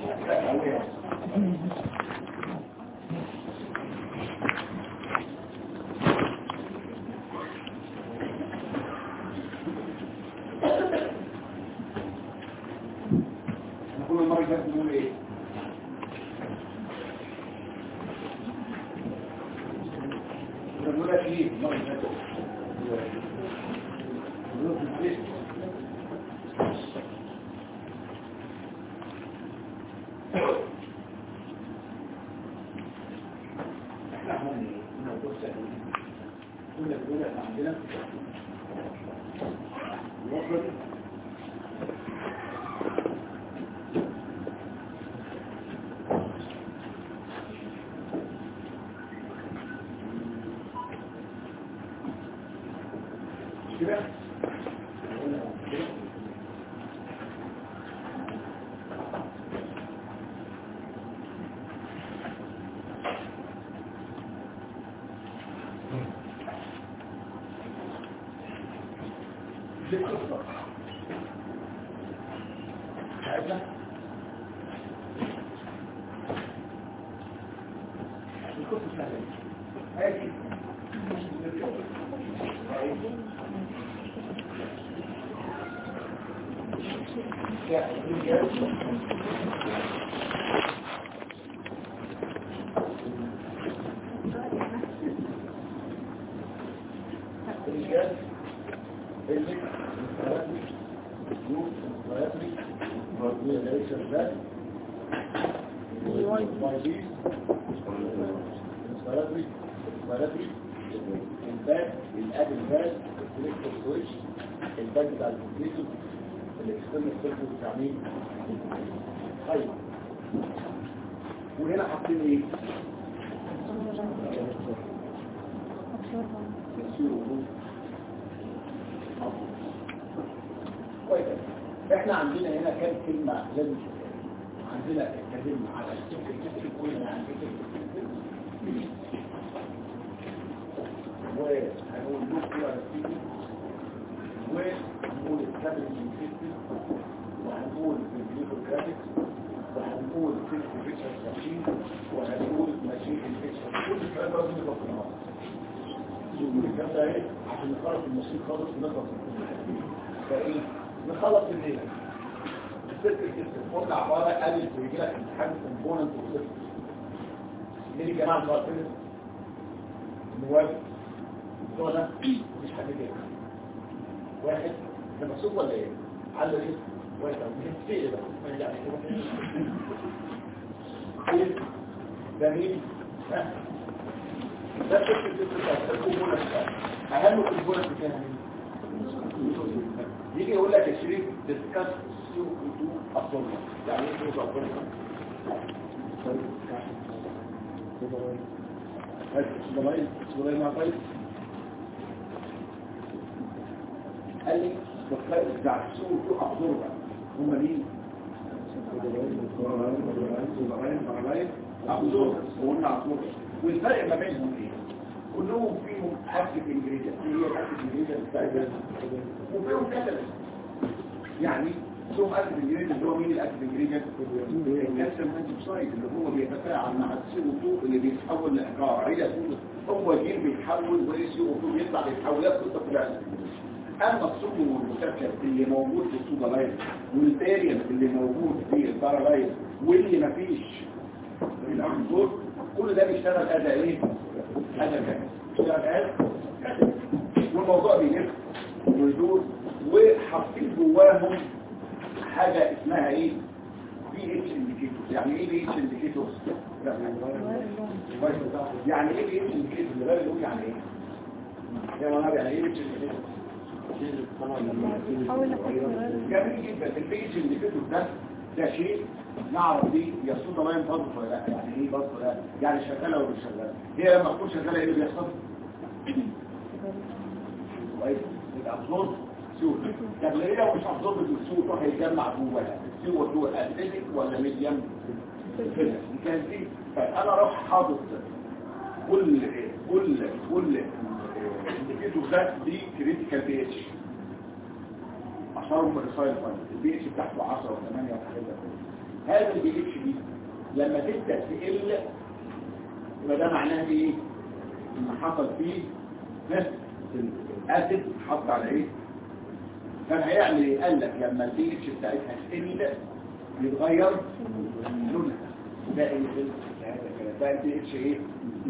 احنا كل المره اللي فاتت بنقول ايه كنا بنقول لك ايه المره اللي فاتت بنقول في البيت. احنا عملنا ايه كنا بنقول سهلين. كنا بنقول احنا عندنا الوصل كده دي القصة بتاعتنا القصة سهلة هاي الرجال اللي الثلاثي الجنوب الثلاثي مرضية ليس الذات المرضية الثلاثي الثلاثي الباك الاب الباك الكوليكتور سويتش الباك بتاع الكمبيوتر الاكسترنال سيركت بتاع مين؟ طيب وهنا حاطين ايه؟ تفسير وجود كويس احنا عندنا هنا كام كلمة لازم تفهم. عندنا اتكلمنا على السكر الكتري قلنا عن السكر وهنقول لوك كده نفسي وهنقول الكابلين سيستم وهنقول الكمبيوتر جرافيكس وهنقول سيستم فيتشر ماشين وهنقول ماشين فيتشر كل الكلام ده لازم يبقى في النص الكلام ده ايه عشان نخلص الماشين خالص ونخلص من كل حاجه فايه نخلص الليله السيركل سيستم قلنا عباره الف ويجي لك امتحان كومبوننت وسيستم مين يا جماعه بتوع الفيلم موافق هو ده مش حد كده واحد ده مكسوب ولا ايه على ايه واحد مش ايه بقى ما يعني كده ده مين ها ده السيركل سيستم الكومبوننت اهم كومبوننت بتاعها مين يجي يقول لك يا شريف ديسكاس سوق وتو افضل يعني ايه سوق افضل هل سليمان سليمان طيب قال لي الخير بتاع السوق وتو افضل هم مين افضل وقلنا افضل والفرق ما بينهم ايه كلهم فيهم اكتف انجريدينت هي الاكتف انجريدينت بتاعتها وفيهم كتبه يعني فيهم اكتف انجريدينت اللي هو مين الاكتف انجريدينت الكالسيوم هيدروكسيد اللي هو بيتفاعل مع السي او 2 اللي بيتحول لاحجار عيله هو جين بيتحول والسي او 2 يطلع للتحولات كلها كلها اما السكر والمسكر اللي موجود في السوبر لايف والباريوم اللي موجود في البارالايف واللي مفيش في العنصر كل ده بيشتغل اداء ايه اداء كامل بيشتغل اداء كامل والموضوع بيلف ويدور وحاطين جواهم حاجه اسمها ايه بي اتش انديكيتور يعني ايه بي اتش انديكيتور يعني ايه بي اتش انديكيتور اللي بالي يقول يعني ايه يا منار يعني ايه بي اتش انديكيتور جميل جدا البي اتش انديكيتور ده ده شيء نعرف بيه يا الصوت لاين برضه ولا لا يعني ايه برضه لا يعني شغاله ولا مش شغاله هي لما تكون شغاله ايه اللي بيحصل كويس يبقى ابزورب سيول طب ليه لو مش ابزورب السيول تروح يتجمع جواها السيول دول اسيدك ولا ميديم كده دي كانت دي فانا اروح حاطط كل كل كل انديكيتور ده دي كريتيكال بي اتش اشهرهم الريسايل فايل البي اتش بتاعته 10 و8 وحاجات زي كده هذا البي اتش دي لما تبدا تقل يبقى ده معناه ايه ان حصل فيه نفس الاسيد حط على ايه كان هيعمل ايه قال لك لما البي اتش بتاعتها تقل يتغير لونها ده ايه ده البي اتش ايه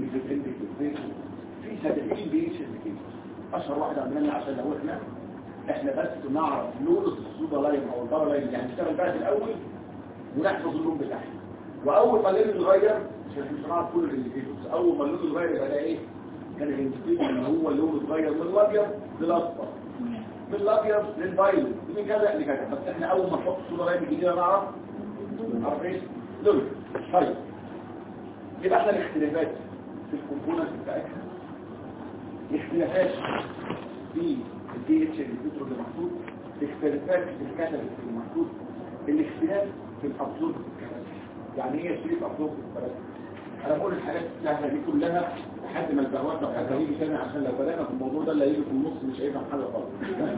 في 70 بي اتش كده اشهر واحد عندنا عشان لو احنا احنا بس نعرف لون الصودا لاين او البارا لاين يعني نشتغل بقى في الاول ونحفظ اللون بتاعها واول ما اللون يتغير عشان مش هنعرف كل الانديكيتورز اول ما اللون يتغير يبقى ده ايه كان الانديكيتور ان هو اللون اتغير من الابيض للاصفر من الابيض للفايولت من كذا لكذا بس احنا اول ما نحط الصودا لاين الجديده نعرف نعرف ايه لون طيب يبقى احنا الاختلافات في الكومبوننت بتاعتها اختلافات في الدي اتش الفيترو اللي محطوط اختلافات في الكاتاليست اللي محطوط الاختلاف في الابزورب يعني ايه شريط ابزورب انا بقول الحاجات السهله دي كلها لحد ما البهوات لو حد هيجي تاني عشان لو بدانا في الموضوع ده اللي هيجي في النص مش هيفهم حاجه خالص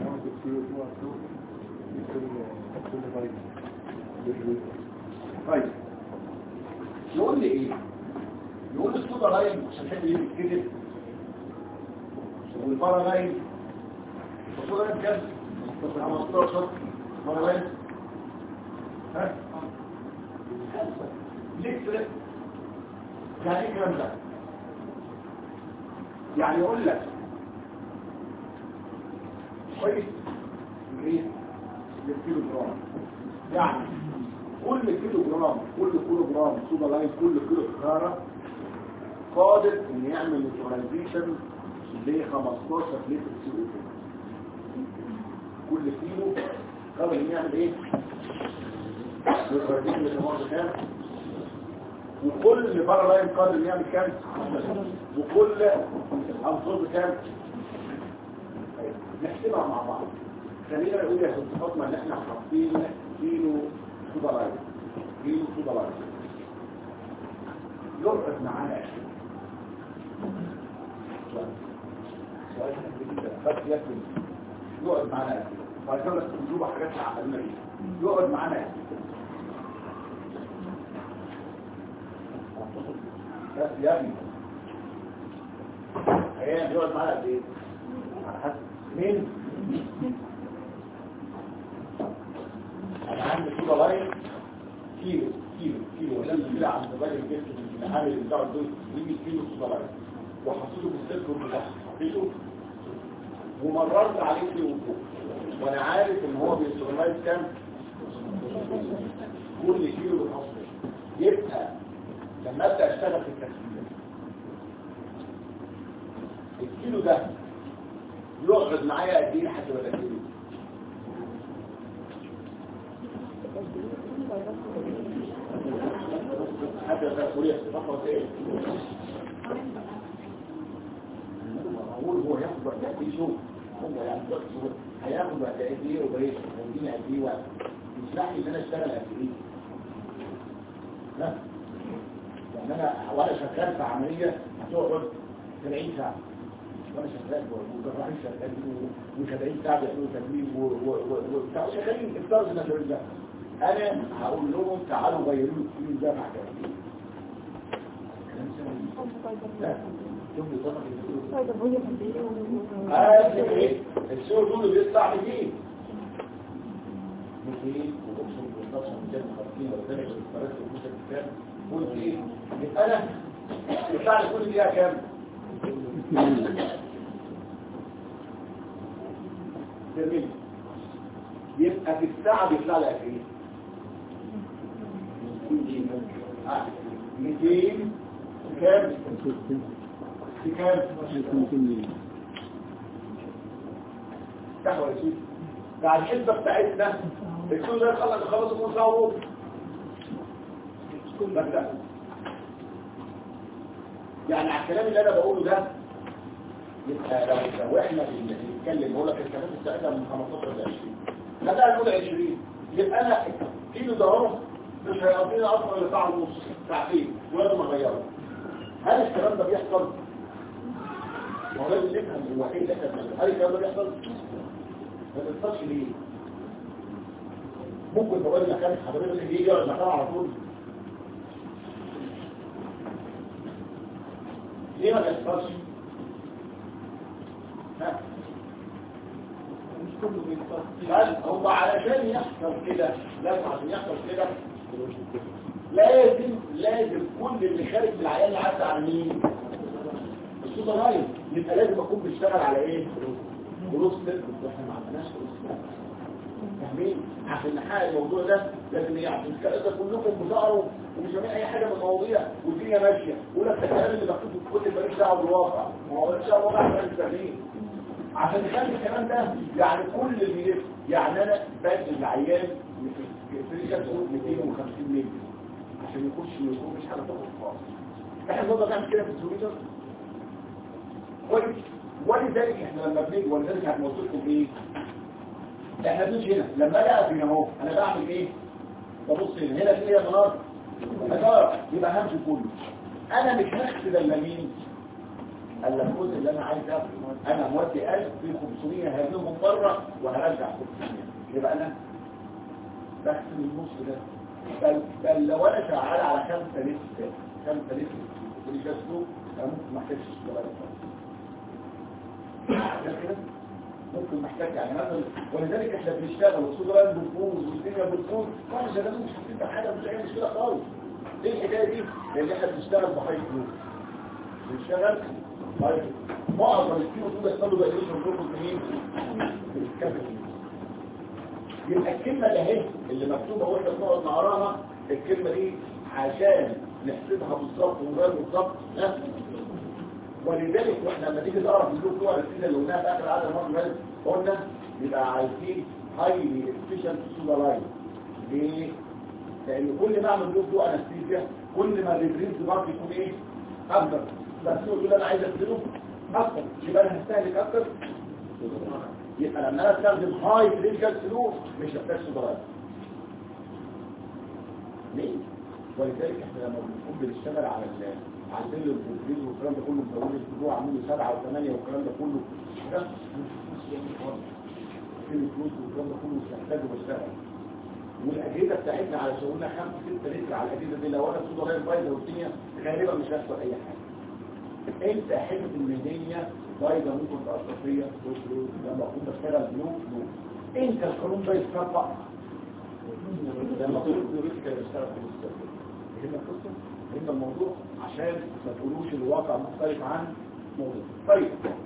طيب يقول لي ايه يقول لي الصودا لاين عشان حد يجي يتكتب والبارا لاين الصودا لاين كام 15 بارا لاين ها ليه كده يعني ايه الكلام ده يعني يقول لك كويس ايه للكيلو جرام يعني كل كيلو جرام كل كيلو جرام صودا لاين كل كيلو حراره قادر ان يعمل نيوتراليزيشن ل 15 لتر سي او كل كيلو قادر ان يعمل ايه نيوتراليزيشن للمرض كام وكل بره لاين قادر ان يعمل كام وكل انصار كام نحسبها مع بعض خلينا نقول يا استاذ فاطمه ان احنا حاطين كيلو صودا لاين كيلو صودا لاين يرقص معانا بس يكفي يقعد معانا فاكر لك تجربه حاجات عقلنا يقعد معانا بس يا ابني ايام يقعد معانا قد ايه على حسب مين انا عندي صوره لاين كيلو كيلو كيلو ولا كده عند الراجل الجسم العامل بتاع الدول يجي كيلو صوره لاين وحطيته في السلك بتاعه حطيته ومررت عليه في وفوق وانا عارف ان هو بيستغلايز كام كل كيلو بالنص يبقى لما ابدا اشتغل في التكسير الكيلو ده يقعد معايا قد ايه لحد ولا كيلو حتى لو كوريا فقط ايه هو هو ياخد وقت قد ايه شغل هو يعني هياخد وقت قد ايه وبريش هيديني قد ايه وقت يسمح لي ان انا اشتغل قد ايه لا يعني انا وانا شغال في عمليه هتقعد 70 ساعه وانا شغال وجراحين شغالين و70 ساعه بيعملوا تدريب وبتاع شغالين افترض ان انا ده انا هقول لهم تعالوا غيروا لي الكيلو ده بعد قد ايه لا شوف لي طبعا هذا ايه السوق دول بيطلع ليه 200 وبوكسون والنصر 250 ولا ذلك الفرق في الكتاب قلت ايه يبقى انا يطلع لي كل دقيقه كام جميل يبقى في الساعه بيطلع لي قد ايه 200 كام في كام تحوى يا سيدي بعد الحسبة بتاعتنا الكل ده يخلص يخلص المصور بس لا. يعني على الكلام اللي انا بقوله ده يبقى لو لو احنا بنتكلم بقول لك الكلام بتاعتنا من 15 ل 20 خلينا نقول 20 يبقى انا كيلو ده اهو مش هيقضينا اصلا الا ساعه ونص ساعتين ولازم اغيره هل الكلام ده بيحصل؟ ما هو لازم نفهم هو ايه اللي احنا بنعمله هل الكلام ده بيحصل؟ ما بيحصلش ليه؟ ممكن تقول لك كان حضرتك اللي يجي يقعد مكانه على طول ليه ما بيحصلش ها مش كله بيتصل بس هو علشان يحصل كده لازم عشان يحصل كده لازم لازم كل اللي خارج من العيان يعدي على مين الصوت رايح يبقى لازم اكون بشتغل على ايه جروس نتورك واحنا ما عندناش جروس نتورك فاهمين عشان نحقق الموضوع ده لازم ايه عشان كده كلكم بتقروا ومش فاهمين اي حاجه من المواضيع والدنيا ماشيه يقول لك الكلام اللي مكتوب في كل ماليش دعوه بالواقع ما هو ماليش دعوه بالواقع احنا مش فاهمين عشان نخلي الكلام ده يعني كل اللي يلف يعني انا بدي العيان في شركه 250 مللي عشان يخش ويكون مش حاجه تاخد خالص احنا نقدر نعمل كده في السويتر كويس ولذلك احنا لما بنيجي ولذلك هنوصلكم ايه احنا بنيجي هنا لما اجي اقف هنا اهو انا بعمل ايه ببص هنا هنا في ايه يا منار منار يبقى همشي كله انا مش هغسل الا مين الا الجزء اللي انا عايز اخده انا مودي 1000 في 500 هرميهم بره وهرجع 500 يبقى انا بغسل النص ده بل, بل لو انا شغال على 5 لتر 5 لتر ودي جسمه انا ممكن ما احتاجش الصغير كده ممكن محتاج يعني مثلا ولذلك احنا بنشتغل والصدران بتفوز والدنيا بتفوز واحنا شغالين مش حاسين بحاجه مش اي مشكله خالص ليه الحكايه دي؟ لان احنا بنشتغل بحي فلوس بنشتغل طيب معظم الكيلو دول يحصلوا بقى ايه بنربط منين؟ بالكابيتال يبقى الكلمه اللي اهي اللي مكتوبه واحنا بنقعد نقراها الكلمه دي عشان نحسبها بالظبط ونغير بالظبط ها ولذلك واحنا لما تيجي تقرا في اللوك بتوع السيده اللي قلناها في اخر عدد المره اللي فاتت قلنا يبقى عايزين هايلي افيشنت سودا لاين ليه؟ لان كل ما اعمل لوك بتوع انستيزيا كل ما الريفرنس مارك يكون ايه؟ اكتر بس هو يقول انا عايز استخدمه اكتر يبقى انا هستهلك اكتر يبقى لما انا استخدم هاي كريتيكال سلوك مش هحتاج سودا لاين ليه؟ ولذلك احنا لما بنكون بنشتغل على ال على البيل والتدريب والكلام ده كله مكون الاسبوع عاملين سبعه وثمانيه والكلام ده كله ده مش فلوس يعني خالص كل الفلوس والكلام ده كله مش محتاجه بشتغل والاجهزه بتاعتنا على شغلنا 5 6 لتر على الاجهزه دي لو انا الصودا غير بايظه والدنيا غالبا مش هيحصل اي حاجه انت حته المهنيه بايظه ممكن تاثر فيا لما اكون بشتغل بلو بلو انت القانون ده يتطبق لما تقول كده بشتغل في المستقبل هنا القصه هنا الموضوع عشان ما تقولوش الواقع مختلف عن موضوع طيب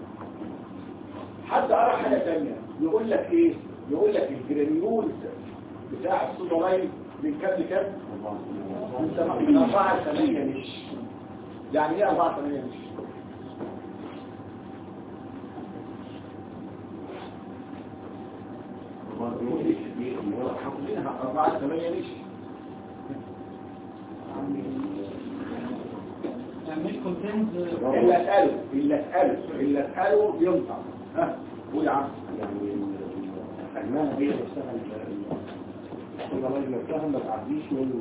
حد قرا حاجه ثانيه يقول لك ايه يقول لك الجرانيول بتاع الصودا لاين من كام لكام من 4 ل 8 مش يعني ايه 4 8 مش حافظينها 4 8 مش مش كونتنت اللي اساله اللي اساله اللي اساله ينفع ها قول يا عم يعني المعنى هي بتشتغل كل راجل بتشتغل ما تعديش من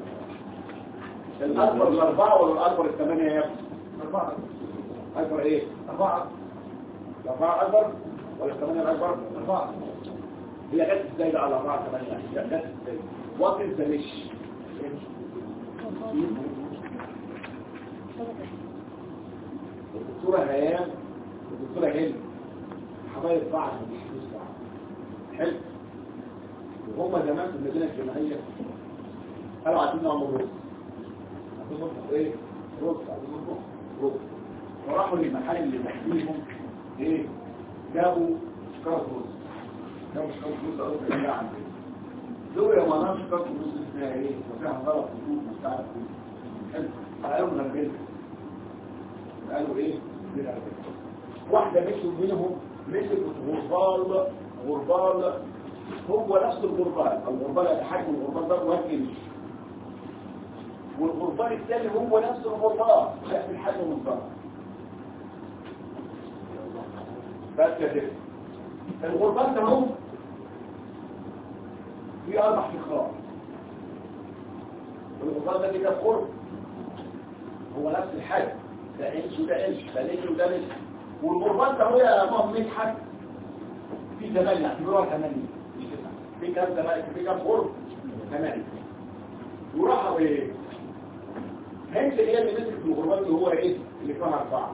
الاكبر الاربعه ولا الاكبر الثمانيه يا ابني أربعة اكبر ايه أربعة الاربعه اكبر ولا الثمانيه الاكبر أربعة هي جت ازاي بقى الاربعه ثمانيه جت ازاي وات از ذا مش الدكتوره هيام والدكتوره هند حبايب بعض مش فلوس بعض حلو وهم زمان في المدينه الجامعيه قالوا عايزين نعمل رز عايزين نطبخ ايه؟ رز عايزين نطبخ رز فراحوا للمحل اللي تحتيهم ايه؟ جابوا شكارة رز جابوا شكارة رز قالوا في الجامعة عندنا دول يا مدام شكارة الرز دي اسمها ايه؟ وفيها غلط وجود وبتاع حلو قالوا نرجلها قالوا ايه؟ نرجلها واحدة مشوا منهم مسكت غربال غربال هو نفس الغربال الغربال يتحكم الغربال ده وهكذا والغربال الثاني هو نفس الغربال نفس الحجم والغربال بس كده الغربال ده هو في اربع فخار الغربال ده كده قرب هو نفس الحجم ده انش وده انش ده نجم وده نجم والغربال ده هو يا مهم مدحت في ثمانية اعتبروها ثمانية مش تسعة في كام زمان في كام فورم ثمانية وراحوا ايه هنس هي اللي مسكت الغربات اللي هو ايه اللي فيها اربعة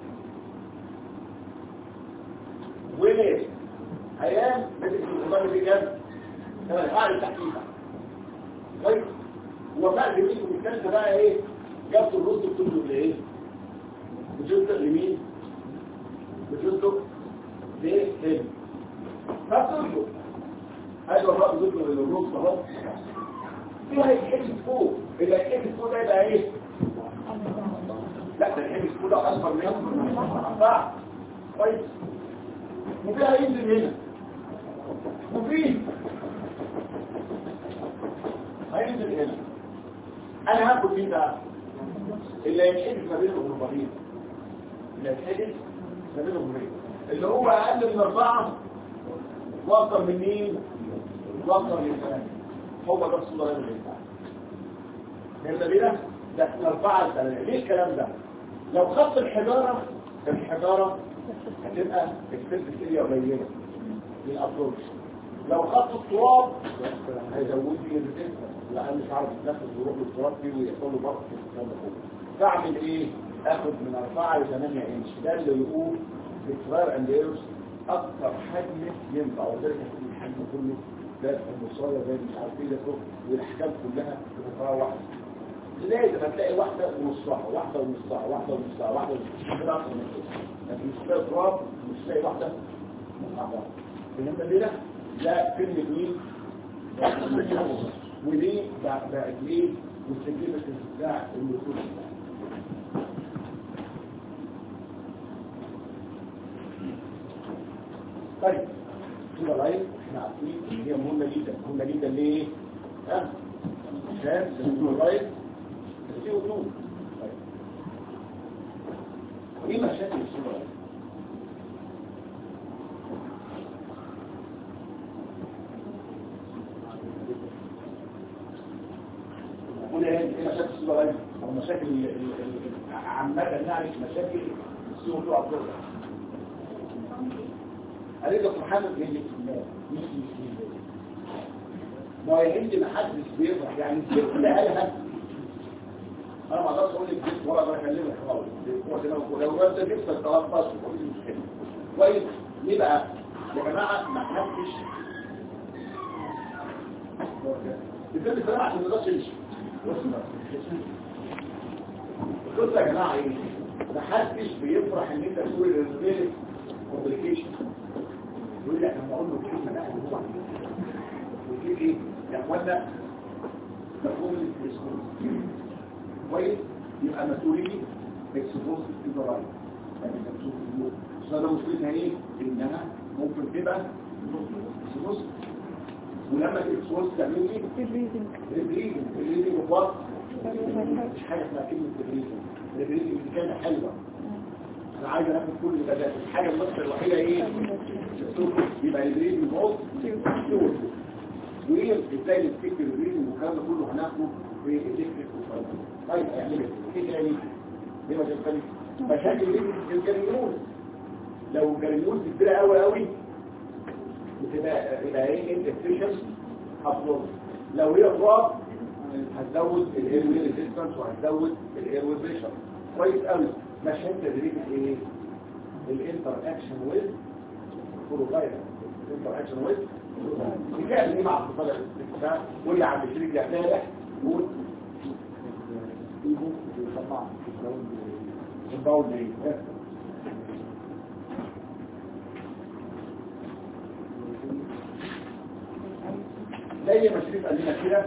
وليه ايام مسكت الغربات اللي كام ثمانية قاعد تحقيقها طيب وبعد مين والثالثة بقى ايه جابت الرز بتطلب لايه بتصدق لمين بتصدق ليه ليه فتصدق ايوه بقى بتصدق للرز اهو فيها يتحبس فوق اللي يتحبس فوق ده يبقى ايه لا ده يتحبس فوق ده اكبر من صح كويس وفيها ينزل هنا وفيه هينزل هنا انا هاخد مين بقى اللي يتحدث ما بين الغربانين اللي يتحدث ما بين الغربانين اللي هو اقل من اربعة واكثر من مين واكثر من ثلاثة هو ده الصورة اللي بينفع فهمت بينا ده الاربعة الثلاثة ليه الكلام ده لو خط الحجارة الحجارة هتبقى السيرفس اريا قليلة للابروش لو خط التراب هيزود لي الريزستنس لان مش عارف يتنفس ويروح للتراب فيه ويحصل له ضغط في الكلام ده كله فاعمل ايه اخد من 4 ل 8 انش ده اللي يقول بتغير اند ايرس اكتر حجم ينفع وذلك الحجم كله ده المصايه زي مش عارف ايه ده كله والاحكام كلها بتتراوح واحده لازم هتلاقي واحده ونصها واحده ونصها واحده ونصها واحده ونصها كده اكتر من كده لكن مش تلاقي تراب مش تلاقي واحده مع بعض فهمت ليه لا كلمه مين وليه بقت ليه مستجيبة الإبداع الوصول طيب كده العين احنا عارفين ان هي مهمة جدا مهمة جدا ليه؟ ها؟ عشان الكلورايد السي او 2 طيب ايه مشاكل السي وده ايه مشاكل الصغيرة او مشاكل ال- ال- ال- عامة نعرف مشاكل السي او 2 افضل قال لك محمد هي اللي في النار مش مش ما هي عندي محدش بيفرح يعني الست اللي قالها انا ما اقدرش اقول لك جبت ولا اقدر اكلمك خالص هو كده لو انت جبت 13 مفيش مشكله كويس ليه بقى يا جماعه ما حدش بجد بصراحه عشان ما نقدرش نمشي قلت يا جماعه ايه ما حدش بيفرح ان انت تقول الريليف كومبليكيشن يقول لك لما اقول له كلمه لا هو يقول ايه يا اخوانا مفهوم الاكسبوز كويس يبقى مسؤوليه اكسبوز في الضرايب يعني مكتوب في النور صار مشكلتها ايه انها ممكن تبقى اكسبوز ولما الاكسبوز تعمل ايه الريزنج الريزنج الريزنج بفضل مش حاجه اسمها كلمه الريزنج الريزنج دي كلمه حلوه انا عايز انفذ كل البدات الحاجه النقطه الوحيده ايه السوق يبقى الريزنج بوز وايه ازاي نفتكر الريزنج والكلام ده كله هناخده في الديكتيك طيب هيعمل ايه ايه تاني ليه ما تفكري مشاكل الريزنج في الجريمون لو الجريمون كبيره قوي قوي بتبقى يبقى ايه انفكشن افضل لو هي تراب هتزود الاير ويل ريزيستنس وهتزود الاير ويل بريشر كويس قوي مشاهد تدريب ايه الانتر اكشن ويز بروفايلر الانتر اكشن ويز بكام دي مع الطلبه الاستفسار واللي عم يشرك يا فالح قول ايده بيطلع الباول ايه زي ما شريف قال لنا كده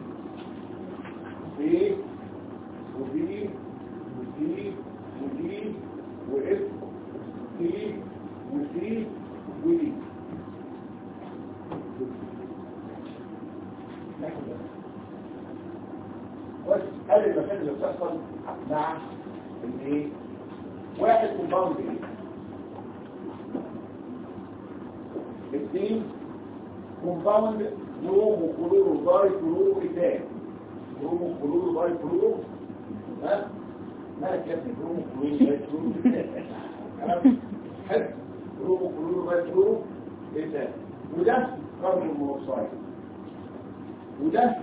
ايه ودي ودي ودي واف دي ودي ودي بس هل المشاكل اللي بتحصل مع الايه واحد كومباوند ايه اثنين كومباوند نوم وكلور وداي كلور وإتان نوم وكلور وداي كلور ها مالك يا ابني نوم وكلور وداي كلور وإتان حلو نوم وكلور وداي كلور وإتان وده كربون مونوكسيد وده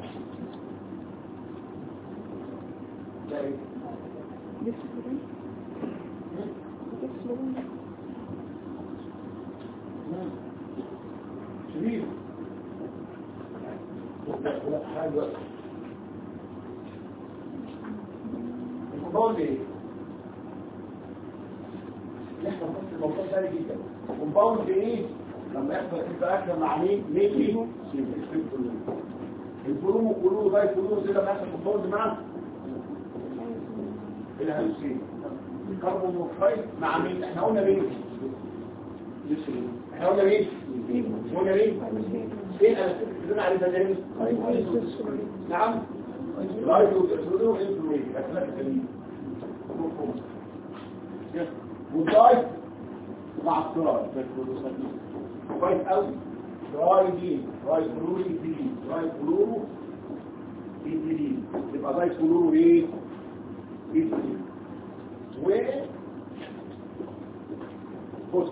ده ايه؟ شريف لا حاجة الكومباوند ايه؟ يحصل بس الموضوع سهل جدا الكومباوند ايه؟ لما يحصل انتراكشن مع مين؟ مين البرومو كلوه ده كلوه كده لما يحصل كومباوند مع الهلوسين الكربون مونوكسيد مع مين؟ احنا قلنا مين؟ احنا قلنا مين؟ قلنا مين؟ ايه انا كنت عليه ده نعم لايف وتسودو انفلويد اسمك سليم والدايت مع الصراط كويس قوي دراي دي دراي فلورو ايثيلين دراي فلورو ايثيلين يبقى دراي فلورو ايه ايثيلين و بص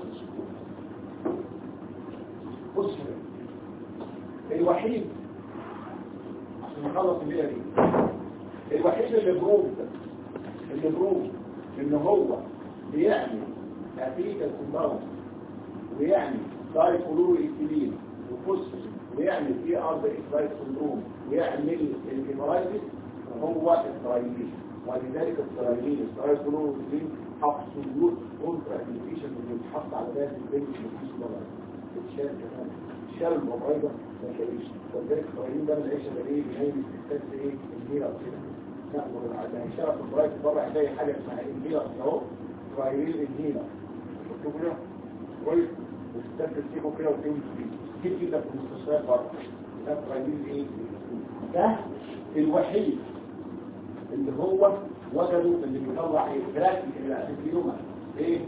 بص الوحيد عشان نخلص الليله دي الوحيد اللي بروف اللي بروف ان هو بيعمل نتيجه الكومباوند ويعمل داي فلورو ايثيلين وفوسفور ويعمل اي ار بي اكسايد سندروم ويعمل الهيمورايتس هو السترايلين ولذلك السترايلين السترايل فلورو ايثيلين ابسولوت كونترا انديكيشن اللي بيتحط على باب البنك مفيش ضرر الشال كمان الشال المبيضة ما شاليش ولذلك السترايلين ده من العيش ده ايه بينام استاذ ايه الهيرا كده لا ده هيشتغل في البرايت بره هتلاقي حاجه اسمها الهيرا اهو سترايلين الهيرا شفتوا كده كويس وتستنتج فيه كده وتمشي فيه كتير كده في المستشفيات بره ده سترايلين ايه ده الوحيد اللي هو وجدوا اللي بيطلع ايه براكتيكال الاسيتيوما ايه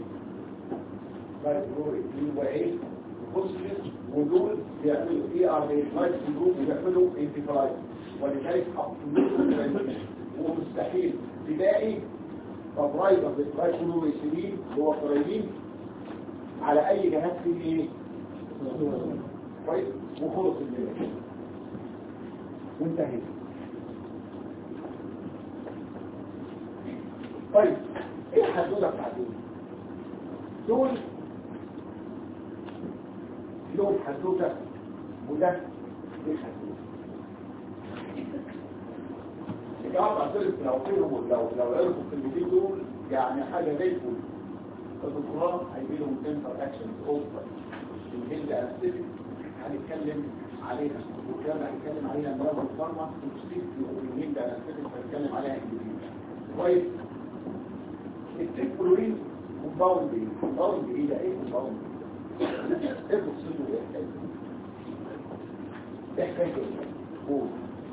هو ايه فوسفيس ودول بيعملوا اي ار اي لايت جروب وبيعملوا انتفايد ولذلك ابسولوت ومستحيل تلاقي فبرايدر بالترايكلوميسيلين اللي هو قريبين على اي جهاز فيه ايه كويس وخلص الليل وانتهيت طيب ايه الحدوده بتاعت دول دول لهم حدوده وده دي حدوده الجامعة اعترف لو فيهم لو لو عرفوا الكلمتين دول يعني حاجه زي الفل الدكتوراه هيجي لهم انتر اكشن اوفر الهند انستيك هنتكلم عليها والكلام هنتكلم عليها مرض الفارما والسيف والهند انستيك هنتكلم عليها انجليزي كويس التكلورين كومباوند ايه كومباوند ايه ده ايه كومباوند ايه بتصيبه ايه حكايه ايه حكايه قول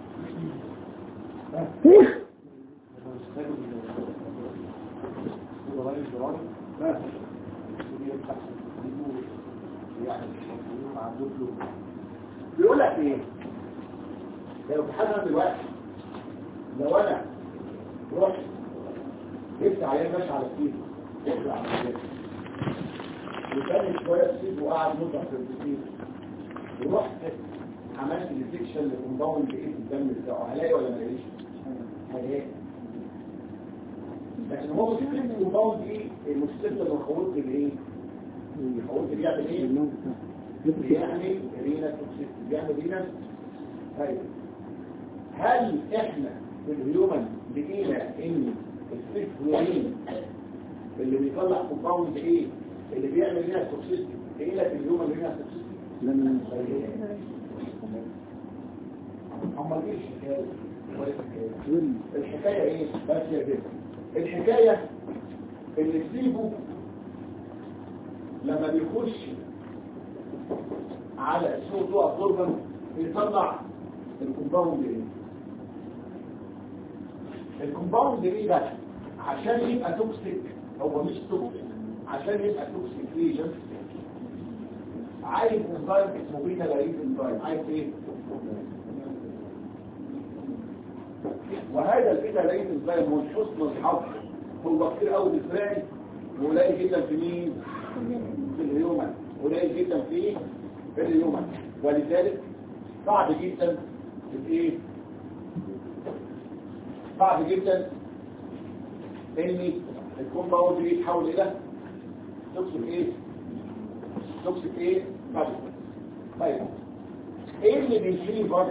بيقول لك ايه لو بحاجه دلوقتي لو انا رحت جبت عيان ماشي على السيد يطلع على السيد وكان شويه السيد وقعد مده في السيد ورحت عملت ديتكشن لكومباوند ايه في الدم بتاعه هلاقي ولا ما الاقيش؟ هلاقي لكن هو فكره الكومباوند ايه المشكله اللي خولت بايه؟ خولت بيعمل ايه؟ بيعمل رينا توكسيك بيعمل رينا طيب هل احنا في الهيومن لقينا ان الفلورين اللي بيطلع كومباوند ايه اللي بيعمل رينا توكسيك لقينا في الهيومن رينا توكسيك لما امال ايه الحكايه ولا الحكايه الحكايه ايه بس يا بيه الحكايه اللي تسيبه لما بيخش على السوق تو ابزوربن بيطلع الكومباوند ايه الكومباوند ايه ده عشان يبقى توكسيك هو مش توكسيك عشان يبقى توكسيك ايجنت عايز انزيم اسمه بيتا لاريز انزيم عايز ايه وهذا البيتا لاريز انزيم هو حسن الحظ هو كتير قوي بالفعل وقليل جدا في مين في الهيومن قليل جدا في في الهيومن ولذلك صعب جدا الايه صعب جدا ان الكومباوند دي يتحول الى توكسيك ايه توكسيك ايه طيب طيب ايه اللي بيشيل برضه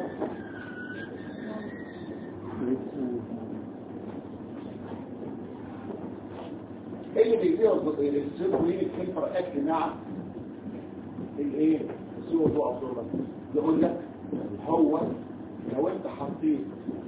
ايه اللي بيبيعه السيركولين الكلفر اكت مع الايه السوء ضوء ابزوربر يقول لك هو لو انت حطيت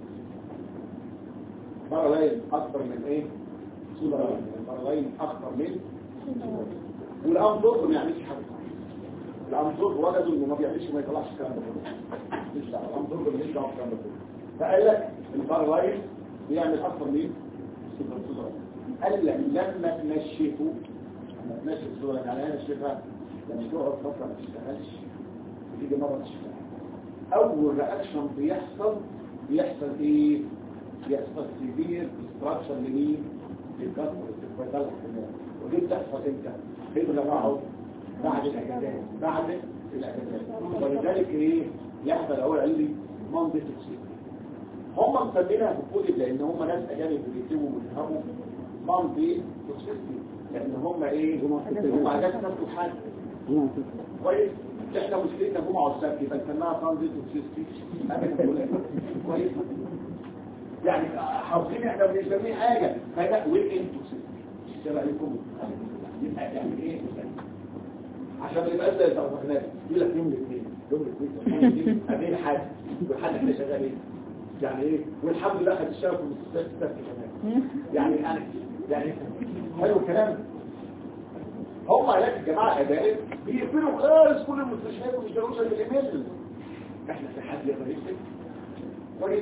بارلاين اكتر من ايه سوبر بارلاين اكتر من والانظر ما يعملش حاجه الانظر وجدوا انه ما بيعملش ما يطلعش الكلام ده كله مش دعوه الانظر مش دعوه الكلام ده كله فقال لك البارلاين بيعمل اكتر من سوبر قال لك لما تنشفه لما تنشف الصورة يعني انا نشفها لما تقعد فترة ما تشتغلش تيجي مرة تشتغل اول رياكشن بيحصل بيحصل ايه بيحصل سيفير ديستراكشن لمين للكسر والفيتال احتمال ودي بتحصل امتى في الجماعة بعد الاجازات بعد الاجازات ولذلك ايه يحصل اول قال لي ماندي توكسيك هم مسمينها في الكتب لان هم ناس اجانب بيكتبوا وبيفهموا ماندي توكسيك لان هم ايه هم عجاز نفسه حاجه كويس احنا مشكلتنا جمعه والسبت يبقى نسميها ماندي توكسيك كويس يعني حافظين احنا بنسميه حاجه فده وين توكسيك شبه لكم يبقى يعني ايه عشان ما يبقاش زي التوافقات يقول لك يوم الاثنين يوم الاثنين امين حاجه والحد احنا شغالين يعني ايه والحمد لله خد الشرف من المستشفى السبت كمان يعني انا يعني حلو الكلام هم هناك الجماعه اجانب بيقفلوا خالص كل المستشفيات ومش بيشتغلوش الا الايميل احنا في حد يقدر يكتب كويس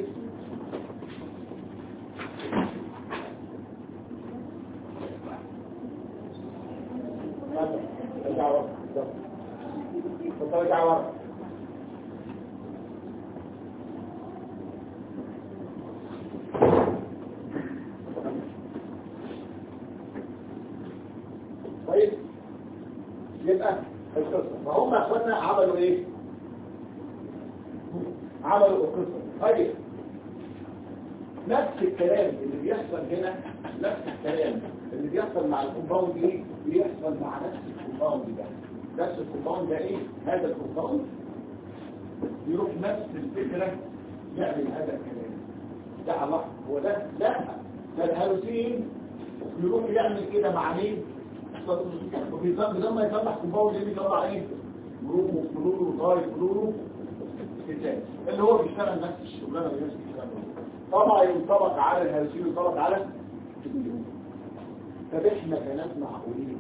ارجع ورا اتفضل ارجع ورا طيب يبقى القصه فهم اخوانا عملوا ايه عملوا القصه طيب نفس الكلام اللي بيحصل هنا نفس الكلام اللي بيحصل مع الكومباوند ايه بيحصل مع نفس الكومباوند ده نفس الكومباوند ده ايه هذا الكومباوند يروح نفس الفكرة يعمل هذا الكلام ده الله هو ده لا ده الهالوسين يروح يعمل كده مع مين وبيظن لما يطلع كومباوند اللي بيطلع ايه برومو فلورو داي فلورو كتاب اللي هو بيشتغل نفس الشغلانه اللي نفس الكلام طبعا ينطبق على الهالوسين ينطبق على طب احنا كناس معقولين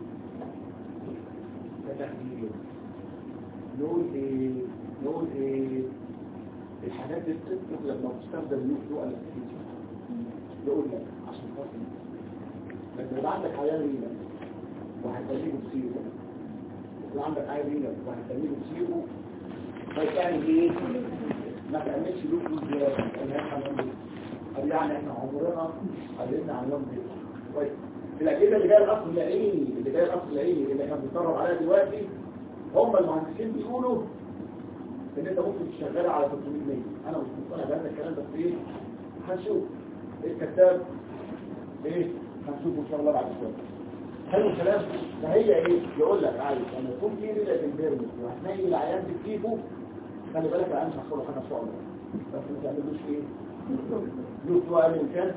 كتخيل نقول ايه نقول ايه الحاجات دي بتطلق لما تستخدم يوتيوب ولا يقول لك عشان خاطر لما يبقى عندك عيان رينا وهتخليه بتصيبه يبقى عندك عيان رينا وهتخليه بتصيبه فتعمل ايه ما تعملش له زياده طب يعني احنا عمرنا قللنا عن يوم دي كويس الأجهزة اللي جاية الأصل العيني اللي جاية الأصل العيني اللي احنا بنتدرب عليها دلوقتي هم المهندسين بيقولوا ان انت ممكن تشغلها على 300 ميجا انا مش مقتنع بهذا الكلام بس ايه هنشوف الكتاب ايه هنشوفه ان شاء الله بعد شويه حلو الكلام فهي ايه يقول لك عايز لما يكون في ليله البيرمس وهتنيل العيان بتجيبه خلي بالك العيان مش هتحصل حاجه ان شاء الله بس ما تعملوش ايه يوتيوب من كان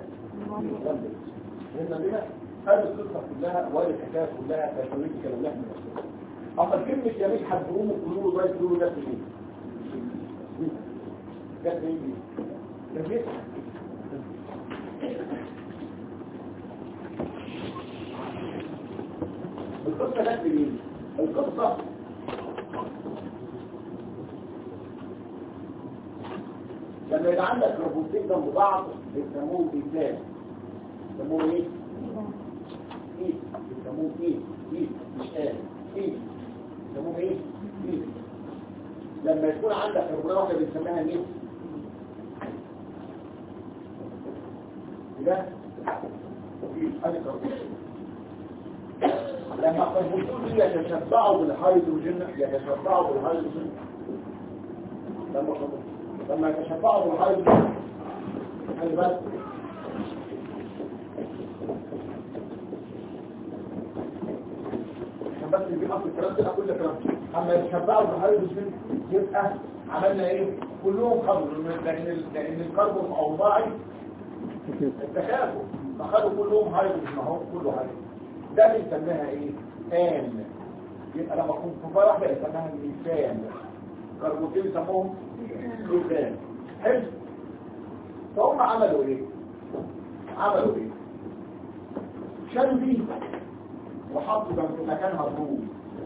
هنا بنا هذه القصة كلها وهذه الحكاية كلها تشويق كلام من الأسفل أما كلمة يا مش هتقوموا كلوا ده كلوا ده في مين؟ ده في مين؟ ده في القصة ده في مين؟ القصة لما يبقى عندك ربوتين جنب بعض بيسموه إنسان بيسموه ايه؟ ايه بيسموه ايه ايه مش قال ايه بيسموه ايه ايه لما يكون عندك ربنا واحده بنسميها مين ده ادي لما الكربوكسيل يتشبعوا بالهيدروجين يتشبعوا بالهيدروجين لما لما يتشبعوا بالحيض خلي بالك عشان بس نجيب اصل الكلام ده كل كلام اما يتشبعوا بالحيض يبقى عملنا ايه كلهم خمر لان ال- لان الكربون الاوضاعي التكافؤ فخدوا كلهم هايدروجين ما هو كله هايدروجين ده بنسميها ايه ان يبقى لما تكون كوبايه واحده يسميها ميثان كربونتين يسموهم ميثان حلو فهم عملوا ايه عملوا ايه شالوا دي وحطوا جنب مكانها الروم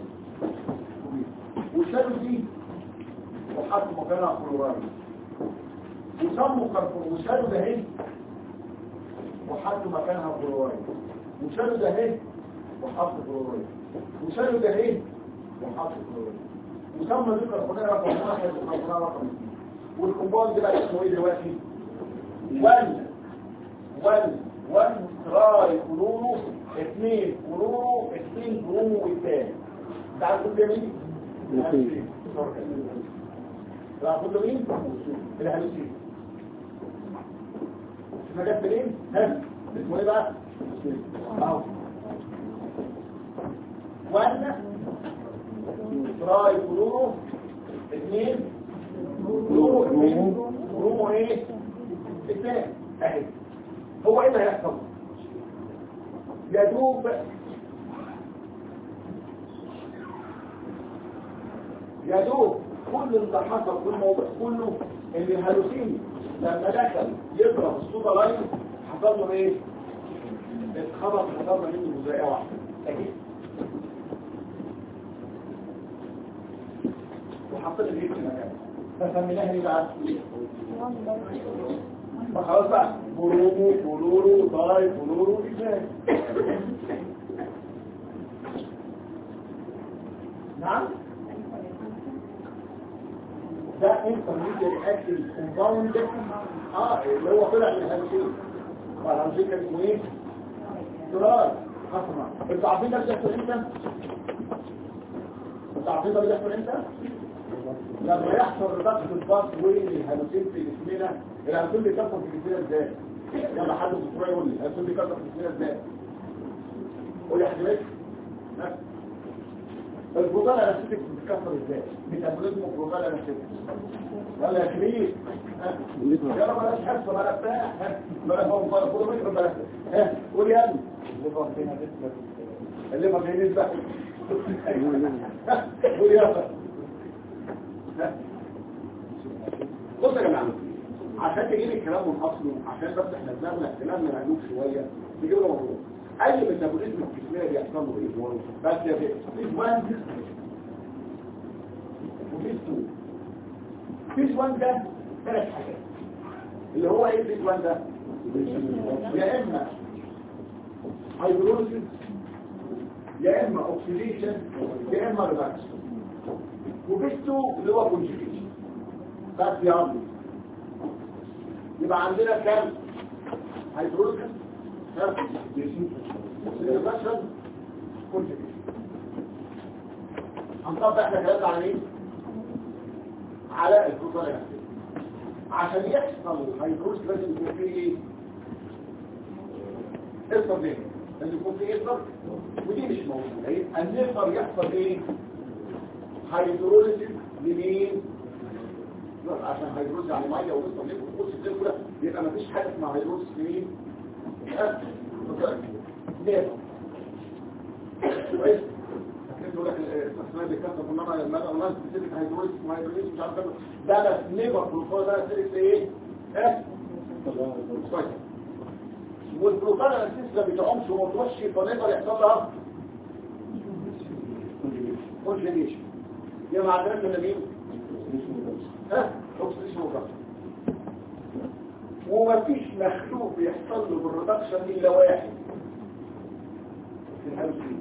وشالوا دي وحطوا مكانها كلورايد وسموا كربون وشالوا ده هنا وحطوا مكانها كلورايد وشالوا ده هنا وحطوا كلورايد وشالوا ده هنا وحطوا كلورايد وسمى دي كربونيه رقم واحد وكربونيه رقم اثنين والكومباوند ده اسمه ايه دلوقتي؟ ون ون ون تراي كلورو اثنين كلورو اثنين برومو والتاني ده عارف كل مين؟ الهلوسين ده كله مين؟ الهلوسين ما جت منين؟ ها؟ اسمه ايه بقى؟ اهو ون تراي كلورو اثنين كلورو اثنين برومو ايه؟ اثنين اهي هو ايه اللي هيحصل؟ يدوب يدوب كل اللي حصل في الموضوع كله ان الهلوسين لما دخل يضرب الصودا لاين حصل له ايه؟ اتخبط حصل له منه جزئيه واحده اكيد وحطيت الهيك في مكانه فسميناها ايه بقى؟ فخلاص بقى برومو فلورو داي فلورو ازاي نعم ده انترميديت اكتيف كومباوند اه اللي هو طلع من الهلوسين والهلوسين كان اسمه ايه؟ تراب حصمة انتوا عارفين ده بيحصل امتى؟ انتوا عارفين ده بيحصل امتى؟ لما يحصل ضغط الباص وين الهلوسين في جسمنا الهلوسين بيكسر في جسمنا ازاي؟ لما حد دكتور يقول لي الهلوسين بيكسر في جسمنا ازاي؟ قول يا حبيبي البروتين الانستيك بتتكسر ازاي؟ ميتابوليزم البروتين الانستيك ولا يا كبير ها؟ يا رب بلاش حس ولا بتاع ها؟ بلاش هو بروتين بلاش ها قول يا ابني الليفر فينا نسبه الليفر فينا نسبه قول يا ابني بص يا جماعه عشان تجيب الكلام من اصله عشان بس احنا دماغنا كلامنا مهلوك شويه تجيب له موضوع اي ميتابوليزم الجسميه بيحصل له ايه بس يا بيه فيز 1 وفيز 2 فيز 1 ده ثلاث حاجات اللي هو ايه فيز 1 ده يا اما هيدروليسيس يا اما اوكسيديشن يا اما ريدكشن وفيز 2 اللي هو كونجيجيشن بس يا عم يبقى عندنا كام هيدروليسيس الريدكشن كونجيجيشن هنطبق احنا كلامنا على ايه على البروتين عشان يحصل هيدروز لازم يكون فيه ايه اصبر ليه لازم يكون فيه اصبر ودي مش موجوده يبقى النقدر يحصل ايه هيدروليسيس لمين لا، عشان هيدروز يعني ميه واصبر ليه وتخش الدنيا كلها يبقى مفيش حاجه اسمها هيدروز لمين ليه كويس يقول لك التصنيع بيكسر انما لما انا سبيسيفيك هيدروليس ما هيدروليس مش عارف ده بس نيفر بروفايل ده سيريس ايه ها كويس والبروفايل الاساس ما بيتعومش وما بتوشي فنقدر يحصل لها كونجينيشن يبقى ما عندناش الا مين ها اوكسيديشن وضغط ومفيش مخلوق بيحصل له بالريدكشن الا واحد في الهلوسين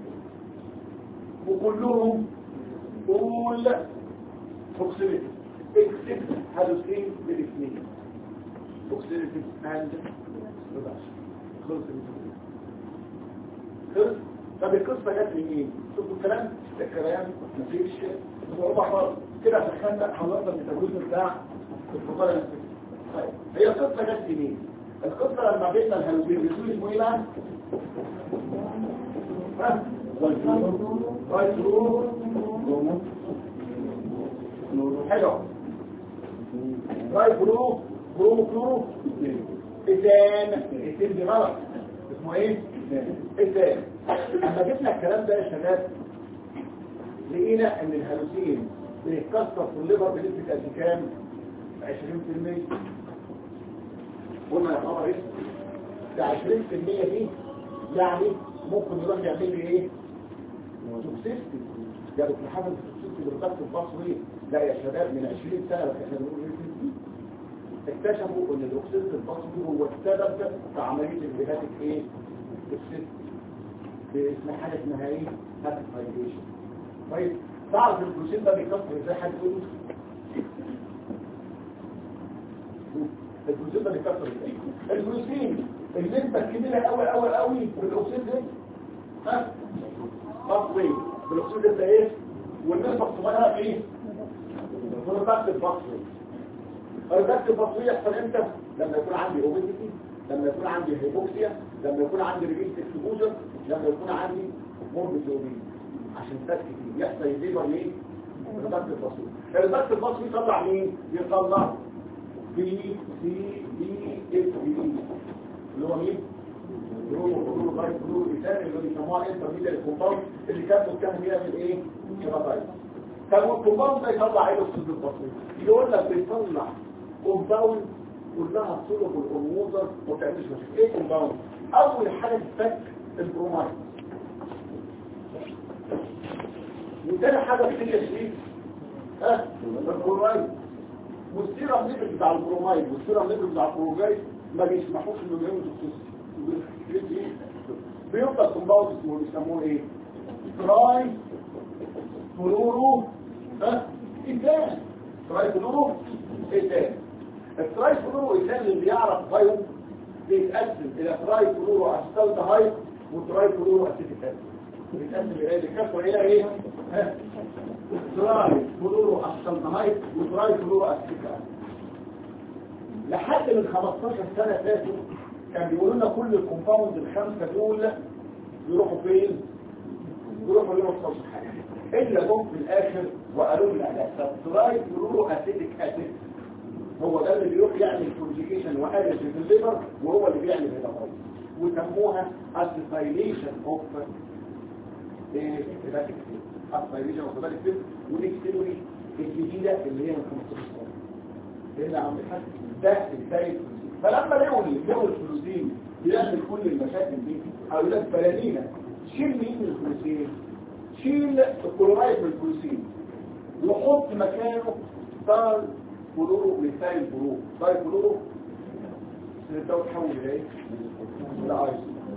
وكلهم قول فوكسيليتي اكسبت هالوسين بالاثنين فوكسيليتي اند ريدكشن خلص المثال خلص طب القصه جت منين شوفوا الكلام الكلام مفيش صعوبه خالص كده سخنا حضرنا الميتابوليزم بتاع الفقار النفسي طيب هي القصه جت منين القصه لما بينا الهالوبين بيقول اسمه ايه بقى ها رايترو حلو راي بلو برومو كلورو ايثان ايثان دي غلط اسمه ايه ايثان لما جبنا الكلام ده يا شباب لقينا ان الهالوسين بيتكسر في الليفر بنسبه قد كام 20% قلنا يا خبر ايه ده 20% دي يعني ممكن يروح يعمل لي ايه توكسيستي ده دكتور حسن التوكسيستي بالضبط البصري لا يا شباب من 20 سنه بس احنا بنقول ايه اكتشفوا ان الاكسيد البصري هو السبب في عمليه الهيباتيك ايه توكسيستي باسم حاجه اسمها ايه هابيتايزيشن طيب تعرف البروتين ده بيكسر ازاي حد يقول البروتين ده بيكسر ازاي البروتين النسبه الكبيره قوي قوي قوي بالاكسيد ده ها بصري بالاكسيد ده ايه والنسبه الصغيره ايه برودكت البصري برودكت البصري يحصل امتى لما يكون عندي اوبيسيتي لما يكون عندي هيبوكسيا لما يكون عندي ريبيت اكسبوجر لما يكون عندي موربيد اوبيسيتي عشان فات كتير يحصل يزيبر ليه الضغط البصري الضغط البصري يطلع مين يطلع بي سي دي اف دي اللي هو مين برو برو باي برو الثاني اللي بيسموها انترميديت كومباوند اللي كان كان بيعمل ايه شبابايت طب والكومباوند ده يطلع ايه الاكسيد البصري يقول لك بيطلع كومباوند كلها صلب الانوزر وما بتعملش مشاكل ايه كومباوند اول حاجه تفك البرومايد وتاني حاجة بتيجي شريك ها البرومايد والسيرم ليفل بتاع البرومايد والسيرم ليفل بتاع البروجايد ما بيسمحوش انه يعملوا توكسيسيتي بيفضل كومباوند اسمه بيسموه ايه تراي فلورو ها ايثان تراي فلورو ايثان التراي فلورو ايثان اللي بيعرف بايو بيتقسم الى تراي فلورو اسيتالدهايد وتراي فلورو اسيتيك اسيد بيتقسم الى الكفر الى ايه ها تراي فلورو اسيتالدهايد وتراي فلورو اسيتيك اسيد لحد من 15 سنه فاتوا كان بيقولوا لنا كل الكومباوند الخمسه دول يروحوا فين يروحوا ليه مصطلح حاجه الا جم في الاخر وقالوا لنا لا تراي فلورو اسيتيك اسيد هو ده اللي بيروح يعمل كونجيكيشن وقالج في الليبر وهو اللي بيعمل هيباتايتس وسموها اسيتايليشن اوف هيباتيك اسيتايليشن اوف هيباتيك سيل ودي الثيوري الجديده اللي هي من 15 سنه لان عم الحاج ده ازاي فلما لقوا لقوا الفلوسين بيعمل كل المشاكل دي قالوا لك بلالينا شيل مين من الفلوسين شيل الكلورايد من الفلوسين وحط مكانه طال فلورو مثال فلورو طيب فلورو سنتاو تحول الى ايه؟ لايس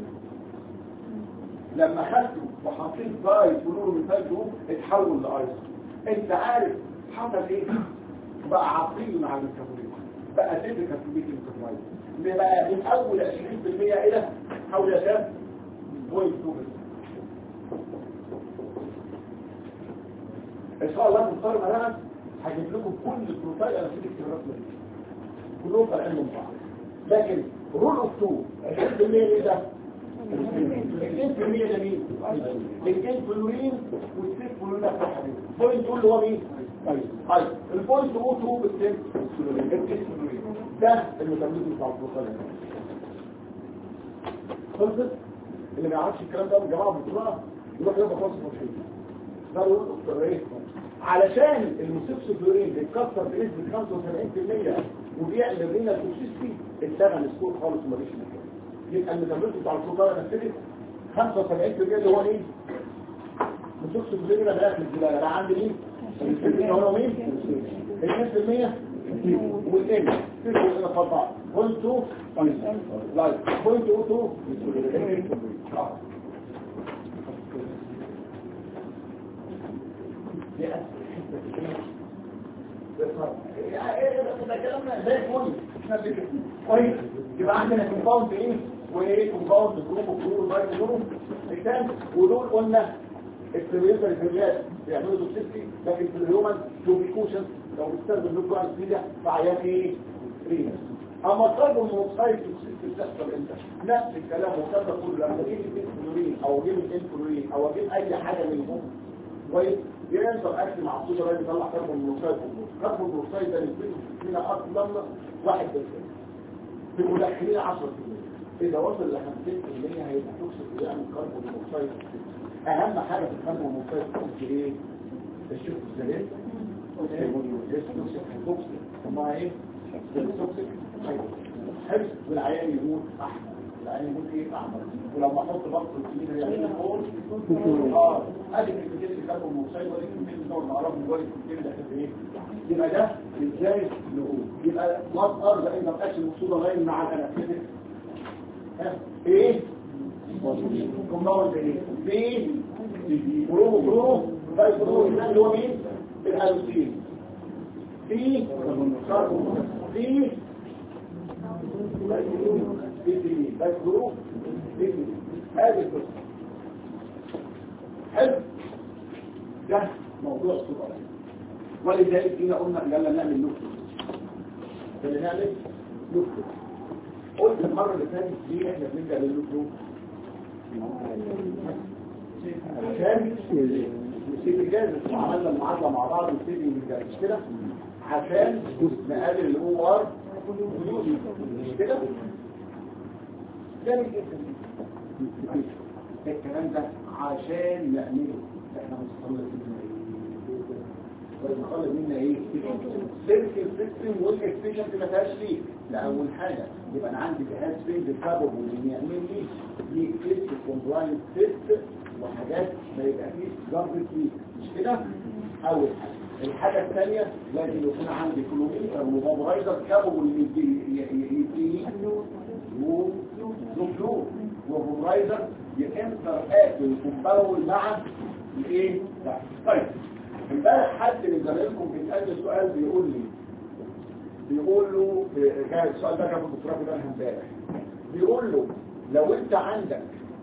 لما خدته وحطيت باي فلورو مثال فلورو اتحول لايس انت عارف حصل ايه؟ بقى عقلي مع الميتابوليزم بقى تيبيكال في بيت الميتابوليزم بقى من اول 20% الى حول يا شباب بوينت 2 ان شاء الله نختار مثلا هجيب لكم كل البروفايل انا فيك الرسمه دي كلهم طالعين من بعض لكن رول اوف 2 20% ايه ده 2% ده مين؟ الاثنين فلورين والسيف فلورين بتاعها بوينت اللي هو مين؟ طيب طيب البوينت او 2 بالسيف فلورين فلورين ده المتميز بتاع البروفايل خلصت اللي ما يعرفش الكلام ده من جماعه بسرعه يروح يبقى خالص مشهور ده رول اوف ايه علشان الموسيكسوفلورين بيتكسر بنسبة 75% وبيعمل رينا توكسيستي اتلغى السكور خالص وماليش مكان يبقى الميتابوليزم بتاع السكر نفسه 75% اللي هو مين؟ الموسيكسوفلورين ده داخل الزباله بقى عندي مين؟ الفلورين هو مين؟ النص المية والإن تلقوا إلى فرضاء بوينت 2 لايك بوينت 2 ده كلامنا زي الفل كويس يبقى عندنا كومباوند ايه وكومباوند جروب وجروب وبايت جروب الثاني ودول قلنا السيريزر الفريات بيعملوا توكسيستي لكن في الهيومن تو بيكوشن لو بيستخدم نوكو انستيزيا في عيان ايه؟ رينس اما الكربون مونوكسيد توكسيستي بتحصل امتى؟ نفس الكلام وكذا كله لما اجيب الانسولين او اجيب الانسولين او اجيب اي حاجه منهم كويس يقدر اكل مع الصودا ده يطلع كربون مونوكسيد كربون مونوكسيد ده نسبته فينا اصلا 1 في مدخلين 10 اذا وصل ل 50% هيبقى توكسيك ويعمل كربون مونوكسيد اهم حاجه في الكربون مونوكسيد توكسيك ايه؟ الشوك السليم توكسيك ثم ايه؟ توكسيك حلو والعيان يموت احمر العيان يموت ايه احمر ولما احط بطل الكبير يعمل فول اه ادي الكتير اللي كانوا مصيبه ودي كتير اللي هو نعرفه من جوه الكتير اللي احنا ايه يبقى ده ازاي نقول يبقى وات ار ذا ان اكشن مقصوده غير مع الانستيك ايه كومباوند ايه في برو برو باي برو اللي هو مين الالوسين في كاربون في بس ظروف هذه القصه حلو ده موضوع الصغر ولذلك هنا قلنا يلا نعمل نكتة يلا نعمل نكتة قلت المرة اللي فاتت ليه احنا بنبدأ بالنكتة عشان نسيب الجاز وعملنا المعادلة مع بعض ونسيب الجاز مش كده عشان نقلل الاو ار مش كده جامد جدا الكلام ده عشان نعمله احنا مستقبل منا منا ايه سيركل سيستم والاكسبيشن ما فيهاش ليه ده اول حاجه يبقى انا عندي جهاز فين بالسبب واللي يعمل لي ليه تيست كومبلاينس تيست وحاجات ما يبقى فيه ضرب فيه مش كده اول حاجه الحاجة الثانية لازم يكون عندي كلوميتر وموبرايزر كابو يديني نوكلو وموبرايزر ينتر اكل وكمباول مع الايه ده طيب امبارح حد من زمايلكم بيسألني سؤال بيقول لي بيقول له كان السؤال ده كان في الدكتوراه في بالها امبارح بيقول له لو انت عندك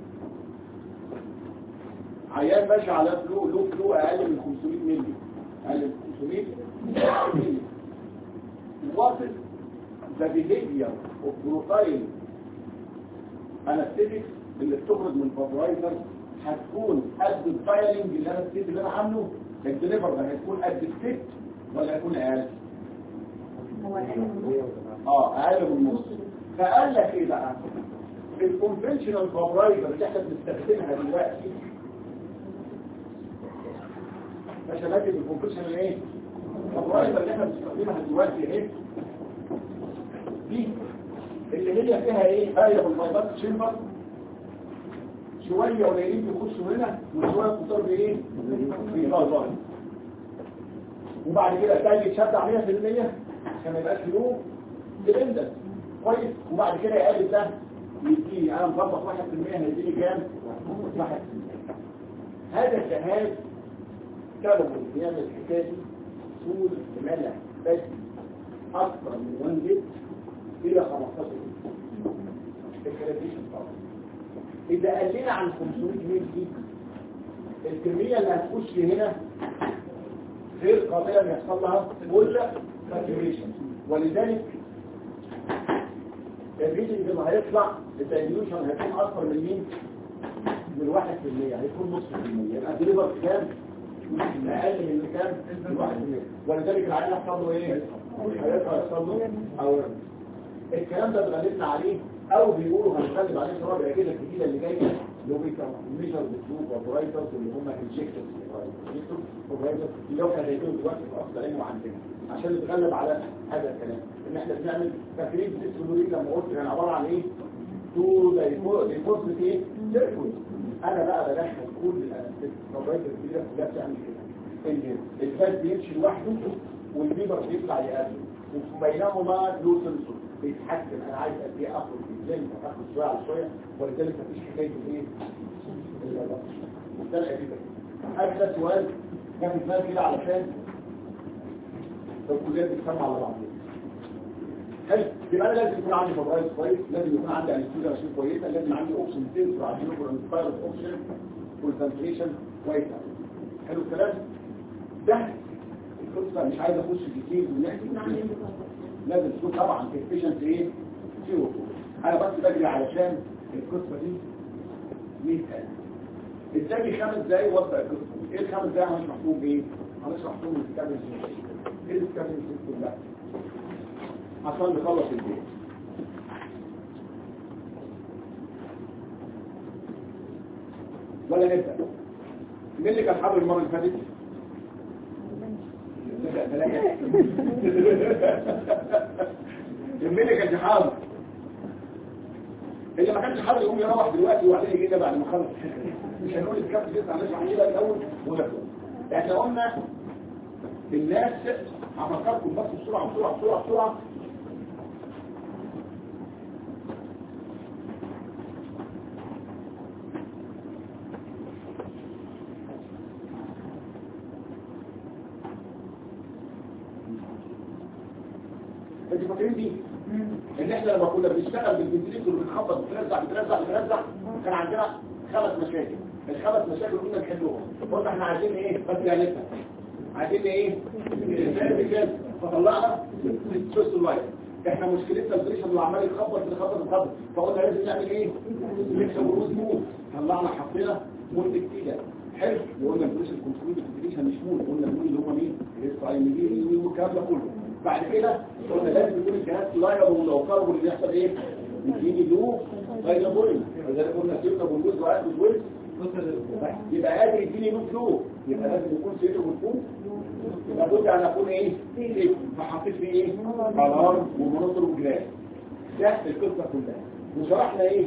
عيان ماشي على فلو له فلو اقل من 500 مللي اقل من 500 مللي واصل ذا بيهيفير اوف بروتاين انستيتكس اللي بتخرج من الفابرايزر هتكون قد الفايلنج اللي انا الستيت اللي انا عامله الدليفر ده هيكون قد الست ولا هيكون اقل؟ اه اقل من النص فقال لك ايه بقى؟ الكونفنشنال فابرايزر اللي احنا بنستخدمها دلوقتي فشبكة الكونفنشنال ايه؟ الفابرايزر اللي احنا بنستخدمها دلوقتي ايه؟ دي اللي هي فيها ايه؟ باية بالفايبات تشمبر شوية قليلين بيخشوا هنا وشوية كتار بايه؟ بيطلعوا وبعد كده التاني يتشد عليها في المية عشان ما يبقاش له ديبندنت كويس وبعد كده يقابل ده يديني انا مظبط 1% هيديني كام؟ 1% هذا الجهاز كانوا بيعمل الحكايه دي طول ملح بس اكثر من 1 لتر الى 15 لتر الكريديشن طبعا اذا قلنا عن 500 مللي الكميه اللي هتخش هنا غير قابله ان يحصل لها ولا ساتوريشن ولذلك الريتنج اللي هيطلع الدايليوشن هيكون اكثر من مين؟ من 1% هيكون نص في المية يبقى ديليفر كام؟ اقل من كام؟ من 1% ولذلك العيان يحصل له ايه؟ هيطلع يحصل له او الكلام ده اتغلبنا عليه او بيقولوا هنتكلم عليه في الرابع كده الجديده اللي جايه اللي هو ميجر بالسوق اوبرايترز اللي هم انجكتورز اوبرايترز اللي هو احنا شايفينه دلوقتي في اصل علم عندنا عشان نتغلب على هذا الكلام ان احنا بنعمل تفريغ السلولين لما قلت كان عباره عن ايه؟ تو ديفورس ايه؟ سيركل انا بقى بدخل كل الاوبرايترز الكبيره كلها بتعمل كده ان الفاز بيمشي لوحده والبيبر بيطلع يقابله وبينهما له سنسور بيتحكم انا عايز قد ايه اخرج ازاي اخد شويه على شويه ولذلك مفيش حكايه ايه ده الحقيقه هذا سؤال كان في كده علشان الكليات بتسمع على بعض حلو يبقى انا لازم يكون عندي فبرايز كويس لازم يكون عندي انستيزيا ماشين كويسه لازم عندي اوبشن سنسور عشان يكون انسبايرد اوبشن كونسنتريشن كويسه حلو الكلام ده القصه مش عايز اخش كتير ونحكي كتير. لازم تكون طبعا efficient ايه سي او انا بس بجري علشان القصه دي 100000 ازاي خمس دقايق وابدا القصه دي؟ ايه الخمس دقايق مش محسوب ايه هنشرح لهم الكتاب ازاي ايه الكتاب ازاي ده عشان نخلص البيت ولا نبدا مين اللي كان حاضر المره اللي فاتت نبدأ ثلاثة. مين اللي كان حاضر اللي ما كانش حاضر يقوم يروح دلوقتي وبعدين يجي لنا بعد ما خلص مش هنقول الكابتن لسه هنشرح كده الاول ونبدا احنا قلنا الناس هفكركم بس بسرعه بسرعه بسرعه بسرعه انتوا فاكرين دي ان احنا لما كنا بنشتغل بالفنتليتور بنخبط بنرزع بنرزع بنرزع كان عندنا خمس مشاكل الخمس مشاكل قلنا نحلهم قلنا احنا عايزين ايه بس يعني عايزين ايه كده فطلعنا سوست الوايت احنا مشكلتنا البريشر اللي عمال يخبط يخبط يخبط فقلنا لازم نعمل ايه نكسب الروز مود طلعنا حطينا مود جديده حلو وقلنا البريشر كنترول كومبليكيشن مش مود قلنا المود اللي هم مين الاس اي ام دي والكلام ده كله بعد كده قلنا لازم يكون الجهاز لايبل ولو قرب اللي بيحصل ايه يجي له غير بولي لذلك قلنا سيبنا بالجزء وقت الجزء يبقى قادر يديني له فلو يبقى لازم يكون سيبنا بالفلو يبقى بد ان اكون ايه سيف فحطيت فيه ايه الارم ومناظر وجلاس ده القصه كلها وشرحنا ايه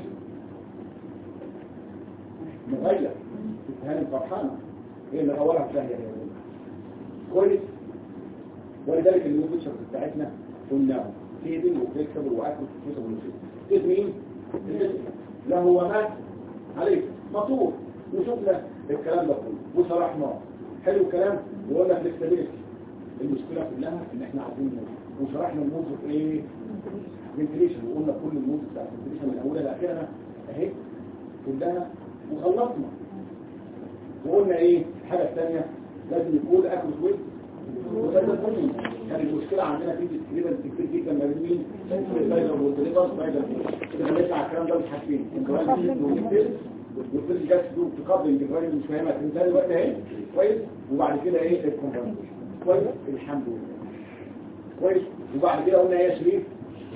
مغير هاني فرحانه ايه اللي غورها في داهيه كويس ولذلك النيو فيتشرز بتاعتنا قلنا تيبل وفليكسبل واكل وفليكسبل وفليكسبل مين؟ لا هو مات عليك مطور وشفنا الكلام ده كله وشرحناه حلو الكلام وقلنا فليكسبيليتي المشكله كلها ان احنا عايزين نموت وشرحنا الموز في ايه؟ فنتليشن وقلنا كل الموز بتاع الفنتليشن من اولها لاخرها اهي كلها وخلصنا وقلنا ايه الحاجه الثانيه لازم يكون اكل كويس وده كله كان المشكلة عندنا في تقريبا كتير جدا ما بين مين الفايدر والدليفر فايدر كده هنرجع على الكلام ده مش حاجتين الجوال والفيل والفيل جات له تقابل الجوال مش فاهمها تنزل دلوقتي اهي كويس وبعد كده ايه الكومباوند كويس الحمد لله كويس وبعد كده قلنا ايه يا شريف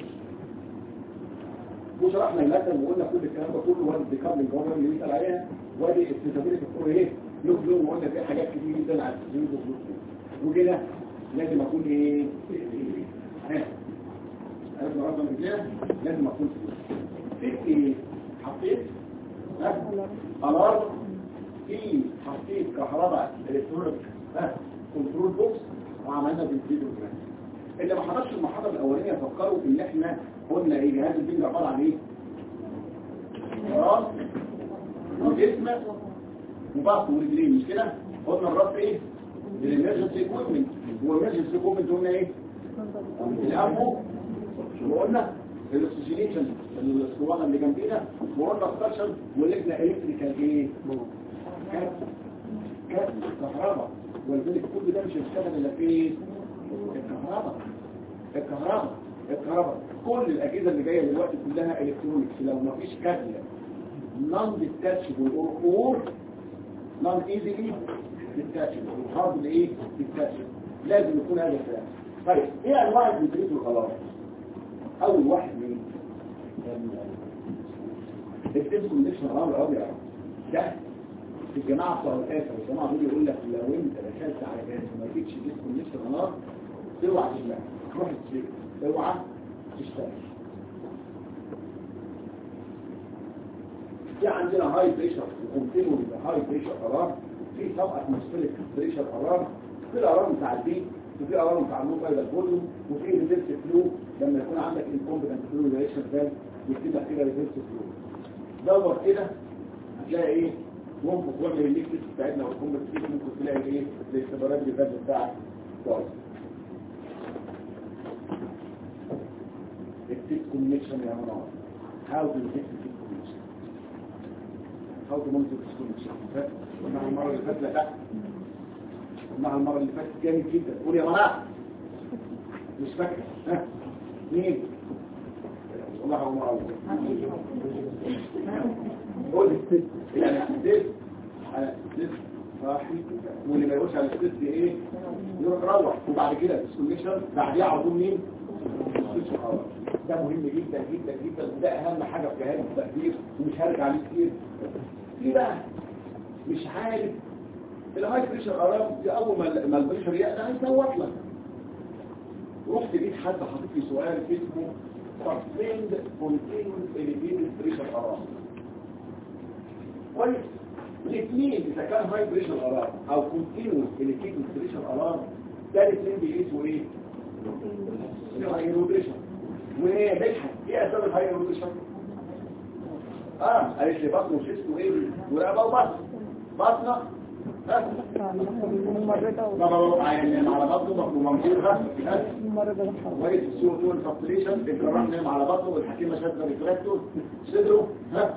وشرحنا المثل وقلنا كل الكلام ده كله وادي الديكابل الجوال اللي بيسال عليها وادي السيتابيلتي الكوره ايه يوم وقلنا في حاجات كتير جدا على التسجيل وكده لازم اكون ايه ها عرفنا رقم كده لازم اكون في ايه حطيت الارم في حطيت كهرباء الكترونيك ها كنترول بوكس وعملنا بالفيديو كمان اللي ما حضرش المحاضره الاولانيه فكروا ان احنا قلنا ايه جهاز الفيديو عباره عن ايه راس وجسم وبطن ورجلين مش كده قلنا الراس ايه الامرجنسي اكويبمنت والامرجنسي اكويبمنت قلنا ايه الامبو وقلنا الاكسجينيشن الاسطوانه اللي جنبينا وقلنا السكشن ولجنا الكتريكال ايه كات كات كهرباء ولذلك كل ده مش هيشتغل الا في الكهرباء الكهرباء الكهرباء كل الاجهزه اللي جايه دلوقتي كلها الكترونكس لو ما فيش كابل نون ديتاتشبل اور نون ايزيلي ديتاتشبل الهارد ايه ديتاتشبل لازم يكون هذا الكلام طيب ايه انواع الفنتريت والخلاص اول واحد مين الديسكونكشن الامر الابيض ده الجماعه بتوع الاسر الجماعه دول يقول لك لو انت دخلت على جهاز وما لقيتش ديسكونكشن نار اوعى تشتغل روح تشتغل اوعى تشتغل في عندنا هاي بريشر وكونتينو هاي بريشر قرار في سب اتموسفيريك بريشر قرار في القرار بتاع البيت وفي قرار بتاع النور فايدر فوليوم وفي ريفيرس فلو لما يكون عندك انكومبتنت فلو ريليشن فال يكتب كده ريفيرس فلو دور كده هتلاقي ايه ممكن تعمل الليكتس بتاعتنا والكومبتنت ممكن تلاقي ايه الاختبارات اللي فاتت بتاعك كويس fit connection يا منار how to detect fit connection how to monitor fit connection قلنا المرة اللي فاتت لا قلنا المرة اللي فاتت جامد جدا قول يا منار مش فاكر ها مين والله هو مرة قول يعني حسيت انا حسيت صاحي واللي ما يقولش على الحسيت دي ايه يروح يروح وبعد كده السكونيشن بعديها على طول مين السكونيشن خلاص. ده مهم جدا جدا جدا وده اهم حاجه في جهاز التقدير ومش هرجع عليه كتير في بقى مش عارف الهاي بريشر ارام دي اول ما ما البريشر يقل هيصوت لك رحت لقيت حد حاطط لي سؤال اسمه sustained continuous elevated pressure alarm كويس الاثنين اذا كان هاي بريشر الارام او continuous elevated pressure alarm ده الاثنين بيقيسوا ايه؟ الهاي بريشر وايه بيضحك ايه اسباب الهاي بريشر؟ اه قالت لي بطن وشيست وايه ورقبه وبطن بطنه ها مرة عين على بطنه ومنظورها ممرضة الحرب كويس السيو 2 الفابتريشن الجراح نام على بطنه والحكيمه شاده ريفراكتور صدره ها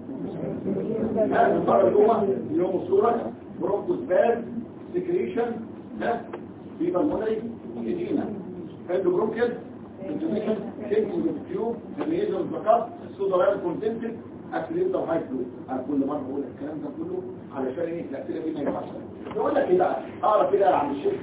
ها من بره جوه يوم الصوره برونكوس باد سكريشن ها في بالمونري ايدينا هاندو برونكل انتوميشن شيكينج تيوب هرنيزم بكاب سودرال كونتنتد اكسيدنت هاي فلو انا كل مره بقول الكلام ده كله علشان ايه الاسئله دي ما ينفعش نقول لك ايه بقى اقرا كده يا عم الشيخ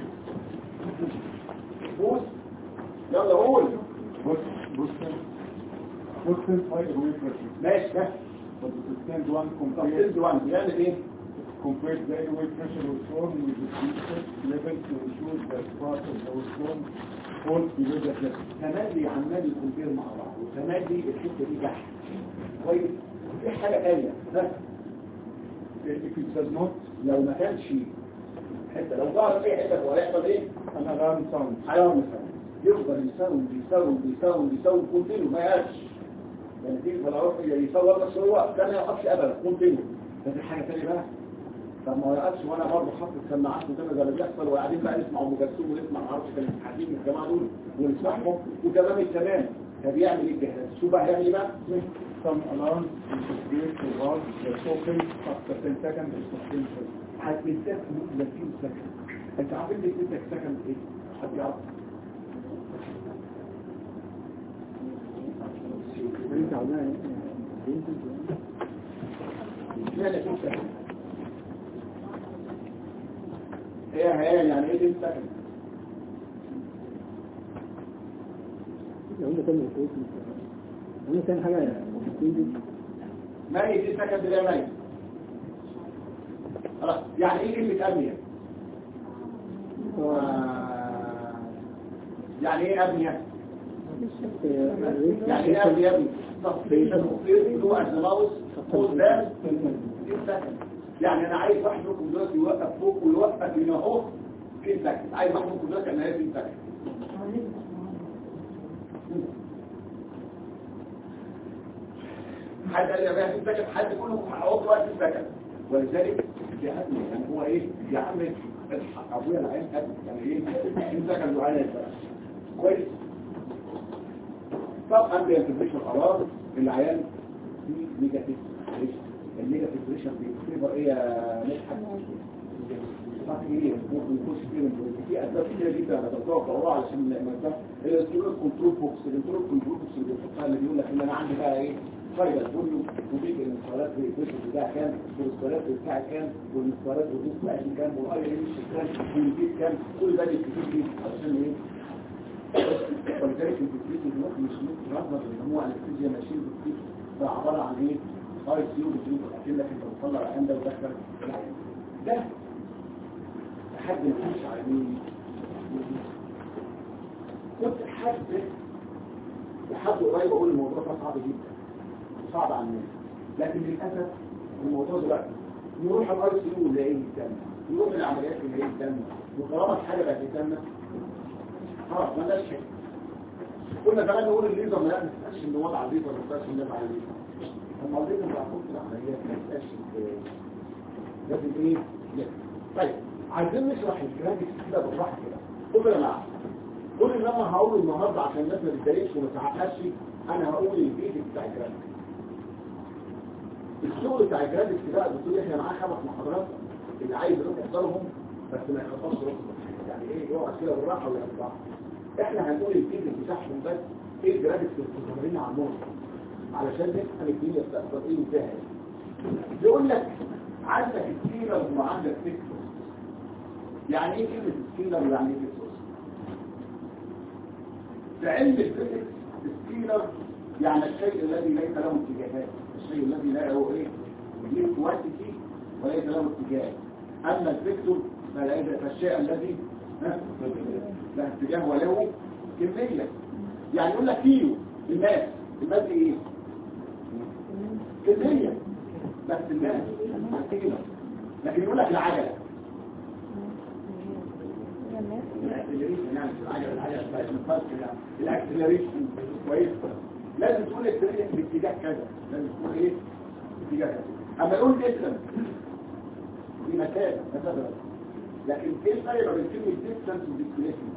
بص يلا قول بص بص بص هاي روي بريشر ماشي ماشي but the sustained one طب compared سيلز 1 بيعمل ايه compared the airway pressure was shown with the decreased level to ensure that part of the stone falls below the level. تملي عمال يكونفير مع بعض وتملي الحته دي جحد كويس في حاجه ثانيه بس If it does not, لو ما كانش حته لو ظهر اي حته هو هيحصل ايه an alarm sounds. حيوان مثلا يفضل يساوي يساوي يساوي يساوي كونتينيو ما يقفش يعني تيجي في العرف يصور بس هو ده ما يقفش ابدا كونتينيو ده في حاجه ثانيه بقى طب ما يقفش وانا برضه حاطط سماعات وكده زي ما بيحصل وقاعدين بقى نسمع ام كلثوم ونسمع ما اعرفش كان الحكيم من الجماعه دول ونسمعهم وكلام الكلام طب يعمل ايه الجهاز شو بقى هيعمل ايه بقى Some alarms interfere to valve the open after 10 seconds is sustained. هتديك 30 سكند انت عارف اللي اديتك سكند ايه حد يعرف انت عاوزها اشمعنى 30 سكند ايه هي يعني ايه 30 سكند لو انت تعمل كويس انا تعمل حاجة تنجز ما هي دي سكند لا ما هي خلاص يعني ايه كلمه ابنيه آه، يعني ايه ابنيه يعني ايه ابنيه يا ابني تصفيشن وفير له اجنباوس قدام في سكند يعني انا عايز واحد منكم دلوقتي يوقف فوق ويوقف هنا اهو في سكند عايز واحد منكم دلوقتي انا في سكند حد قال لي بقى في سكند حد كله هقعد وقت في سكند ولذلك يا ابني يعني هو ايه يا عم الحق ابويا العين ابني يعني ايه في سكند وعين بقى كويس طب عندي انتبريشن قرار العيان في نيجاتيف بريشر النيجاتيف بريشر بيفيفر ايه يا مدحت صح ايه ممكن يخش فيه من في اسباب كتير جدا انا بتوقع علشان ما ده الكنترول كنترول بوكس الكنترول كنترول بوكس اللي بيحطها اللي بيقول لك ان انا عندي بقى ايه فايده فوليوم وبيجي المسارات البريشر بتاعها كام والمسارات بتاعها كام والمسارات الريدوس بتاعتي كام والاي ريش كام والبيت كام كل ده بيكتب لي عشان ايه ولذلك الفكرية الوقت مش ممكن رغم الجموع الفيزياء ماشيين بكتير فعبارة عن ايه؟ اي سي وبتجيب اكنك انت بتطلع العين ده ودخل العين ده لحد ما تمشي على مين؟ كنت حد لحد قريب اقول الموضوع ده صعب جدا صعب على الناس لكن للاسف الموضوع دلوقتي نروح الاي سي نلاقيه الدم نروح العمليات نلاقيه الدم وطالما الحاجه بقت الدم خلاص ما لهاش شيء كنا كمان نقول الليزر ما لا نسالش ان وضع الليزر ما نسالش ان على الليزر اما الليزر بتاع كل العمليات ما نسالش لازم ايه لا. طيب عايزين نشرح الجرافيكس كده بالراحه كده خد يا جماعه كل اللي انا هقوله النهارده عشان الناس ما تتضايقش وما تعقدش انا هقول البيزك بتاع الجرافيك الشغل بتاع الجرافيك بقى بتقول احنا معاه خمس محاضرات اللي عايز يروح يحضرهم بس ما يخلصش رخصه يعني ايه يقعد كده بالراحه ولا بالراحه احنا هنقول البيزك بتاعهم بس ايه الجرافيكس اللي بتظهر لنا على الموقع علشان نفهم الدنيا بتحصل ايه وازاي يقول لك عندك سكيلر وعندك فيكتور يعني ايه كلمه سكيلر ويعني ايه فيكتور في علم الفيزيكس السكيلر يعني الشيء الذي ليس له اتجاهات الشيء الذي لا له ايه ليه كوانتيتي وليس له اتجاه اما الفيكتور فليس الشيء الذي ها؟ له اتجاه وله كميه يعني يقول لك كيلو الماس الماس دي ايه كميه بس الماس كيلو لكن يقول لك العجله الاكسلريشن يعني العجله العجله بتاعت الفرق يعني الاكسلريشن كويس لازم تقول اكسلريشن باتجاه كذا لازم تقول ايه اتجاه كذا اما يقول ديستنس دي مسافه مسافه بس. لكن ايه الفرق بين كلمه ديستنس وديسبيسمنت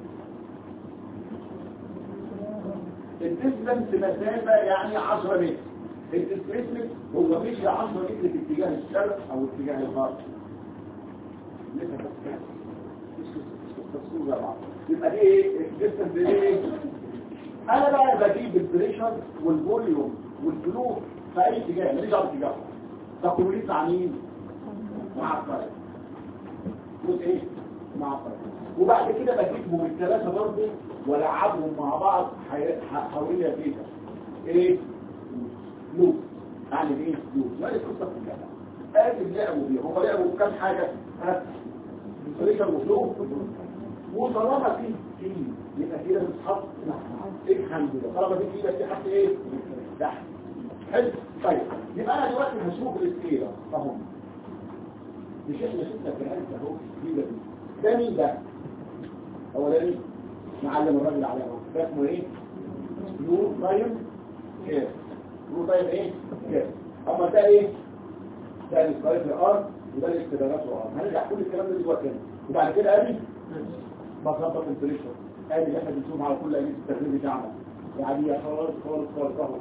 الديستنس مسافه يعني 10 متر الديسبيسمنت هو مشي 10 متر في اتجاه الشرق او اتجاه الغرب لسه بس تفصيل زي بعض يبقى دي ايه الديستنس دي ايه انا بقى بجيب البريشر والفوليوم والفلو في اي اتجاه ماليش دعوه باتجاه تقوليت مع مين مع الطريق جزء ايه مع الطريق وبعد كده بجيبهم الثلاثه برضه والعبهم مع بعض حوالي كده ايه لوب اعمل ايه لوب ما هي القصه كلها ادي لعبوا بيها هم لعبوا بكام حاجه ها بريشر وفلو وطالما في في يبقى كده بتتحط ايه الحمد لله طالما في كده بتتحط ايه تحت حلو طيب يبقى انا دلوقتي هشوف السكيلة اهو مش احنا شفنا في الهند اهو السكيلة دي ده مين ده هو ده مين معلم الراجل عليه اهو ده اسمه ايه نور تايم كير نور تايم ايه كير اما ده ايه ده الاسكايت ار وده الاستدارات ار هنرجع كل الكلام ده دلوقتي وبعد كده ادي بظبط البريشر ادي اللي احنا بنشوف على كل اجهزه التخزين بتاعنا يعني يا خالص خالص خالص اهو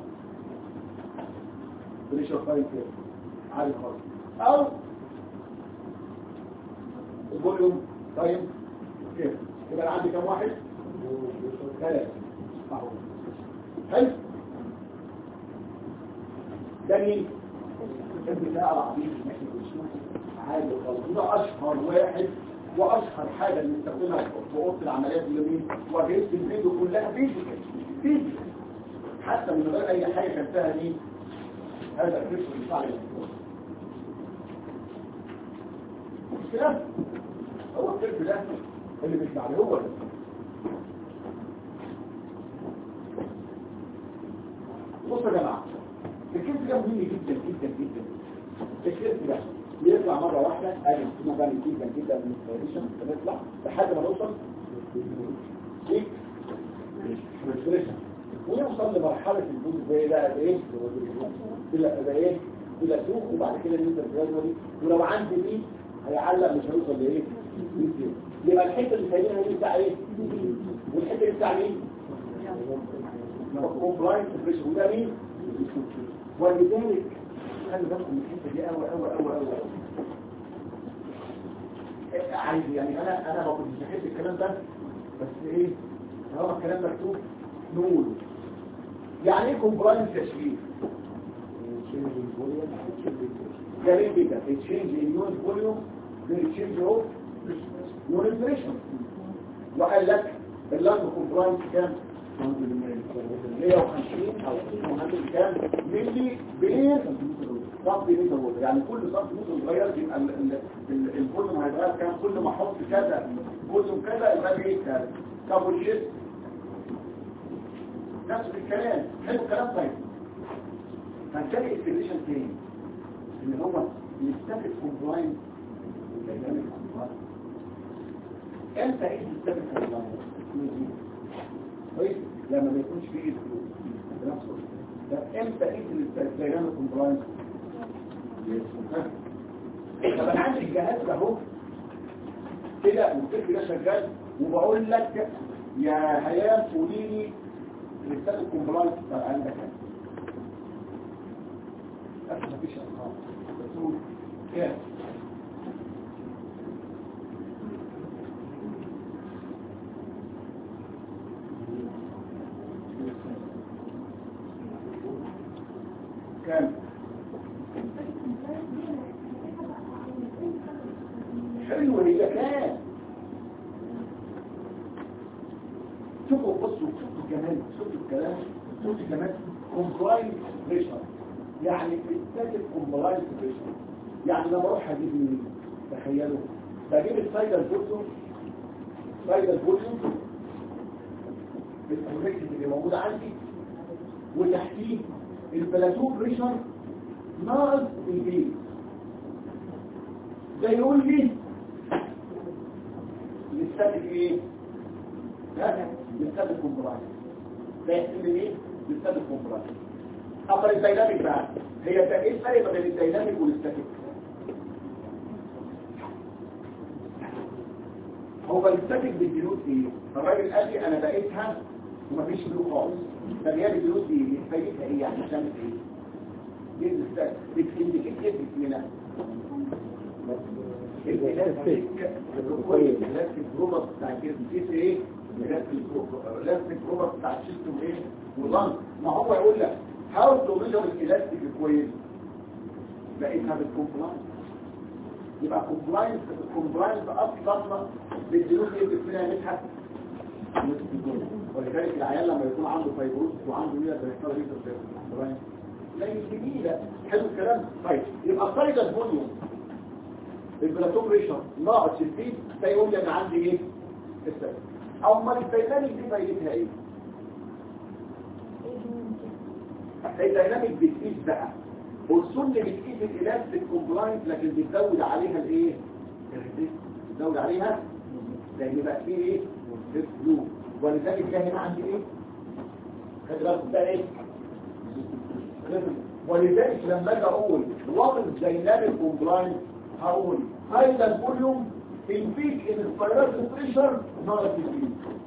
بريشر فاين كده عادي خالص او الفوليوم تايم كده يبقى انا عندي كام واحد ثلاثه اهو حلو ده مين البتاع العظيم اللي احنا بنشوفه عادي خالص وده اشهر واحد واشهر حاجه بنستخدمها في اوضه العمليات اليومين واجهزه الفيديو كلها فيزيكال فيزيكال حتى من غير اي حاجه كان فيها مين هذا الفكر بتاع الانسان مش كده هو الفكر ده اللي مش عليه هو ده بصوا يا جماعه الكيس ده مهم جدا جدا جدا الكيس ده بيطلع مرة واحدة ادي اسمه جامد جدا جدا من الانسبيريشن بنطلع لحد ما نوصل ايه ريسبريشن ونوصل لمرحلة البوز زي بقى ايه الى الى ايه الى سوق وبعد كده ننزل جرادولي ولو عندي دي هيعلق مش هيوصل لايه يبقى الحته اللي سايبينها دي بتاع ايه والحته اللي بتاع مين كومبلاينس بريشر وده مين ولذلك خلي بالكم من الحته دي قوي قوي قوي قوي عايز يعني انا انا ما كنتش بحب الكلام ده بس ايه طالما الكلام مكتوب نقول يعني ايه كومبلاينس تشريف جميل جدا تشينج اليون فوليوم تشينج اوف يون امبريشن وقال لك اللانج كومبلاينس كام 150 او 200 كام ملي بين سنتي متر ووتر يعني كل سنتي متر صغير يبقى ال- ال- ال- الفوليوم هيتغير كام كل ما احط كذا فوليوم كذا يبقى ايه كذا طب والشيت نفس الكلام حلو الكلام طيب هنلاقي اكسبريشن تاني ان هو يستفد كومبلاين امتى ايه يستفد كومبلاين كويس لما ما يكونش فيه ايد فلوس بنفسه ده امتى ايه الاستخدام الكومبلاين طب انا عندي الجهاز ده اهو كده والسلك ده شغال وبقول لك يا هيام قولي لي الاستاد الكومبلاينس بتاع عندك كام أصلا مفيش ارقام بتقول كام كام حلو هي كام شوفوا بصوا شوفوا كمان شوفوا الكلام شوفوا كمان كومبلاينس بريشر يعني الستاتيك كومبلاينس بريشر يعني لما اروح اجيب مين تخيلوا بجيب السايدر فوليوم سايدر فوليوم الكونكتد اللي موجود عندي وتحتيه البلاتو بريشر ناقص البيت ده يقول لي الستاتيك ايه لا الستاتيك كومبلاينس ده يحسب لي ايه الستاتيك كومبلاينس اما الديناميك بقى هي ايه الفرق بين الديناميك والاستاتيك هو الاستاتيك بالجنود ايه الراجل قال لي انا بقيتها ومفيش فلوس خالص طب هي الجنود دي فايدتها ايه يعني بتعمل ايه دي الاستاتيك بتنديكيت ايه بتمنى الاستاتيك كويس الاستاتيك روبوت بتاع الجسم في ايه الاستاتيك روبوت بتاع الجسم ايه واللنج ما هو يقول لك how to measure elastic equation لقيتها بالكومبلاينس يبقى كومبلاينس الكومبلاينس اصلا بالجنوب اللي فيها مدحت ولذلك العيال لما يكون عنده فيبروز وعنده مية بيحصل ليه في الكومبلاينس لا جميلة حلو الكلام طيب يبقى الطريقة فوليوم البلاتون ريشر ناقص الفيد ده يقول لي انا عندي ايه السبب او ما الديناميك دي فايدتها ايه الديناميك بتقيس بقى والسن بتقيس الالاستيك كومبلاينس لكن بتزود عليها الايه بتزود عليها لان بقى فيه ايه فلو ولذلك ده هنا عندي ايه خد بالك ده ايه ولذلك لما اجي اقول وات دايناميك كومبلاينس هقول هذا الفوليوم البيك ان الفيروس بريشر ناقص البيك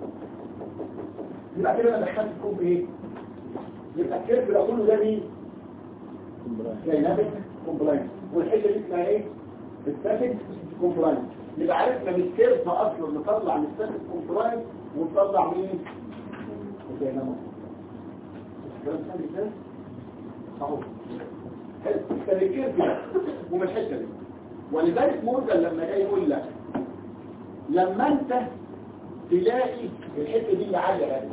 يبقى كده انا دخلت فيكم ايه يبقى الكيرف اللي اقوله ده مين دايناميك كومبلاينس والحته دي اسمها ايه ستاتيك كومبلاينس يبقى عرفنا من الكيرف اصلا نطلع من ستاتيك كومبلاينس ونطلع مين الدايناميك الكلام سهل ازاي اهو حلو كان الكيرف ده ومن الحته دي ولذلك مورجان لما جاي يقول لك لما انت تلاقي الحته دي اللي عاليه قوي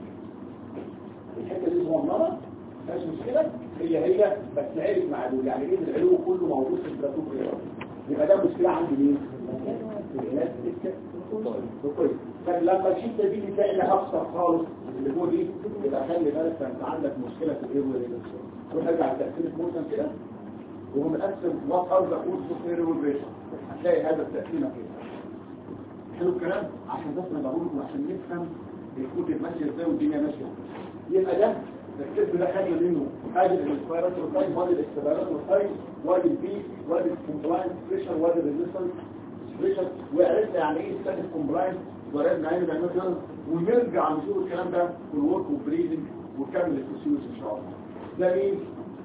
الحته دي صغننه مش مشكله هي هي بس عرف مع دول يعني ايه العلو كله موجود في البلاتون يبقى ده مشكله عند مين الالاستيك كويس طب لما الحته دي تلاقي انها اكثر خالص اللي هو دي يبقى خلي بالك انت عندك مشكله في الايرو روح ارجع لتاثير موسم كده وهو مقسم وات ار ذا كود اوف ايرو ريشن هتلاقي هذا التقسيم كده حلو الكلام عشان بس انا بقول لكم عشان نفهم الكود ماشيه ازاي والدنيا ماشيه يبقى ده الكتب ده حاجه منه حاجه الاسبيرات والتايم وادي الاستبارات والتايم وادي البي وادي الكومبلاينس بريشر وادي الريزيستنس بريشر وعرفنا يعني ايه ستاتيك كومبلاينس وعرفنا يعني بنعمل كده ونرجع نشوف الكلام ده في الورك وبريدنج ونكمل الفسيوس ان شاء الله ده مين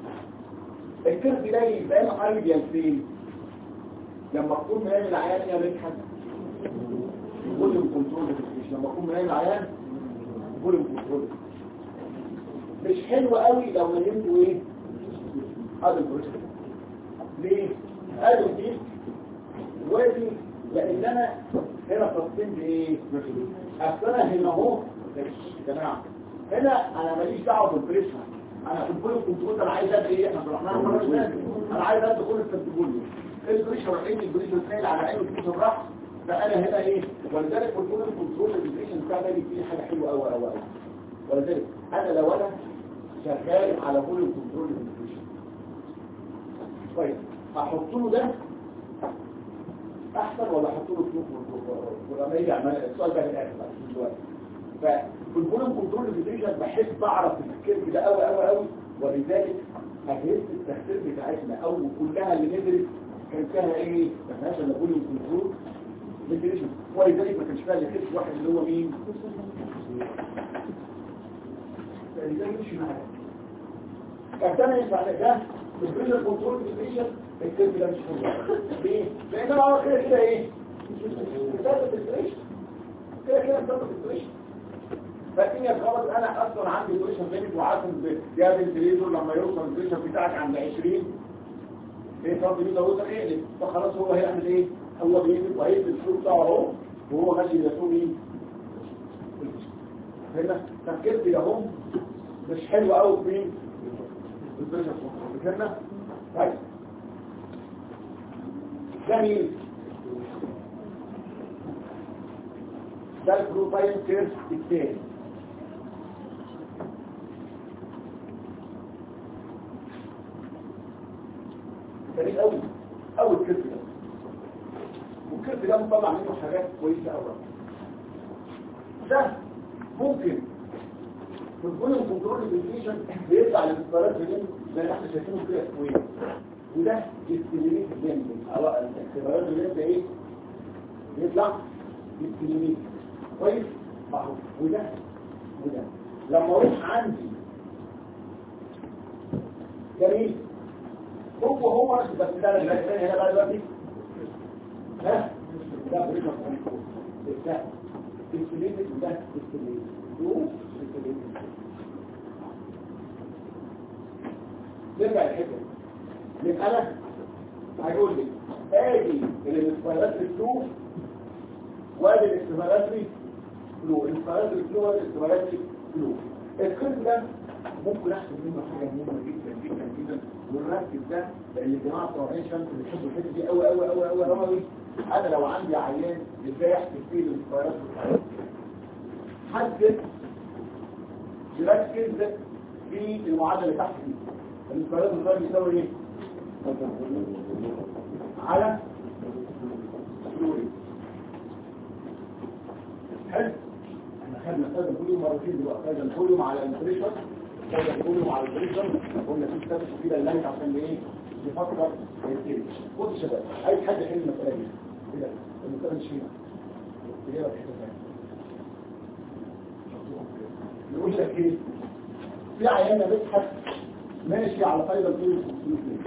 الكيرف ده يبقى له ايديال فين لما تكون منام العيان يا بنحس فوليوم كنترول لما تكون منام العيان فوليوم كنترول مش حلو قوي لو نمتوا ايه هذا البروسيس ليه قالوا دي وادي لان انا هنا فصلين بايه اصل انا هنا اهو يا جماعه هنا انا ماليش دعوه بالبريشر انا في البوليو كنترول انا عايز ادي ايه احنا شرحناها المره اللي فاتت انا عايز ادي كل التنتبوليو البريشر عيني البريشر سائل على عينه في الراس فانا هنا ايه ولذلك في البوليو كنترول البريشر بتاع ده فيه حاجه حلوه قوي قوي قوي ولذلك انا لو انا شغال على فوليو كنترول البريشر طيب احط له ده احسن ولا احط له فلوس ولما يجي اعمل السؤال ده في الاخر بقى دلوقتي ففي الفوليوم كنترول البريشر بحب اعرف الكيرف ده قوي قوي قوي ولذلك اجهزه التخدير بتاعتنا او كلها اللي نزلت كان فيها ايه ما فيهاش الا فوليوم كنترول البريشر ولذلك ما كانش فيها الا كيرف واحد اللي هو مين يعني ده يمشي معاك فانا ينفع ده البريشر كنترول ديفيشن الكيرف ده مش كله ليه؟ لان انا عارف كده كده ايه؟ مثبت البريشر كده كده مثبت البريشر فاكين يا خبر انا اصلا عندي بريشر ليميت وعارف ان جاب البريشر لما يوصل البريشر بتاعك عند 20 ايه صار بيه ده اقلب فخلاص هو هيعمل ايه؟ هو بيقلب وهيقلب الشغل بتاعه اهو وهو ماشي يسوي مين؟ هنا تفكير كده اهو مش حلو قوي في البريشر فهمنا؟ طيب ده مين؟ ده البروفايل كيرف الثاني جميل قوي قوي الكيرف ده والكيرف ده مطلع منه حاجات كويسه قوي ده ممكن في الفوليوم كنترول ديفيشن بيطلع للانتقالات منين زي ما احنا شايفينه كده كويس وده استيميليت جامد او الاختبارات اللي انت ايه بيطلع استيميليت كويس اهو وده وده لما اروح عندي جميل هو هو نفس بس ده اللي هنا هنا بقى دلوقتي ها ده بريشر كنترول ده استيميليت وده استيميليت دول استيميليت نرجع الحته من انا هيقول لي ادي الاستفادات الفلو وادي الاستفادات فلو الاستفادات الفلو وادي الاستفادات فلو الكلام ده ممكن احسب منه حاجه مهمه جدا جدا جدا والركز ده لان الجماعه بتوع عين شمس بيحبوا الحته دي قوي قوي قوي قوي قوي انا لو عندي عيان ازاي احسب فيه الاستفادات حدد يركز في المعادله اللي تحت دي الانفراد الغير يساوي ايه على فلوري حلو احنا خدنا خدنا كل يوم مرتين دلوقتي خدنا كل يوم على البريشر خدنا كل يوم على البريشر قلنا في ستاتس كده اللانك عشان ايه نفكر يبتدي خد يا شباب اي حد يحل المساله دي كده المساله مش هنا تجيبها في حته ثانيه يقول لك ايه في عيانه بتضحك ماشي على فايدة طول الخصوصية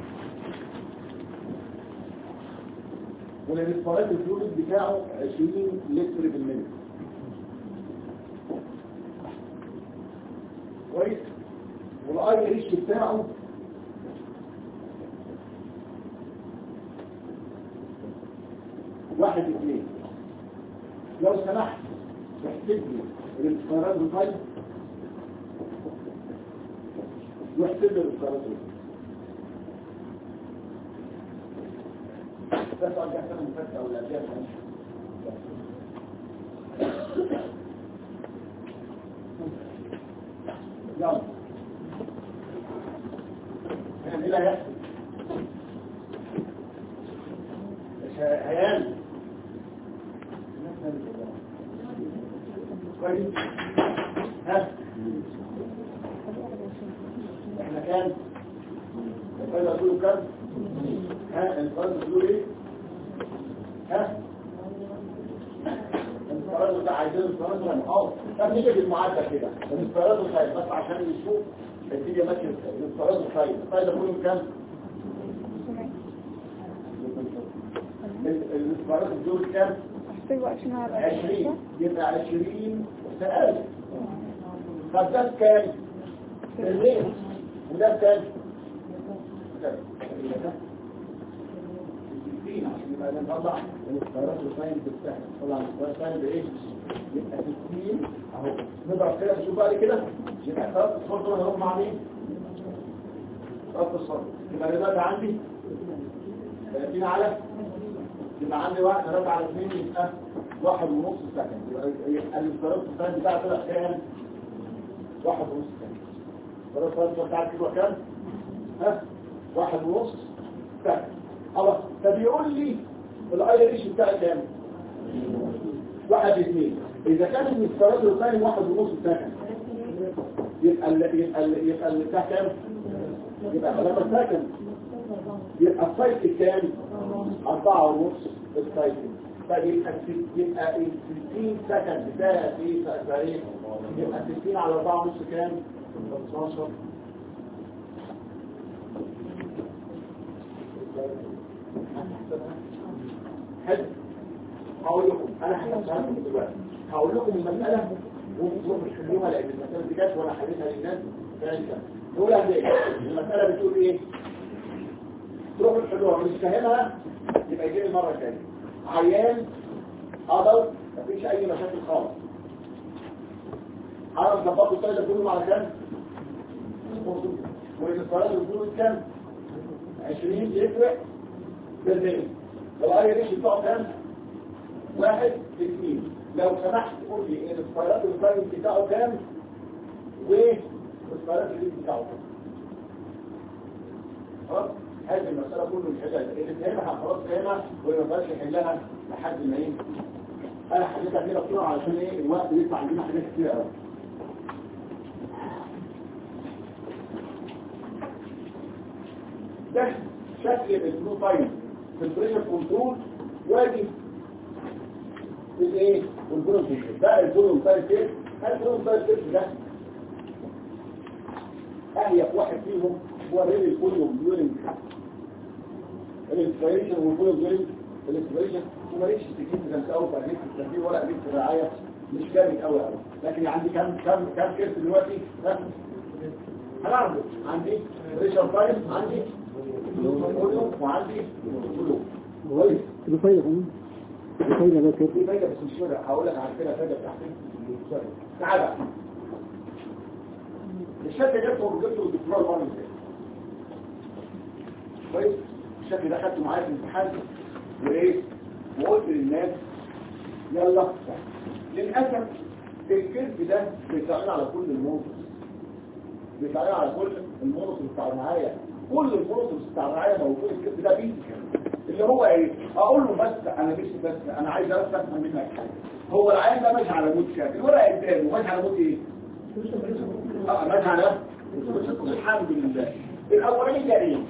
والانسفارات الفلويد بتاعه 20 لتر بالملي كويس والاي ريش بتاعه واحد اثنين لو سمحت احسب لي الانسفارات بتاعه واحسب لي الانسفارات بس أرجع سنة مفتة أو الأجيال يلا يعني لا يحصل مش هيان كويس ها احنا كان الفايدة أقوله كام ها الفايدة أقوله ايه ها الانفراد بتاع عايزين الانفراد ولا اه طب نيجي بالمعادله كده الانفراد والخير بس عشان نشوف الدنيا ماشيه ازاي الانفراد والخير الخير ده كله كام الانفراد الدول كام 20 يبقى 20 سأل طب ده كام الريت وده كام ده عشان يبقى نطلع الاسكارات والساين بالسهل طلع الاسكارات بايه يبقى 60 اهو نضرب كده نشوف بعد كده يبقى خلاص الصوت ده هيروح مع مين خلاص الصوت يبقى دلوقتي عندي 30 على يبقى عندي واحد ثلاثة على اثنين يبقى واحد ونص سكند يبقى الاسكارات والساين بتاعه طلع كام واحد ونص سكند خلاص خلاص بتاعت كده كام ها واحد ونص سكند خلاص فبيقول لي الاي ريش بتاعي كام واحد اثنين اذا كان المستويات الثاني واحد ونص سكند يبقى ال يبقى ال يبقى اللي بتاع كام يبقى ثلاثة سكند يبقى السايكل كام أربعة ونص السايكل فيبقى يبقى 60 سكند ده ايه ايه يبقى 60 على 4 ونص كام 12 حلو هقول لكم انا هحسبها لكم دلوقتي هقول لكم المساله وانتم مش تحلوها لان المساله دي جت وانا حليتها للناس فانت نقول ليه المساله بتقول ايه تروحوا تحلوها مش فاهمها يبقى يجي لي المره الثانيه عيان قدر مفيش اي مشاكل خالص انا مظبط الطريق ده كله على كام والانتصارات اللي بتقول كام 20 يفرق بالمية الآية ريش بتوع كام واحد اثنين لو سمحت قول لي ان الانتصارات الفايل بتاعه كام والانتصارات اللي بتاعه كام خلاص هذه المسألة كله الحلال اللي فهمها خلاص فهمها وما بقاش يحلها لحد ما ايه انا حليتها كده بسرعة علشان ايه الوقت يطلع عندنا حاجات كتير قوي ده شكل الفلو تايم في البريشر كنترول وادي في الايه والفولوم تايم ده الفولوم تايم كيف الفولوم تايم كيف ده اهيف واحد فيهم هو الريل الفولوم ديورنج الانسبيريشن والفولوم ديورنج الانسبيريشن وماليش سيجنفيكانس قوي في عليك التنبيه ولا عليك الرعايه مش جامد قوي قوي لكن عندي كام كام كام كيس دلوقتي ها هنعرفه عندي بريشر تايم عندي فوليوم وعندي فولوم كويس الفايدة كمان الفايدة ده كده دي فايده بس مش فايده هقول لك على كده فايده بتاعتي تعالى الشكل ده جبته جبته الدكتور المره اللي فاتت كويس الشكل ده خدته معايا في الامتحان وايه وقلت للناس يلا للاسف الكيرف ده بيتعمل على كل الموتوس بيتعمل على كل الموتوس بتاع الرعايه كل الموتوس بتاع الرعايه موجود الكيرف ده بيجي اللي هو ايه اقول له بس انا مش بس انا عايز بس افهم منك حاجه هو العيان ده ماشي على موت كام الورقه قدامه ماشي على موت ايه اه ماشي على الحمد لله الاولاني ده ايه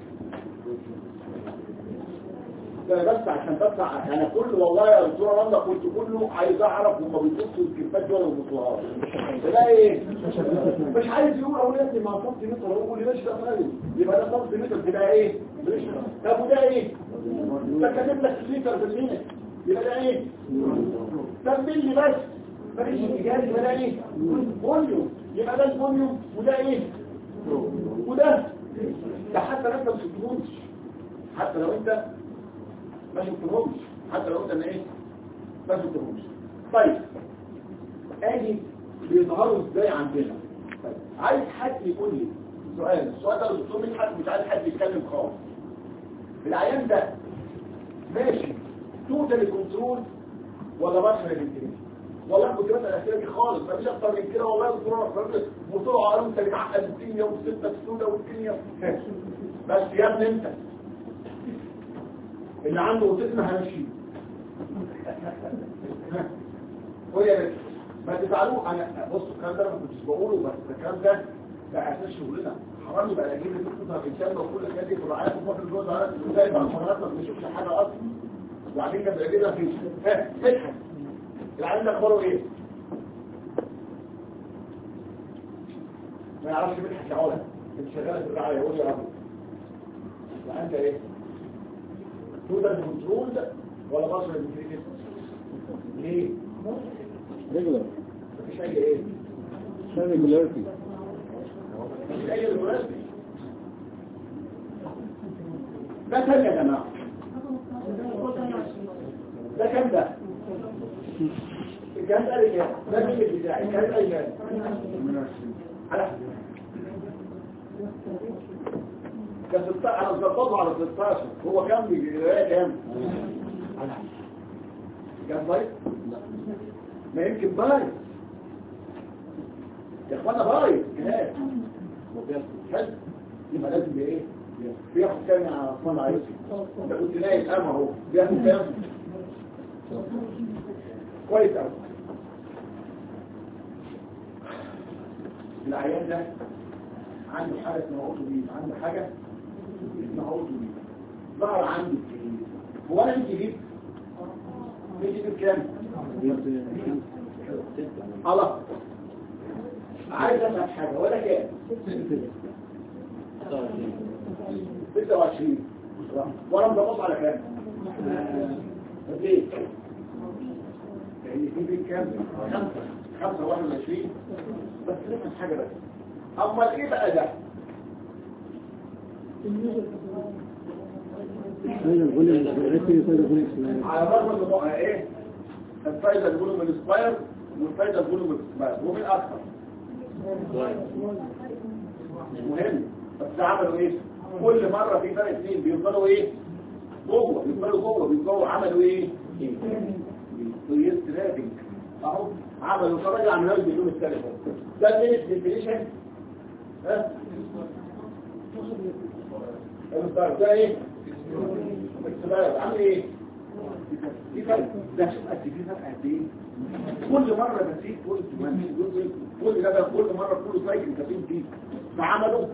ده بس عشان بس انا كل والله يا دكتور رمضة كنت كله عايز اعرف هما بيبصوا الكلمات دول ولا ده ايه مش عايز يقول اولادي ما صمت متر هو يقول لي ماشي ده خالد يبقى ده صمت متر تبقى ايه طب وده ايه ده كاتب لك لتر بالمينت يبقى ده ايه طب ملي بس ماليش اجابه يبقى ده ايه فوليوم يبقى ده الفوليوم وده ايه وده ده حتى لو انت مش بتموتش حتى لو انت ما شفتهمش حتى لو قلت ان ايه ما شفتهمش طيب ادي بيظهروا ازاي عندنا طيب. عايز حد يقول لي سؤال السؤال ده الدكتور مش حد مش عايز حد يتكلم خالص العيان ده ماشي توتالي كنترول ولا بشر الانتريج والله كنت بسأل الأسئلة دي خالص مفيش أكتر من كده والله يا دكتور بسرعة قالوا أنت بتعقد الدنيا وستة السودة والدنيا بس يا ابني أنت اللي عنده اوتيزم همشيه قول يا باشا ما تزعلوا انا بصوا الكلام ده انا ما كنتش بقوله بس الكلام ده ده اساس شغلنا حرام يبقى اجيب لك تظهر الانسان وكل الحاجات دي في الرعايه وفي الجوز ازاي بقى مرات ما بنشوفش حاجه اصلا وبعدين كان بيجيبها في ها اضحك العيال ده اخباره ايه؟ ما يعرفش بيضحك يا علا انت شغاله في الرعايه قول يا رب وانت ايه؟ توتال كنترول ولا بشر الانتريجنس ليه ريجولار مفيش اي ايه عشان ريجولاريتي مفيش اي ريجولاريتي ده كام يا جماعه ده كام ده الجهاز قال ايه ده مين بتاعي الجهاز قال ايه على ده 16 انا ظبطه على 16 هو كام بيجي كام كام بايت ما يمكن بايت يا اخوانا بايت جهاز حلو يبقى لازم بايه بياخد كام على عثمان عايز انت كنت نايم قام اهو بياخد كام كويس قوي العيان ده عنده حاجه اسمها اوتوبيس عنده حاجه اسمها اوتوبيس ظهر عندي هو انا انت جيت انت جيت كام الله عايز افهم حاجه ولا كام 26 وانا مضبط على كام ليه لان في بيت كام خمسة خمسة واحد وعشرين بس نفهم حاجة بس اما ايه بقى ده هذا الغلم الرئيسي هذا الغلم اسمه على الرغم ان هو ايه الفايدة الفولوم الاسباير والفايدة الفولوم الاسباير ومين اكثر مش مهم بس عملوا ايه كل مرة في فرق اثنين بيفضلوا ايه جوه بيفضلوا جوه بيفضلوا عملوا ايه ويسترابنج اهو عملوا فرق عملوا باللون الثالث ده مين ديفينيشن ها المستعرض ده ايه الاستباب عامل ايه في فرق ده شوف قد في فرق قد ايه كل مرة بسيط قلت كل ده بقى كل مرة كله سايكل كاتين فيه فعملوا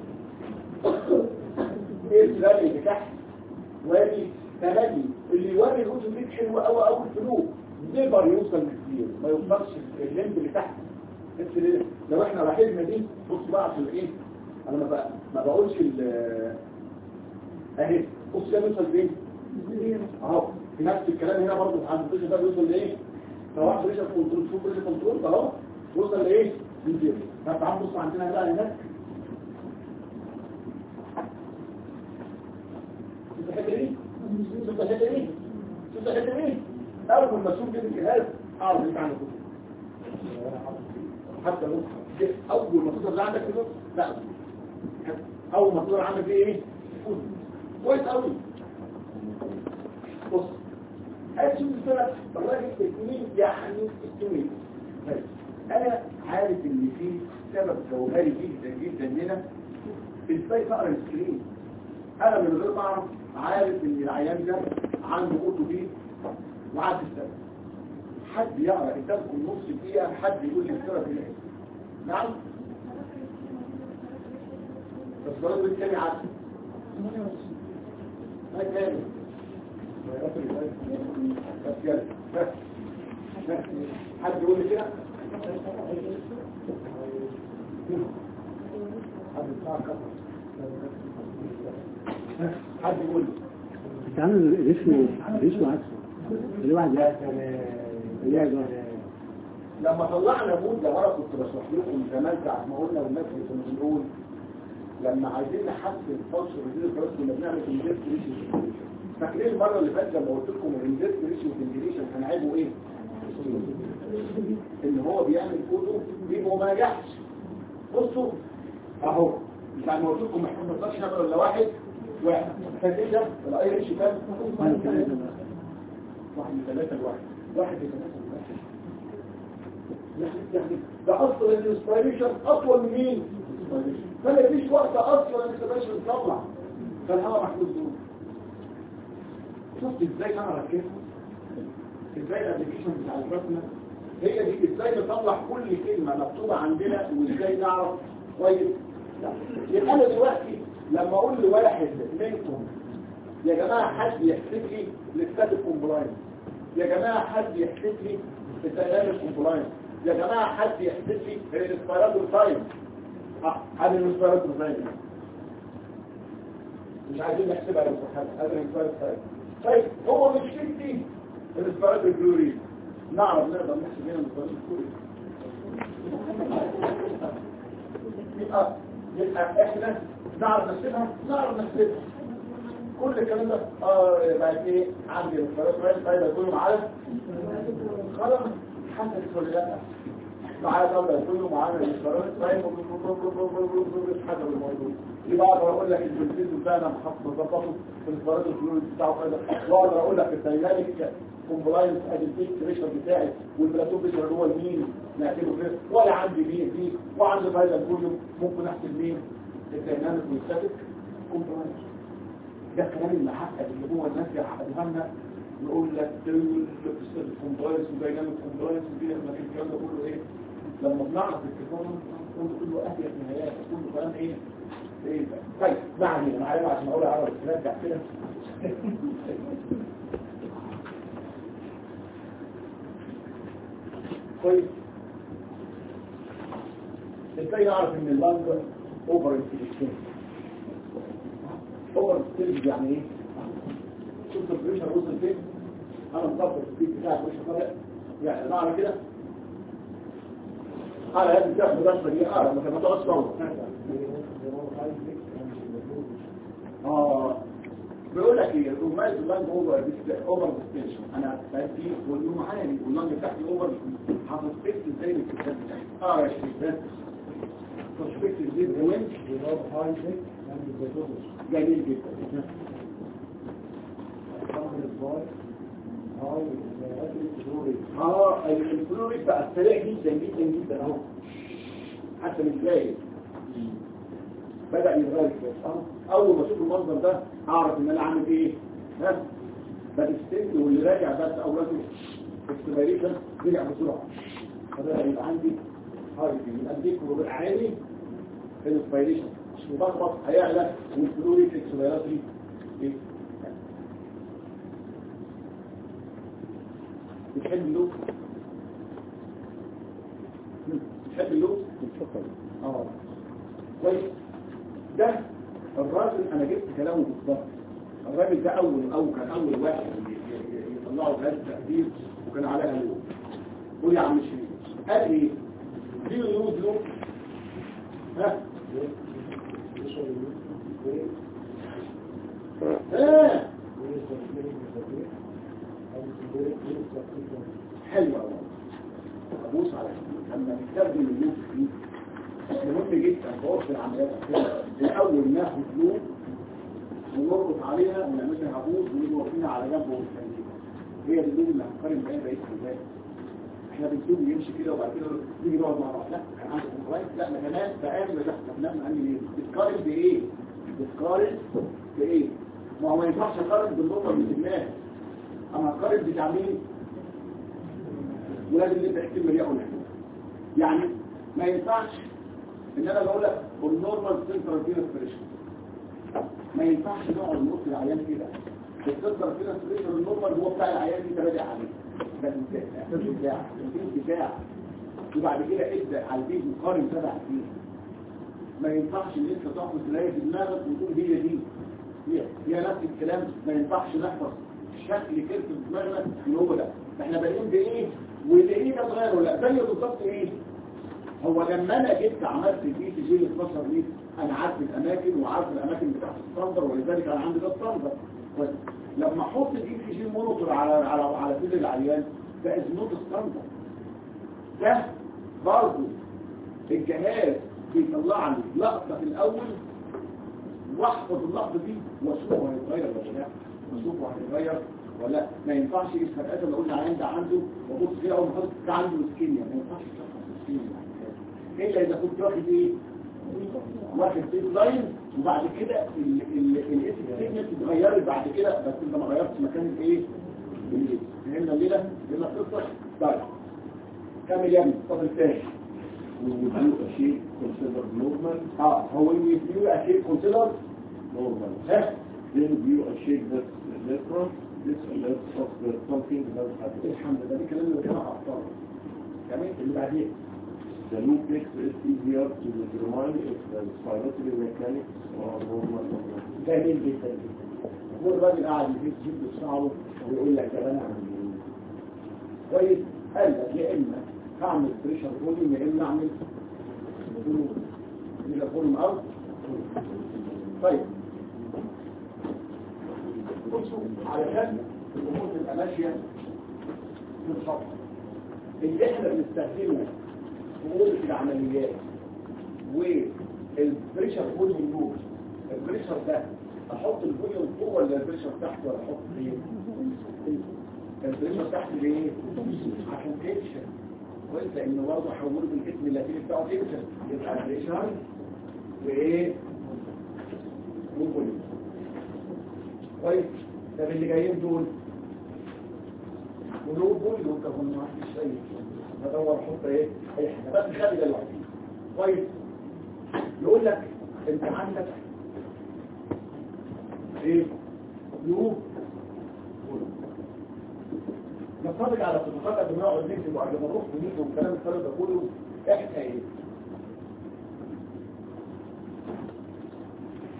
ايه السلام اللي تحت وادي تمدي اللي يوري الوزن دي حلوة قوي قوي الفلوس نقدر يوصل كتير ما يوصلش الليمب اللي تحت بس ليه؟ لو احنا رايحين دي بص بقى عشان ايه انا ما بقى ما بقولش ال اهي بص ده بيوصل فين اهو في نفس الكلام هنا برضه عند البريشر ده بيوصل لايه سواء بريشر كنترول شوف بريشر كنترول اهو وصل لايه للزيرو طب تعال بص عندنا بقى هناك شوف الحته دي شوف الحته دي شوف الحته دي اول ما اشوف كده الجهاز اعرف انت عنده حتى لو اول ما تظهر عندك كده لا اول ما تظهر عندك ايه كويس قوي بص هتشوف السنة الراجل التكميل يعني التكميل انا عارف ان في سبب جوهري جدا جدا هنا ازاي تقرا السكرين انا من غير ما اعرف عارف ان العيان ده عنده اوتو بي وعدى السبب حد يقرا قدامكم نص دقيقه حد يقول لي السبب ايه نعم بس برضه الثاني عدى ما كان بس يلا بس بس. حد يقول لي كده حد يسمع كفر حد يقول لي انت عامل ريشو ريشو عكسه اللي واحد يا سلام يا سلام لما طلعنا مود لو انا كنت بشرح لكم زمان ساعه ما قلنا والناس اللي كنا بنقول لما عايزين نحسن فانكشن ريديو كلاس كنا بنعمل انجست ريشيو فاكرين المره اللي فاتت لما قلت لكم الانجست ريشيو كونجريشن كان عيبه ايه؟ ان هو بيعمل كله بيبقى ما نجحش بصوا اهو بعد ما قلت لكم احنا ما نقدرش نعمل الا واحد واحد فاكرين ده الايرش كام؟ واحد ثلاثة بقى. واحد من ثلاثة لواحد واحد من ثلاثة لواحد يعني يعني ده اصلا الانسبيريشن اطول من مين؟ فما فيش وقت اصلا الانسبيريشن يطلع فالهواء محدود دول شفت ازاي انا ركزت ازاي الابلكيشن بتاع الرسمه هي دي ازاي نطلع كل كلمه مكتوبه عندنا وازاي نعرف كويس لا. يبقى انا دلوقتي لما اقول لواحد منكم يا جماعه حد يحسب لي الاستاتيك كومبلاينس يا جماعه حد يحسب لي الدايناميك كومبلاينس يا جماعه حد يحسب لي الانسبيراتور تايم اه هذا الانسبيراتور تايم مش عايزين نحسبها لو صحت هذا الانسبيراتور تايم طيب هو مش فكري الانسبيراتور جلوري نعرف نقدر نحسب هنا الانسبيراتور جلوري يبقى يبقى احنا نعرف نحسبها نعرف نحسبها كل الكلام ده اه بقى ايه عندي الانسبيراتور تايم كله معايا خلاص حسب ولا لا معايا طبعا كله معانا الانسبيراتور تايم حسب الموضوع يبقى اقدر اقول لك البنزين بتاعنا محط مظبطه في الفراد الفلويد بتاعه كذا واقدر اقول لك الدايناميك كومبلاينس اديتيك بريشر بتاعي والبلاتو بريشر اللي هو المين نعتبره كده ولا عندي مين دي وعندي فايده فوليوم ممكن احسب مين الدايناميك والستاتيك كومبلاينس ده الكلام المحقق اللي هو الناس يحققوها لنا يقول لك كومبلاينس ودايناميك كومبلاينس دي لما كان الكلام ده كله ايه لما بنعرف التكنولوجي كله كله اهيف نهايات كله كلام ايه ايه ده؟ طيب ما علينا انا عارف عشان اقول عربي نرجع كده كويس ازاي ازاي نعرف ان اللنج اوفر انفليكشن اوفر انفليكشن يعني ايه شفت البريشر وصل فين انا مطبق السبيد بتاع البريشر فرق يعني انا على كده على هذه بتاع مدرسة دي اعرف ما كان ما تقعدش صور اه بيقول لك ايه الرومات اللانج اوفر اوفر ديستنشن انا بدي واليوم عالي واللانج بتاعتي اوفر هتسبكت ازاي الكتاب بتاعي اه يا شيخ تسبكت ازاي الوين جميل جدا اه الفلوريد بقى سريع جدا جدا جدا اهو حتى مش زايد بدأ يتغير كده اه اول ما اشوف المنظر ده اعرف ان انا عامل ايه ها بستنت واللي راجع بس اولاده اكسبيريشن رجع بسرعه فبدأ يبقى عندي هاي يبقى الديكور بالعالي الانسبيريشن مش مبخبط هيعلى والفلوريد اكسبيراتري ايه بتحب اللوز بتحب اللوز اه كويس ده الراجل انا جبت كلامه بالظبط الراجل ده اول او كان اول واحد ي- ي- يطلعه بهذا التقدير وكان عليها لوز قول يا عم شريف قال لي دي لوز لوز ها اه حلو قوي ابوس على لما نستخدم اللوب دي مهم جدا في في العمليات الاول ناخد لوب ونربط عليها ونعملها عبوس ونيجي واقفين على جنب ونستنجد هي دي اللوب اللي هنقارن بيها بقيه الولاد احنا بنسيبه يمشي كده وبعد كده نيجي نقعد مع بعض لا كان عندك كويس لا انا كمان بقابل ده احنا بنعمل عامل ايه بتقارن بايه بتقارن بايه ما هو ما ينفعش اقارن بالنقطه اللي في دماغي انا هقارن بتاع مين ولازم نبدا احتمال مليئه ولا يعني ما ينفعش ان انا بقول لك النورمال سنترال فينس بريشر ما ينفعش نقعد نبص العيان كده السنترال فينس بريشر النورمال هو بتاع العيان انت راجع عليه ده مش بتاع مش بتاع وبعد كده ابدا على البيت وقارن تبع فيه ما ينفعش ان انت تاخد تلاقي في دماغك وتقول هي دي هي هي نفس الكلام ما ينفعش نحفظ شكل كده في دماغنا ان هو ده احنا بادئين بايه واللي ايه ده اتغير ولا لا زي بالظبط ايه هو لما انا جيت عملت البي تي جي 12 ليه انا عارف الاماكن وعارف الاماكن بتاعت الستاندر ولذلك انا عندي ده ستاندر بس لما احط البي تي جي مونيتور على على على سيل العيان ده از نوت ستاندر ده برضه الجهاز بيطلع لي لقطه في الاول واحفظ اللحظه دي واشوفه هيتغير ولا لا واشوفه هيتغير ولا ما ينفعش يسبق اقول العيان ده عنده وابص كده اول ما احط ده عنده اسكيميا ما ينفعش تشخص اسكيميا الا اذا كنت واخد ايه واخد بيت لاين وبعد كده الاس سيجنال اتغيرت بعد كده بس انت ما غيرتش مكان الايه الايه فهمنا الليله فهمنا القصه طيب كمل يا ابني الفضل الثاني ويديو شيء consider normal اه هو الريفيو اكيد كونسيدر normal ها then view a shape that's different this alerts us that something has happened الحمد لله دي كلام اللي كان اختار جميل اللي بعديه the loop makes it easier to determine if the respiratory mechanics are normal or not جميل جدا جدا هو الراجل قاعد يجيب جيب بصعبه ويقول لك يا انا اعمل ايه كويس قال لك يا اما هعمل بريشر فوليوم يا اما اعمل بريشر فوليوم او طيب بصوا علشان الامور تبقى ماشيه في الخط اللي احنا بنستخدمه في اوضه العمليات والبريشر فوليوم لوب البريشر ده احط الفوليوم فوق ولا البريشر تحت ولا احط ايه البريشر تحت ليه عشان تنشن كويس لانه برضه حوله بالاسم اللاتيني بتاعه تنشن يبقى بريشر وايه وفوليوم كويس طب اللي جايين دول ولو فوليوم طب ما فيش شيء بدور احط ايه اي حاجه بس خلي ده لوحده كويس يقول لك انت عندك ايه لوب نتفرج على خطوطات قبل ما نقعد نكتب وقبل ما نروح ونيجي والكلام الفارغ ده كله احنا ايه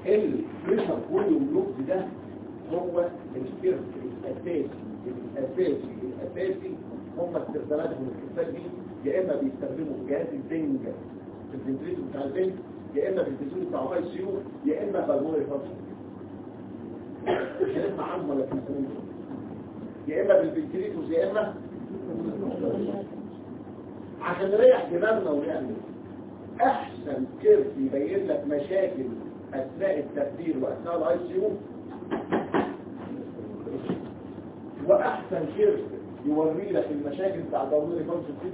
البريشر فوليوم لوب ده هو الكيرف الاساسي الاساسي الاساسي هم استخداماتهم الكتاب دي يا اما بيستخدموا جهاز الزنج في الفنتريتور بتاع الزنج يا اما في الفنتريتور بتاع اي سي يو يا اما بالمونري فانكشن مش هنسمع عنهم ولا في السنين يا اما بالفنتريتور يا اما عشان نريح دماغنا ونعمل احسن كيرف يبين لك مشاكل اثناء التخدير واثناء الاي سي يو واحسن كيرف يوري لك المشاكل بتاع الضمير فانكشن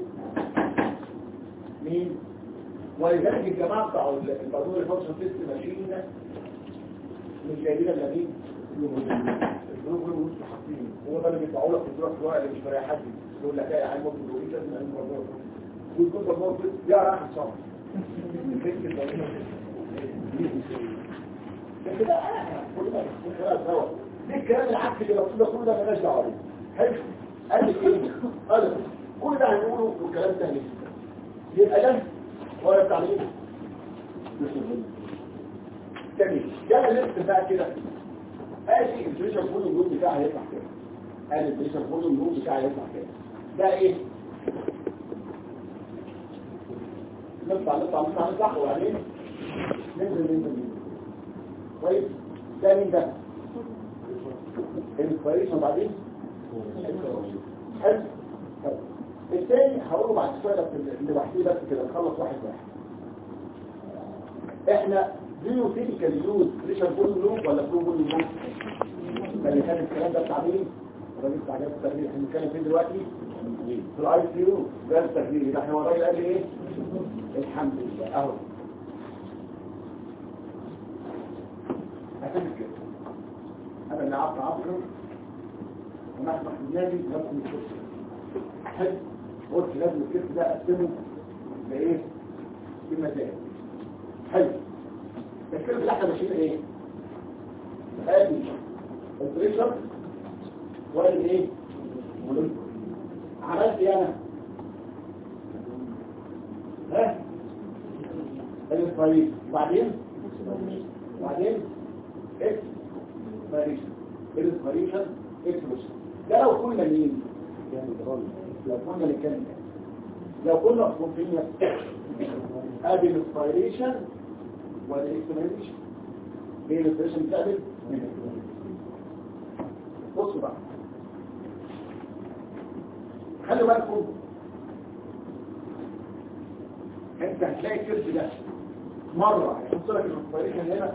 مين ولذلك الجماعه بتاع الضمير فانكشن سيستم ماشيين ده مش جايبين الا مين الجروب اللي مش حاطين هو ده اللي بيطلعوا لك في الدراسه الوقت اللي مش فارق حد يقول لك ايه يا عم ممكن تقول لي لازم نعمل موضوع ويكون الموضوع يا راح صح كده انا كل ما خلاص سوا ليه الكلام العكس اللي مكتوب ده كله ده مالناش دعوه بيه حلو قال لي كلمه قال كل ده هنقوله والكلام ده هنكتبه يبقى ده ولا التعليم جميل جاب الليست بقى كده ادي البريشر فوليوم لود بتاعها هيطلع كده ادي البريشر فوليوم لود بتاعها هيطلع كده ده ايه نطلع نطلع نطلع نطلع وبعدين ننزل ننزل ننزل كويس ده مين ده الانسبيريشن بعدين حلو طيب. الثاني هقوله بعد شويه بس اللي لوحدي بس كده نخلص واحد واحد احنا ديو تيبيكال يوز بريشر فول لوب ولا فلو فول لوب اللي كان الكلام ده بتاع مين الراجل بتاع جهاز التخدير احنا بنتكلم فين دلوقتي في الاي سي يو جهاز التخدير يبقى احنا هو الراجل قال لي ايه الحمد لله اهو هتعمل كده انا اللي عبد عبد ونحن في النادي نفس الكرسي حلو قلت لازم الكرسي ده اقسمه لايه بمزاج حلو الكرسي اللي احنا ماشيين ايه ادي البريشر وادي ايه عملت ايه انا ها الاسرائيل وبعدين وبعدين اكس فاريشن الاسرائيشن اكس فاريشن ده لو كنا مين لو كنا نتكلم لو كنا صوفيا ادي الاسبيريشن والاكسبيريشن ايه الاسبيريشن بتعمل بصوا بقى خلوا بالكم انت هتلاقي الكرسي ده مره هيحط لك الاسبيريشن هنا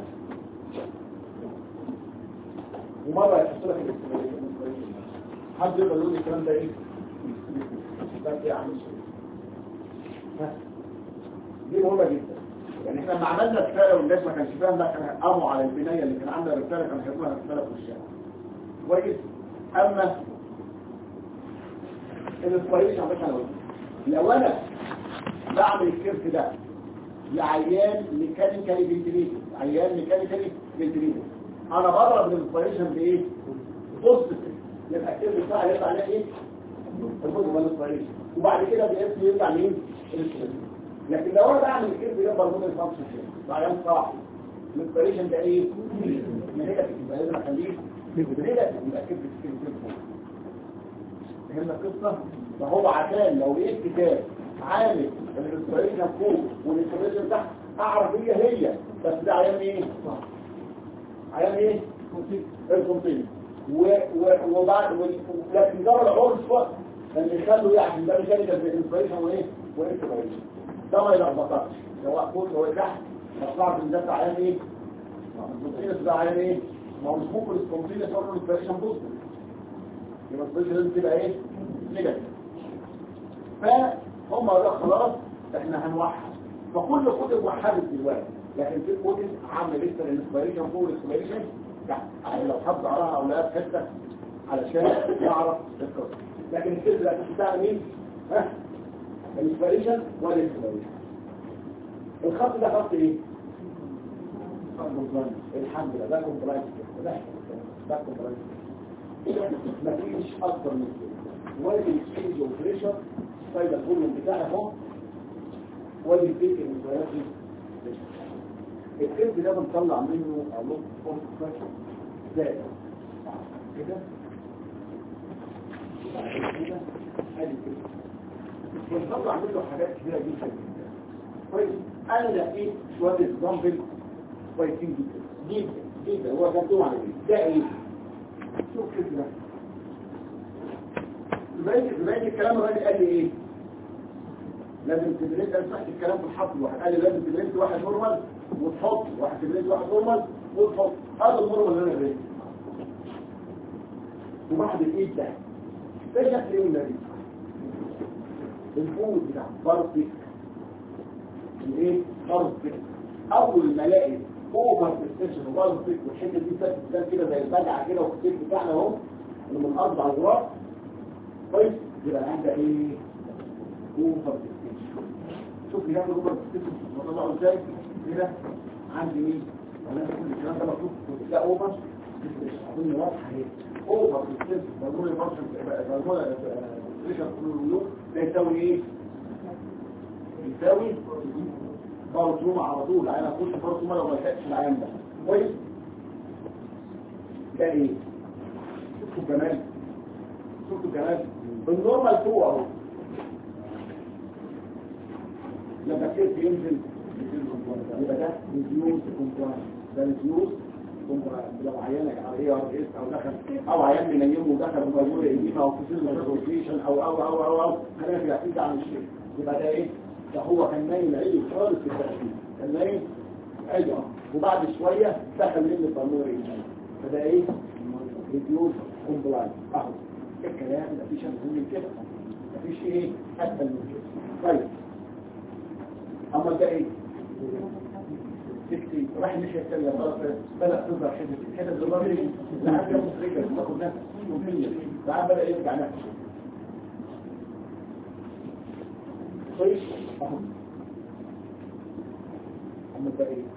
ومره هيحط لك الاكسبيريشن حد يقدر يقول لي الكلام ده ايه بس يا عم ها دي مهمه جدا يعني احنا لما عملنا رساله والناس ما كانش فاهم ده كان قاموا على البنايه اللي كان عندنا رساله كانوا كاتبينها رساله في الشارع كويس اما الاسبوعيه عملتها انا لو انا بعمل الكيرف ده لعيان ميكانيكالي فنتليتد عيان ميكانيكالي فنتليتد انا بضرب الانسبيريشن بايه بوزيتيف يبقى الكيرف بتاعي يطلع عليه ايه البوزيتيف الانسبيريشن وبعد كده بيقف يرجع مين الانسبيريشن لكن لو انا بعمل الكيرف ده برضه الفانكشن ده عيان صعب الانسبيريشن ده ايه نيجاتيف يبقى لازم اخليه نيجاتيف يبقى كيرف كيرف فهمنا القصه فهو عشان لو لقيت كتاب عامل الانسبيريشن فوق والانسبيريشن تحت اعرف هي هي بس ده عيان ايه عيان ايه الكونتين وبعد لكن ده العرف وقت كان يخلوا يعني ده ميكانيكال بالانسبيريشن وايه والانسبيريشن ده ما يلخبطكش سواء فوق سواء تحت مصلحه ان ده عيان ايه الكونتين ده عيان ايه ما هو مش ممكن الكونتين يصير له انسبيريشن بوزيتيف يبقى الانسبيريشن لازم تبقى ايه نيجاتيف فهم ده خلاص احنا هنوحد فكل كتب وحدت دلوقتي لكن في كتب عامله لسه الانسبيريشن فوق الانسبيريشن تحت يعني لو حد قراها او لقاها في حته علشان يعرف القصه لكن الكتب الاساسي بتاع مين؟ ها الانسبيريشن والانسبيريشن الخط ده خط ايه؟ الحمد لله ده كومبلاينس ده ده كومبلاينس مفيش اكتر من كده وادي الاكسشينج اوبريشن طيب الفوليوم بتاعي اهو وادي البيت المسيرات الكيرف ده بنطلع منه لوك اوف بريشر زائد كده وبعد كده ادي كده بنطلع منه حاجات كتيره جدا جدا كويس انا لقيت شويه اكزامبل كويسين جدا جدا جدا هو ده طبعا ده ايه شوف كده زي زي الكلام الراجل قال لي ايه لازم تدريس انا سمعت الكلام في الحفظ واحد قال لي لازم تدريس واحد نورمال وتحط واحد تدريس واحد نورمال وتحط هذا النورمال اللي انا دريته وبعد الايد ده ده شكل ايه النبي الفوز بتاع بارتك الايه بارتك اول ما الاقي اوفر ستيشن وبارتك والحته دي ثابت كده زي البدعه كده والكتف بتاعنا اهو اللي من اربع ذراع كويس يبقى عندها ايه اوفر ستيشن شوف لي هاخد اوفر ستيشن بطلعه ازاي كده عندي مين ولا كل الكلام ده مكتوب لا اوفر ستيشن اظن واضحه اهي اوفر ستيشن مجموع البارشن مجموع ستيشن كله ده يساوي ايه يساوي بارتروم على طول العيان هتخش بارتروم لو ما لحقتش العيان ده كويس ده ايه شوفوا كمان شوفوا كمان النورمال فوق اهو لما كيف ينزل يبقى ده ريديوز كومبرايز ده ريديوز كومبرايز لو عيانك على اي ار اس او دخل او عيان منيمه ودخل بمجموعه ايديما او في سيل او او او او او خلينا في الاحساس عن الشيء يبقى ده ايه ده هو كان نايم عيد خالص في التأثير كان نايم عيد اه وبعد شوية دخل من الضموري فده ايه ريديوز كومبلاين اهو الكلام مفيش اهم من كده مفيش ايه اسهل من كده طيب اما ده ايه سكتي راح مش يتكلم خلاص بدأ تظهر حته كده الضموري لحد يوم رجل تاخد نفس يوميا بعد بدأ يرجع نفسه كويس اهو اما ده ايه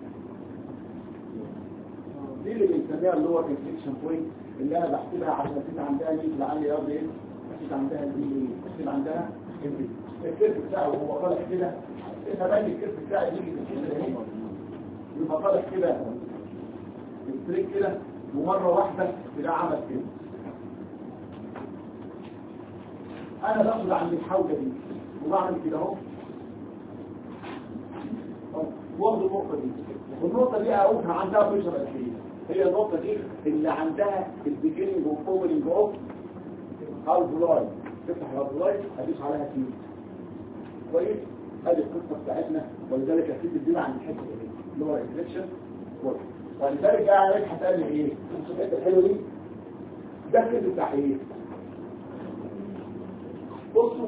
دي اللي بنسميها اللي هو انفكشن بوينت اللي انا بحسبها عشان نسيت عندها مين لعلي يا ايه نسيت عندها دي ايه نسيت عندها الكيرف بتاعه هو طالع كده انت بقى الكيرف بتاعي يجي كده اهي يبقى طالع كده التريك كده ومره واحده كده عمل كده انا باخد عند الحوجه دي وبعمل كده اهو برضه النقطة دي والنقطة دي أقولها عندها فيشر أساسية هي النقطة دي اللي عندها البيجيننج والفومنج اوف الفلاي تفتح الفلاي هدوس عليها كيو كويس ادي القصة بتاعتنا ولذلك اكيد الدين عن الحتة دي اللي هو الانفليكشن ولذلك قاعد عليك هتقال ايه الحتة الحلوة دي ده كده بتاع ايه بصوا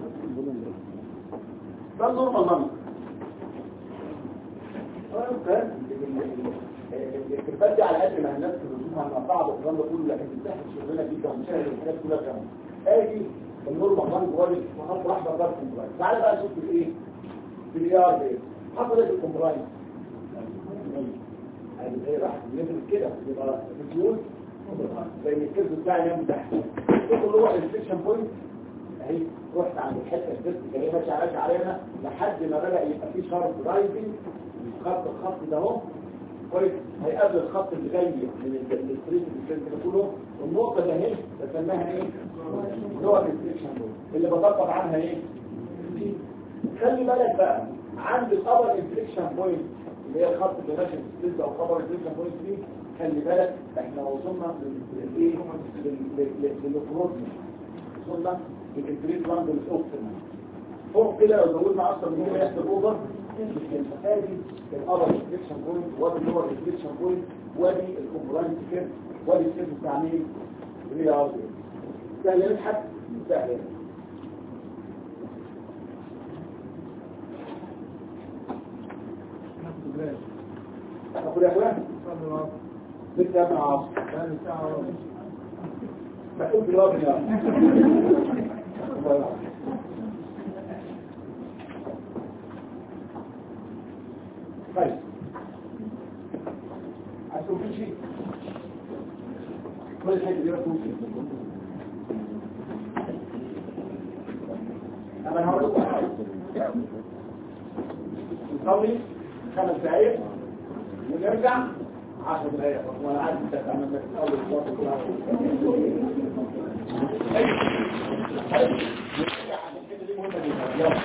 ده النورمال نمبر الكتاب دي على قد ما الناس بتشوفها مع بعض والكلام ده كله لكن بتسهل شغلنا جدا ومشاهد الحاجات كلها كمان ادي النور مهمان جوالي وخط احمر ده الكومبرايز تعالى بقى نشوف في ايه في الاي ار دي حصل ايه في الكومبرايز ادي ايه راح نزل كده يبقى الفيول زي الكيرف بتاعي نام تحت شوف اللي هو الانفكشن بوينت اهي رحت عند الحته الديسك اللي هي ماشيه ماشيه علينا لحد ما بدا يبقى في شارب رايزنج خط الخط ده اهو كويس هيقابل الخط اللي جاي من الستريت اللي كله والنقطه ده اهي بسميها ايه اللي هو الانفكشن اللي بطبق عنها ايه خلي بالك بقى عند الابر انفكشن بوينت اللي هي الخط اللي ماشي في الستريت او خبر الانفكشن بوينت دي خلي بالك احنا وصلنا للايه للفروتمنت وصلنا للانتريت لاندل اوبتيمال فوق كده لو زودنا اكتر من كده يحصل اوفر ادي الابر انفكشن بوينت وادي اللور انفكشن بوينت وادي الكومبلاينت كيرف وادي الكيرف بتاع مين اللي هي سهل نضحك سهل أقول يا أخوان لسه يا ابن عاصم بقول جواب يا طيب عشان في شيء كل حاجة دي ممكن أنا هقول لكم حاجة نصلي خمس دقايق ونرجع 10 دقايق وانا عارف انت تعمل لك اول خطوه كده ايوه نرجع عشان كده دي مهمه جدا يلا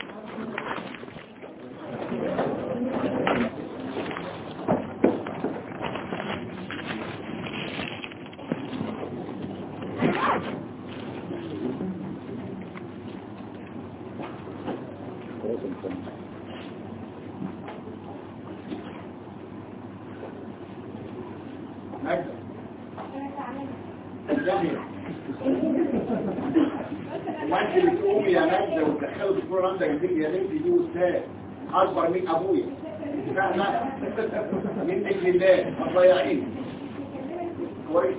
نجد جميل وانت بتقومي يا نجدة وتدخلوا الدكتور رمزة جنبك يا بنتي دي استاذ اكبر من ابويا فاهمة من اجل الله ما تضيعيني كويس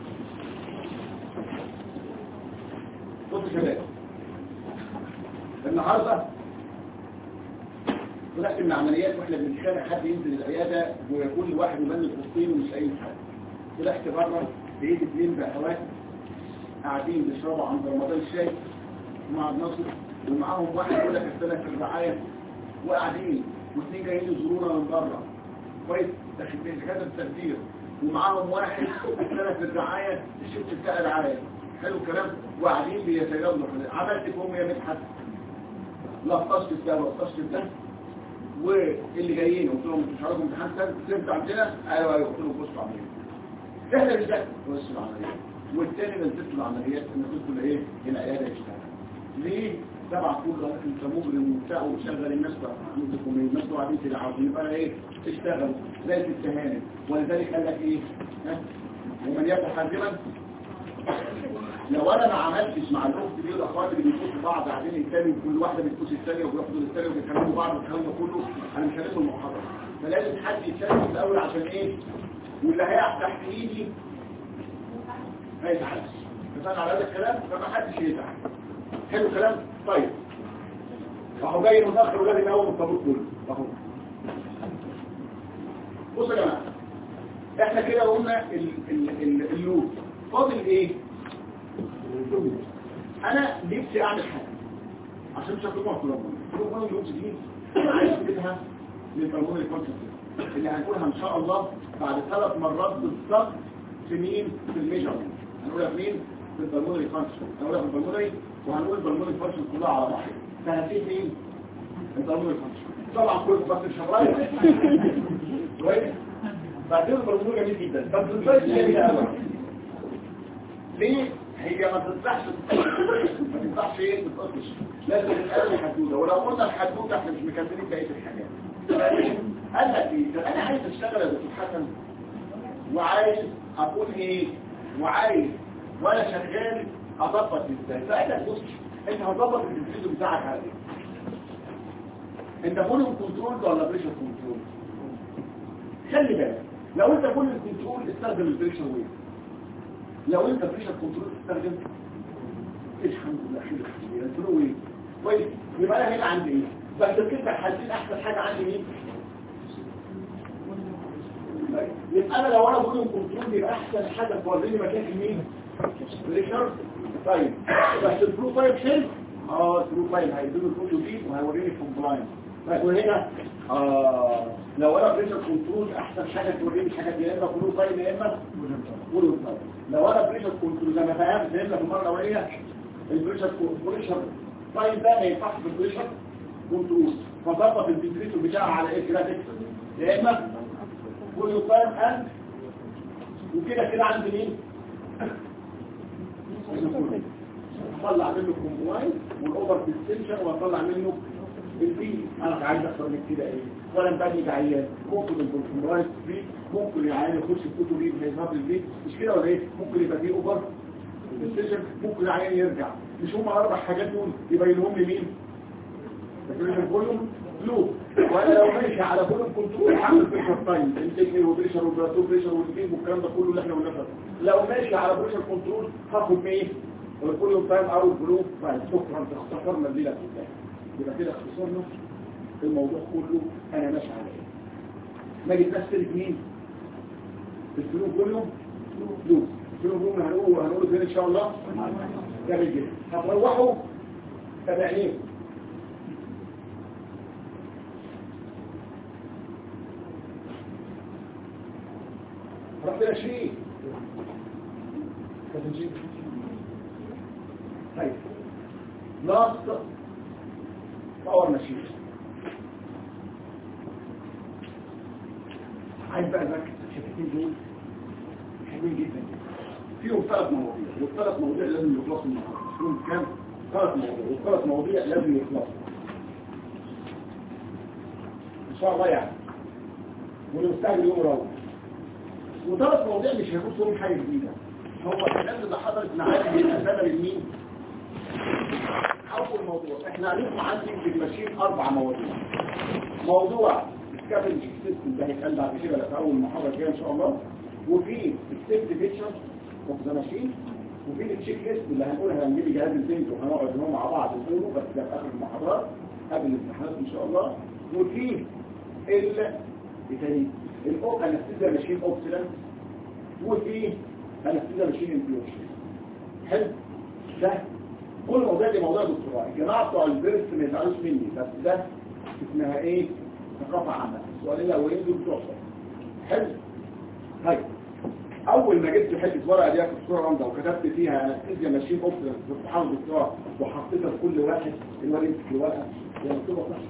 بص يا شباب النهارده طلعت من عمليات واحنا بنتخانق حد ينزل العياده ويكون الواحد يبلغ فلسطين ومش اي حاجه طلعت بره لقيت اثنين بهوات قاعدين بيشربوا عند رمضان الشاي مع النصر ومعاهم واحد يقول لك السنه في الرعايه وقاعدين واثنين جايين يزورونا من بره كويس داخلين كذا التخدير ومعاهم واحد السنه في الرعايه الشفت بتاع الرعايه حلو الكلام وقاعدين بيتجاوزوا عملت فيهم يا مدحت لطشت ده ولطشت ده واللي جايين قلت لهم مش عارفوا امتحان سنه سنت عندنا ايوه ايوه قلت لهم بصوا عمليه احنا اللي ده بص العمليات والتاني نزلت العمليات ان كنت ايه العياده يشتغل ليه تبع كل انت مجرم وبتاع وشغل الناس بقى عندكم ايه الناس قاعدين تلعبوا يبقى ايه اشتغل زي التهانه ولذلك قال لك ايه ها ومن يتحرما لو انا ما عملتش مع الاخت دي والاخوات اللي بيبصوا بعض قاعدين الثاني وكل واحده بتبص الثانيه وبياخدوا الثانيه وبيكلموا بعض والكلام ده كله انا مش هنسوا المحاضره فلازم حد يتشارك في الاول عشان ايه واللي هيقع تحت ايدي ما يتعبش فانا على هذا الكلام فما حدش يتعب حلو الكلام طيب اهو جاي متاخر ولازم اول الطابور كله اهو بصوا يا جماعه احنا كده قلنا ال- ال- ال- اللوب فاضل ايه انا نفسي اعمل حاجه عشان مش هتطلع في الرمضان الرمضان اللوب دي انا عايز اجيبها للبرمجه الكونسبت اللي هنقولها ان شاء الله بعد ثلاث مرات بالظبط في مين في الميجرمنت هنقولها في مين في البرمجه الكونسبت هنقولها في البرمجه وهنقول البرمجه الكونسبت كلها على بعض فهنسيب مين البرمجه الكونسبت طبعا كل بس مش هبرايا كويس بعدين البرمجه جميل جدا بس الفرق جميل قوي ليه هي ما تطلعش ما تطلعش ايه ما تطلعش لازم تتقال حدوده ولو قلنا الحدوده احنا مش مكملين بقيه الحاجات قال لك ايه طب انا عايز اشتغل يا دكتور حسن وعايز اقول ايه وعايز وانا شغال اظبط ازاي فقال لك بص انت هتظبط الانفيزو بتاعك على ايه انت فوليوم كنترول ولا بريشر كنترول خلي بالك لو انت فوليوم كنترول استخدم البريشر ويف لو انت بريشر كنترول تستخدم الحمد لله خير الفلو ويف كويس يبقى انا هنا عندي ايه بس كده حاسين احسن حاجه عندي مين يبقى انا لو انا فوليوم كنترول يبقى احسن حاجه توريني مكان مين بريشر طيب بس الفلو طيب حلو اه الفلو طيب هيديله الفلو دي وهيوريني الكومبلاينس طيب وهنا آه لو انا بريشر كنترول احسن حاجه توريني حاجات يا اما فلو طيب يا اما فلو طيب لو انا بريشر كنترول زي ما فهمت فهمنا في المره الاولانيه البريشر بريشر طيب ده ما ينفعش في البريشر كنترول فظبط الفلتريتور بتاعه على ايه كده تكسر يا اما فلو طيب ان وكده كده عندي مين اطلع منه الكومبلاين والاوفر ديستنشن واطلع منه البي انا عايز اكتر من كده ايه ولا مبني عيان ممكن الكومبلاين فري ممكن العيان يخش الكتب دي هيظهر البيت مش كده ولا ايه ممكن يبقى فيه اوفر ديستنشن ممكن العيان يرجع مش هم الاربع حاجات دول يبينهم لي مين البريشر فوليوم لو وانا لو ماشي على فوليوم كنترول هعمل بريشر تايم التكنيك وبريشر وبراتور بريشر والجيم والكلام ده كله اللي احنا قلناه لو ماشي على بريشر كنترول هاخد مين الفوليوم تايم او الفلو بعد شكرا اختصرنا الليله كلها يبقى كده اختصرنا الموضوع كله انا ماشي على ايه ما جبناش سيره مين الفلو كله فلو الفلو كله هنقول هنقول فين ان شاء الله جميل جدا هتروحوا تابعين رحت لها شيء طيب لاست باور ماشين عايز بقى نركز في الحتتين دول حلوين جدا فيهم ثلاث مواضيع والثلاث مواضيع لازم يخلصوا النهارده فيهم كام ثلاث مواضيع والثلاث مواضيع لازم يخلصوا ان شاء الله يعني ونستعجل يوم روح وثلاث مواضيع مش هيكون فيهم حاجه جديده هو الكلام اللي حضرت معانا من سنه لمين اول موضوع احنا هنسمع عندي في الماشين اربع مواضيع موضوع الكابل سيستم ده هيتقال بعد كده في اول محاضره الجايه ان شاء الله وفي السيفتي فيتشر اوف ذا ماشين وفي التشيك ليست اللي هنقولها هنجيب جهاز البنك وهنقعد هنا مع بعض نقوله بس ده في اخر المحاضرات قبل الامتحانات ان شاء الله وفي ال بتاني الاو انستيزيا ماشين اوبسلنت وفي انستيزيا ماشين انفلوشن حلو ده كل موضوع دي موضوع دكتوراه الجماعه بتوع البيرس ما يزعلوش مني بس ده اسمها ايه ثقافه عامه السؤالين الاولين دول بتوع حلو طيب اول ما جبت حته ورقه دي في الصوره رمضه وكتبت فيها انستيزيا ماشين اوبسلنت في امتحان الدكتوراه وحطيتها في كل واحد الولد يمسك الورقه هي مكتوبه صح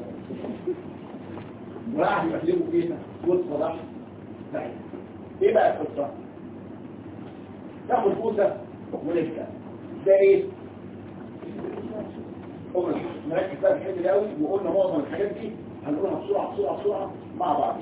وقاعد يقلبوا فيها والصلاح طيب ايه بقى القصه تاخد بوسه ونبدا ده ايه قلنا نركز بقى في الحته دي قوي وقلنا معظم الحاجات دي هنقولها بسرعه بسرعه بسرعه مع بعض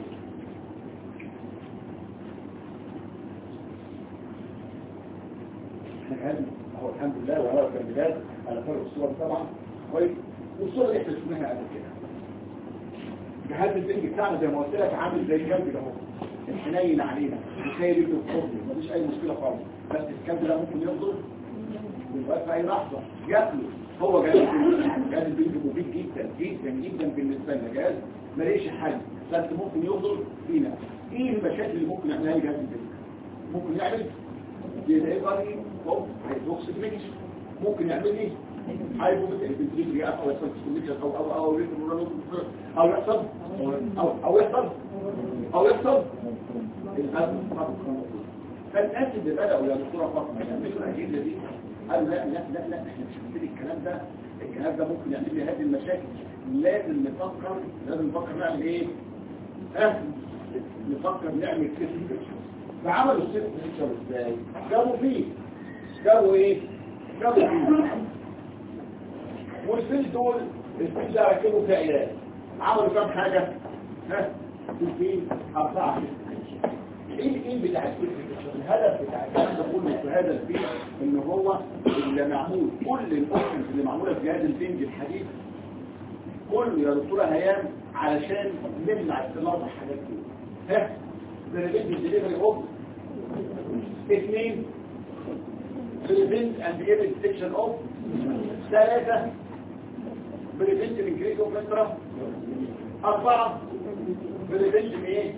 احنا كان اهو الحمد لله وهو الكاميرات على فرق الصور طبعا كويس والصوره دي احنا شفناها قبل كده جهاز البنج بتاعنا زي ما قلت لك عامل زي الكلب ده اهو الحنين علينا مش هي دي بتفضل مفيش اي مشكله خالص بس الكلب ده ممكن يفضل دلوقتي في اي لحظه ياكله هو جهاز البنج جهاز البنج مفيد جدا جدا جدا بالنسبه لنا جهاز ماليش حل بس ممكن يفضل فينا ايه المشاكل اللي ممكن يعملها لي جهاز البنج ممكن يعمل ديليفري اوف هيدروكسيد ممكن يعمل لي هايبوبنتريجري او يحصل كونكشن او او او او يحصل او او يحصل او يحصل الاسم فالناس اللي بدأوا يا دكتورة فاطمة يعملوا الأجهزة دي قالوا لا لا لا لا احنا مش هنبتدي الكلام ده الجهاز ده ممكن يعمل لي هذه المشاكل لازم نفكر لازم نفكر نعمل ايه؟ ها؟ نفكر نعمل سيستم فيتشر فعملوا السيستم فيتشر ازاي؟ جابوا فيه جابوا ايه؟ جابوا فيه والفيل دول الفيل ده ركبوا في عيال عملوا كام حاجة ها الفيل أربعة ايه ايه بتاع الفيل الهدف بتاع الكلام ده كله في هذا الفيل ان هو اللي معمول كل الاوبشنز اللي معموله في جهاز البنج الحديث كله يا دكتوره هيام علشان نمنع استمرار الحاجات دي ها بريفنت ديليفري اوف اثنين بريفنت اند ايفنت سيكشن اوف ثلاثة بريفنت من جريد اوف فترة أربعة بريفنت من ايه؟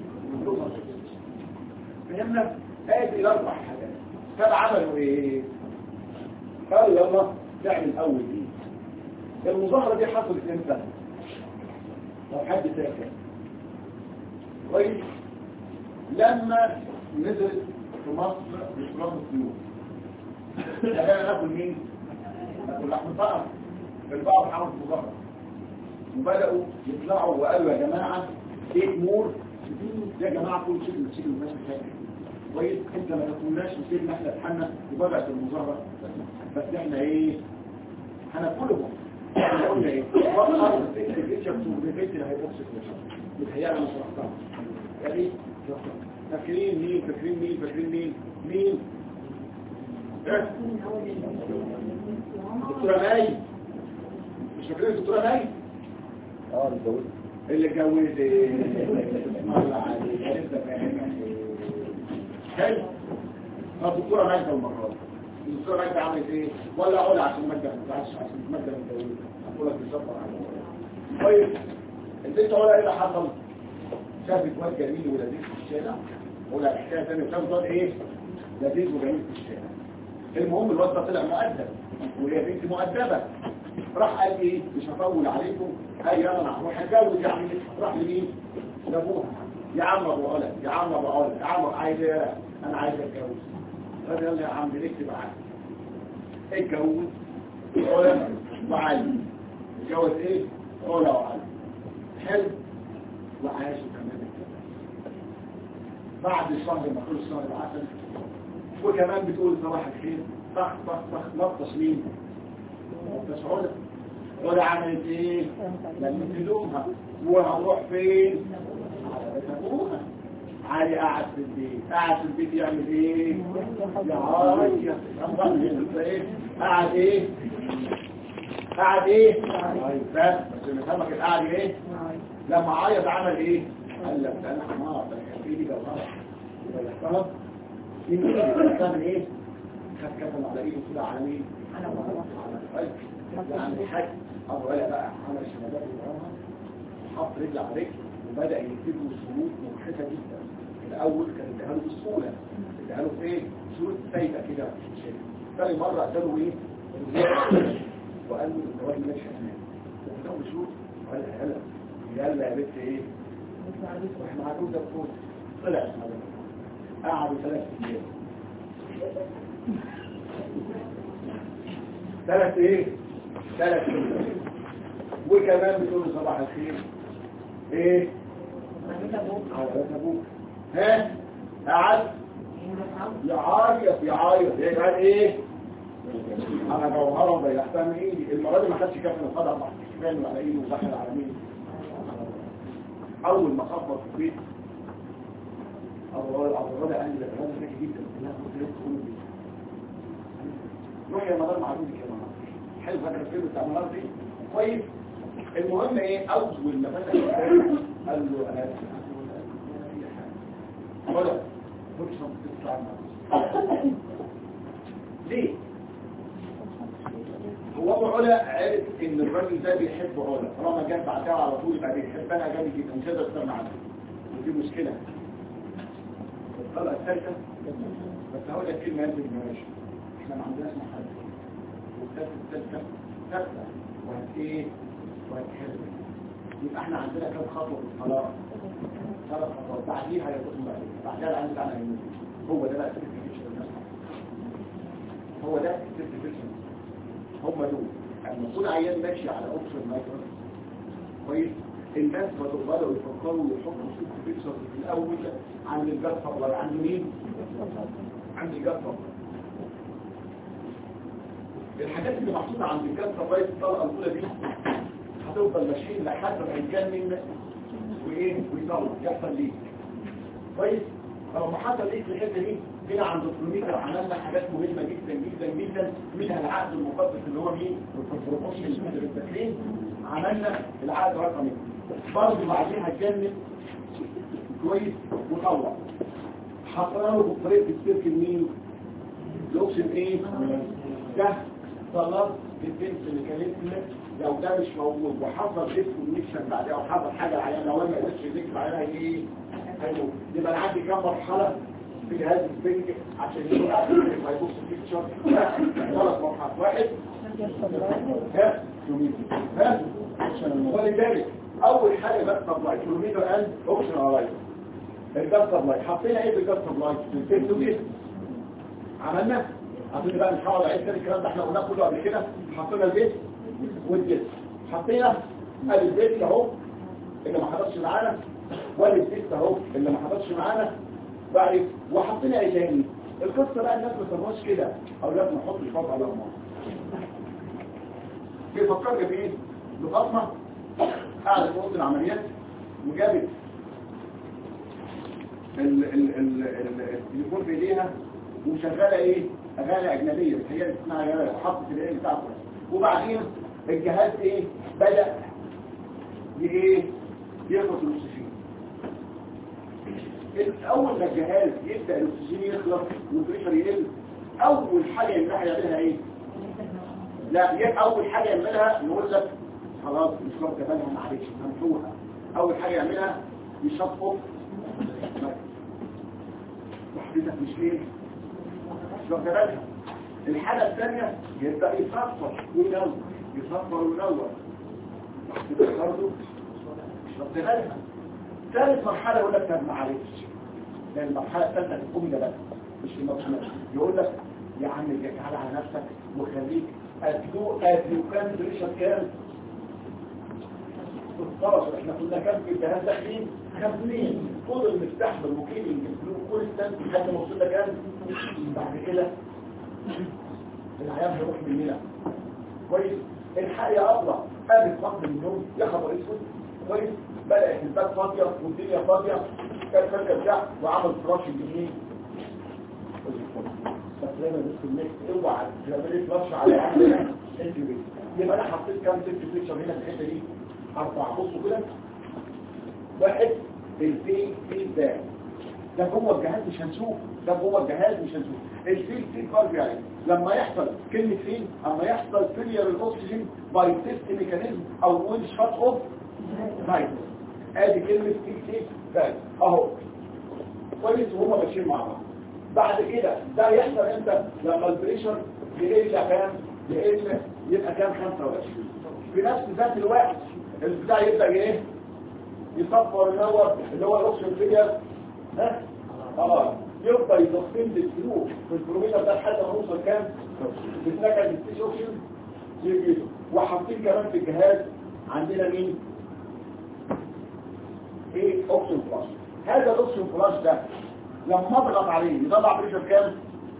فهمنا؟ هذه الأربع حاجات طب عملوا ايه؟ قالوا يلا نعمل أول دي المظاهرة دي حصلت امتى؟ لو حد فاكر كويس لما نزلت في مصر بشراب الطيور احنا ناكل مين؟ ناكل لحم البقر البقر حاول مظاهرة وبدأوا يطلعوا وقالوا يا جماعة ايه امور يا جماعة كل شيء نسيب الناس بتاعتك كويس انت ما تاكلناش وسيبنا احنا اتحنا وبدأت المظاهرة بس احنا ايه هناكلهم احنا قلنا ايه وقعوا الفكرة الفكرة اللي هيبص في الحقيقة انا شرحتها يعني فاكرين مين فاكرين مين فاكرين مين مين ها دكتورة ماي مش فاكرين دكتورة ماي اه الجواز اللي اتجوزت اسم الله عليك لسه فاهمها حلو طب الدكتوره ماجده المره دي الدكتوره ماجده عملت ايه ولا اقول عشان ماجده ما تزعلش عشان ماجده متجوزه اقول لك بالظبط على طيب البنت ولا ايه اللي حصل شافت واد جميل ولذيذ في الشارع ولا حكايه ثانيه شافت واد ايه لذيذ وجميل في الشارع المهم الواد ده طلع مؤدب وهي بنت مؤدبه راح قال ايه مش هطول عليكم قال يلا انا هروح اتجوز يعني راح لمين لابوها يا عم ابو علا يا عم ابو علا يا عم عايز ايه انا عايز اتجوز طب يلا يا عم نكتب عقد اتجوز علا وعلي اتجوز ايه علا وعلي حلو وعايشه كمان بعد الشهر ما كل شهر العسل وكمان بتقول صباح الخير طخ طخ طخ نطش مين نطش علا علا عملت ايه لمت هدومها وهنروح فين على بيت ابوها علي قاعد في البيت قاعد في البيت يعمل ايه يعيط يعمل ايه قاعد ايه قاعد ايه بس بس نفهمك القاعد ايه لما عيط عمل ايه قال لك ده انا حمار ده كان في ايدي جوهره يبقى الاحترام مين اللي بيعمل ايه خد كفن على ايده كده على مين على القلب يعني حاج ابو ولا بقى عمل شهادات وراها حط رجل على رجل وبدا يكتب له شروط مضحكه جدا الاول كان اداها له بسهوله اداها له في ايه شروط سايبه كده ثاني مره اداله ايه وقال له الزواج ماشي هناك وكتب شروط وقال له يلا يلا يا بنت ايه واحنا عجوزه بفوت طلع قعدوا ثلاث ايام ثلاث ايه ثلاث ايام وكمان بتقول له صباح الخير ايه على بيت ابوك ها قعد يعيط يعيط يقعد ايه انا جوهره بيحتم ايدي المره دي ما خدش كفن القدر راح كفان على ايده ودخل على مين اول ما خبط في البيت ابو ابو الرضا قال لي ده هذا ذكي جدا لا كنت لسه تقول لي روح يا مدام معلومك يا مدام حلو فاكر الفيلم بتاع النهار دي كويس المهم ايه اول ما فتح الباب قال له انا ولا فرصه تطلع ليه هو ابو علا عرف ان الراجل ده بيحب علا طالما جاب بعدها على طول يبقى بيحبها جامد جدا مش قادر استغنى عنها ودي مشكله الطلقه الثالثه بس هقول لك كلمه يمكن ماشي احنا ما عندناش محل والثالثه الثالثه ثابته وهت ايه وهتحل يبقى احنا عندنا كام خطوه في الطلاق ثلاث خطوات بعديها هيكون بعدين بعدها العين بتاعنا هيموت هو ده بقى السيرتيفيكيشن هو ده السيرتيفيكيشن هم دول المفروض عيان ماشي على اوبشن مايكرو كويس الناس بدأوا يفكروا ويحطوا سيرتيفيكيشن في الاول عند الجاد فبلر عند مين؟ عند الجاد فبلر الحاجات اللي محطوطه عند الجاد فبلر الطلقه الاولى دي هتفضل ماشيين لحد ما يتجنن وايه ويطلع يحصل ليه كويس فلما حصل ايه في الحته دي هنا عند الكمبيوتر عملنا حاجات مهمه جدا جدا جدا منها العقد المقدس اللي هو مين البروبوشن التكريم عملنا العقد رقم برضه بعدين هتجنن كويس وطلع حطينا له بطريقه السيركل مين الاوبشن ايه ده طلب البنت اللي كانت لو ده مش موجود وحصل ديسكونكشن بعدها او حصل حاجه عيان لو ما قدرتش يذكر عليها ايه هيموت يبقى انا عندي كام مرحله في جهاز البنك عشان يشوف ما يبص بيكتشر ثلاث مرحلات واحد ها ها ولذلك اول حاجه بس سبلاي كيلومتر اند اوبشن ارايف الجاز سبلاي حطينا ايه في الجاز سبلاي الفيس تو عملنا عشان بقى مش هقعد اعيد تاني الكلام ده احنا قلناه كله قبل كده حطينا البيت والجسم حطينا ادي البيت اهو اللي ما حضرش معانا وادي البيت اهو اللي ما حضرش معانا بعد وحطينا ايه تاني القصه بقى الناس ما تفهمهاش كده او لازم نحط الفضل على امها بيفكرني بايه بفاطمه قاعده في اوضه العمليات وجابت ال- ال- ال- ال- التليفون في ايديها وشغاله ايه اغاني اجنبيه هي اللي اسمها اغاني وحطت الايه بتاعته وبعدين الجهاز ايه بدا بايه يخلص الاكسجين اول ما الجهاز يبدا الاكسجين يخلص والبريشر يقل اول حاجه يعملها يعملها ايه لا يبقى اول حاجه يعملها نقول لك خلاص مش واخده بالها معلش هنشوفها اول حاجه يعملها يشطف وحدتك مش ايه مش واخده بالها الحاجه الثانيه يبدا يصفر وينور يصفر وينور وحدتك برضه مش واخده بالها ثالث مرحله يقول لك طب معلش لان المرحله الثالثه تقوم ده بس مش في مطمئن يقول لك يا عم تعالى على نفسك وخليك ادلو ادلو كان بريشر كام خلاص احنا كنا كام في الجهاز داخلين خمسين فضل مستحمل وكيل الجسم كل سنة لحد ما وصلنا كام بعد كده العيان هيروح مننا كويس الحق يا ابله قامت فقد النوم يا خبر اسود كويس بدات الباب فاضيه والدنيا فاضيه كان فجاه بتاع وعمل فراش اليمين بس لما بس النت اوعى تعملي فلاش على عمل انت بيه يبقى انا حطيت كام ست فيتشر هنا في الحته دي اربع بصوا كده واحد الفي فيدباك ده جوه الجهاز مش هنشوف ده جوه الجهاز مش هنشوف الفيل فيدباك يعني لما يحصل كلمة فين اما يحصل فيلير الاكسجين باي تيست ميكانيزم او وين شات اوف نايت ادي كلمة فيل فيدباك اهو كويس وهما ماشيين مع بعض بعد كده ده يحصل امتى لما البريشر يقل كام يقل يبقى كام 25 في نفس ذات الوقت البتاع يبدا ايه يصفر النور اللي هو الاكسجين فيلير ها اه يبقى يضخم بالسلوك في البروميتر ده لحد ما نوصل كام بتنكد الستيش اوكسجين يجي وحاطين كمان في الجهاز عندنا مين ايه اوكسجين فلاش هذا الاوكسجين فلاش ده لما اضغط عليه يطلع بريشر كام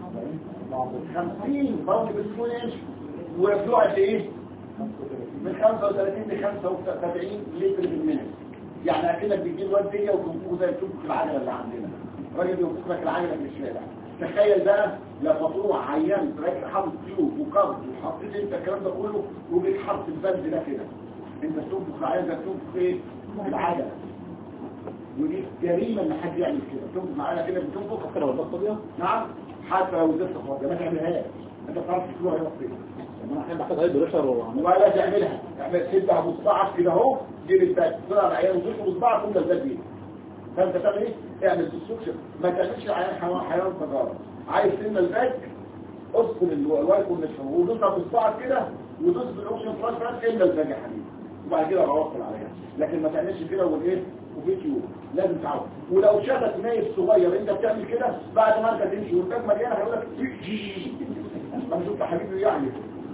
50 باوند بالسكون انش ويفلوع قد ايه من 35 ل 75 لتر بالمينت يعني اكنك بتجيب واد دي وتنفخه زي تنفخ العجله اللي عندنا راجل بينفخ لك العجله في الشارع تخيل بقى لما تروح عيان راجل حاطط تيوب وقبض وحطيت انت الكلام ده كله وبيتحط البند ده كده انت بتنفخ العجله ده بتنفخ ايه العجله ودي جريمه ان حد يعمل كده تنفخ العجله كده بتنفخ حتى لو الضغط فاضيه نعم حتى لو زدت فاضيه ما تعملهاش انت تعرف تطلع هنا فين انا احيانا بحتاج هاي بريشر واعمل ولا تعملها اعمل تدع بصبعك كده اهو جيب الباك طلع العيان وتدخل بصبعك وانت الباك دي فانت تعمل ايه اعمل ديستركشن ما تعملش العيان حيوان حيوان تجارب عايز تملى الباك اصبر الوايكون نشفه وتضرب بصبعك كده وتدوس بالاوبشن فلاش فلاش املى الباك يا حبيبي وبعد كده بوصل عليها لكن ما تعملش كده والايه وفي تيوب لازم تعود ولو شافك نايف صغير انت بتعمل كده بعد ما انت تمشي والباك مليان هيقول لك انا شفت حبيبي يعني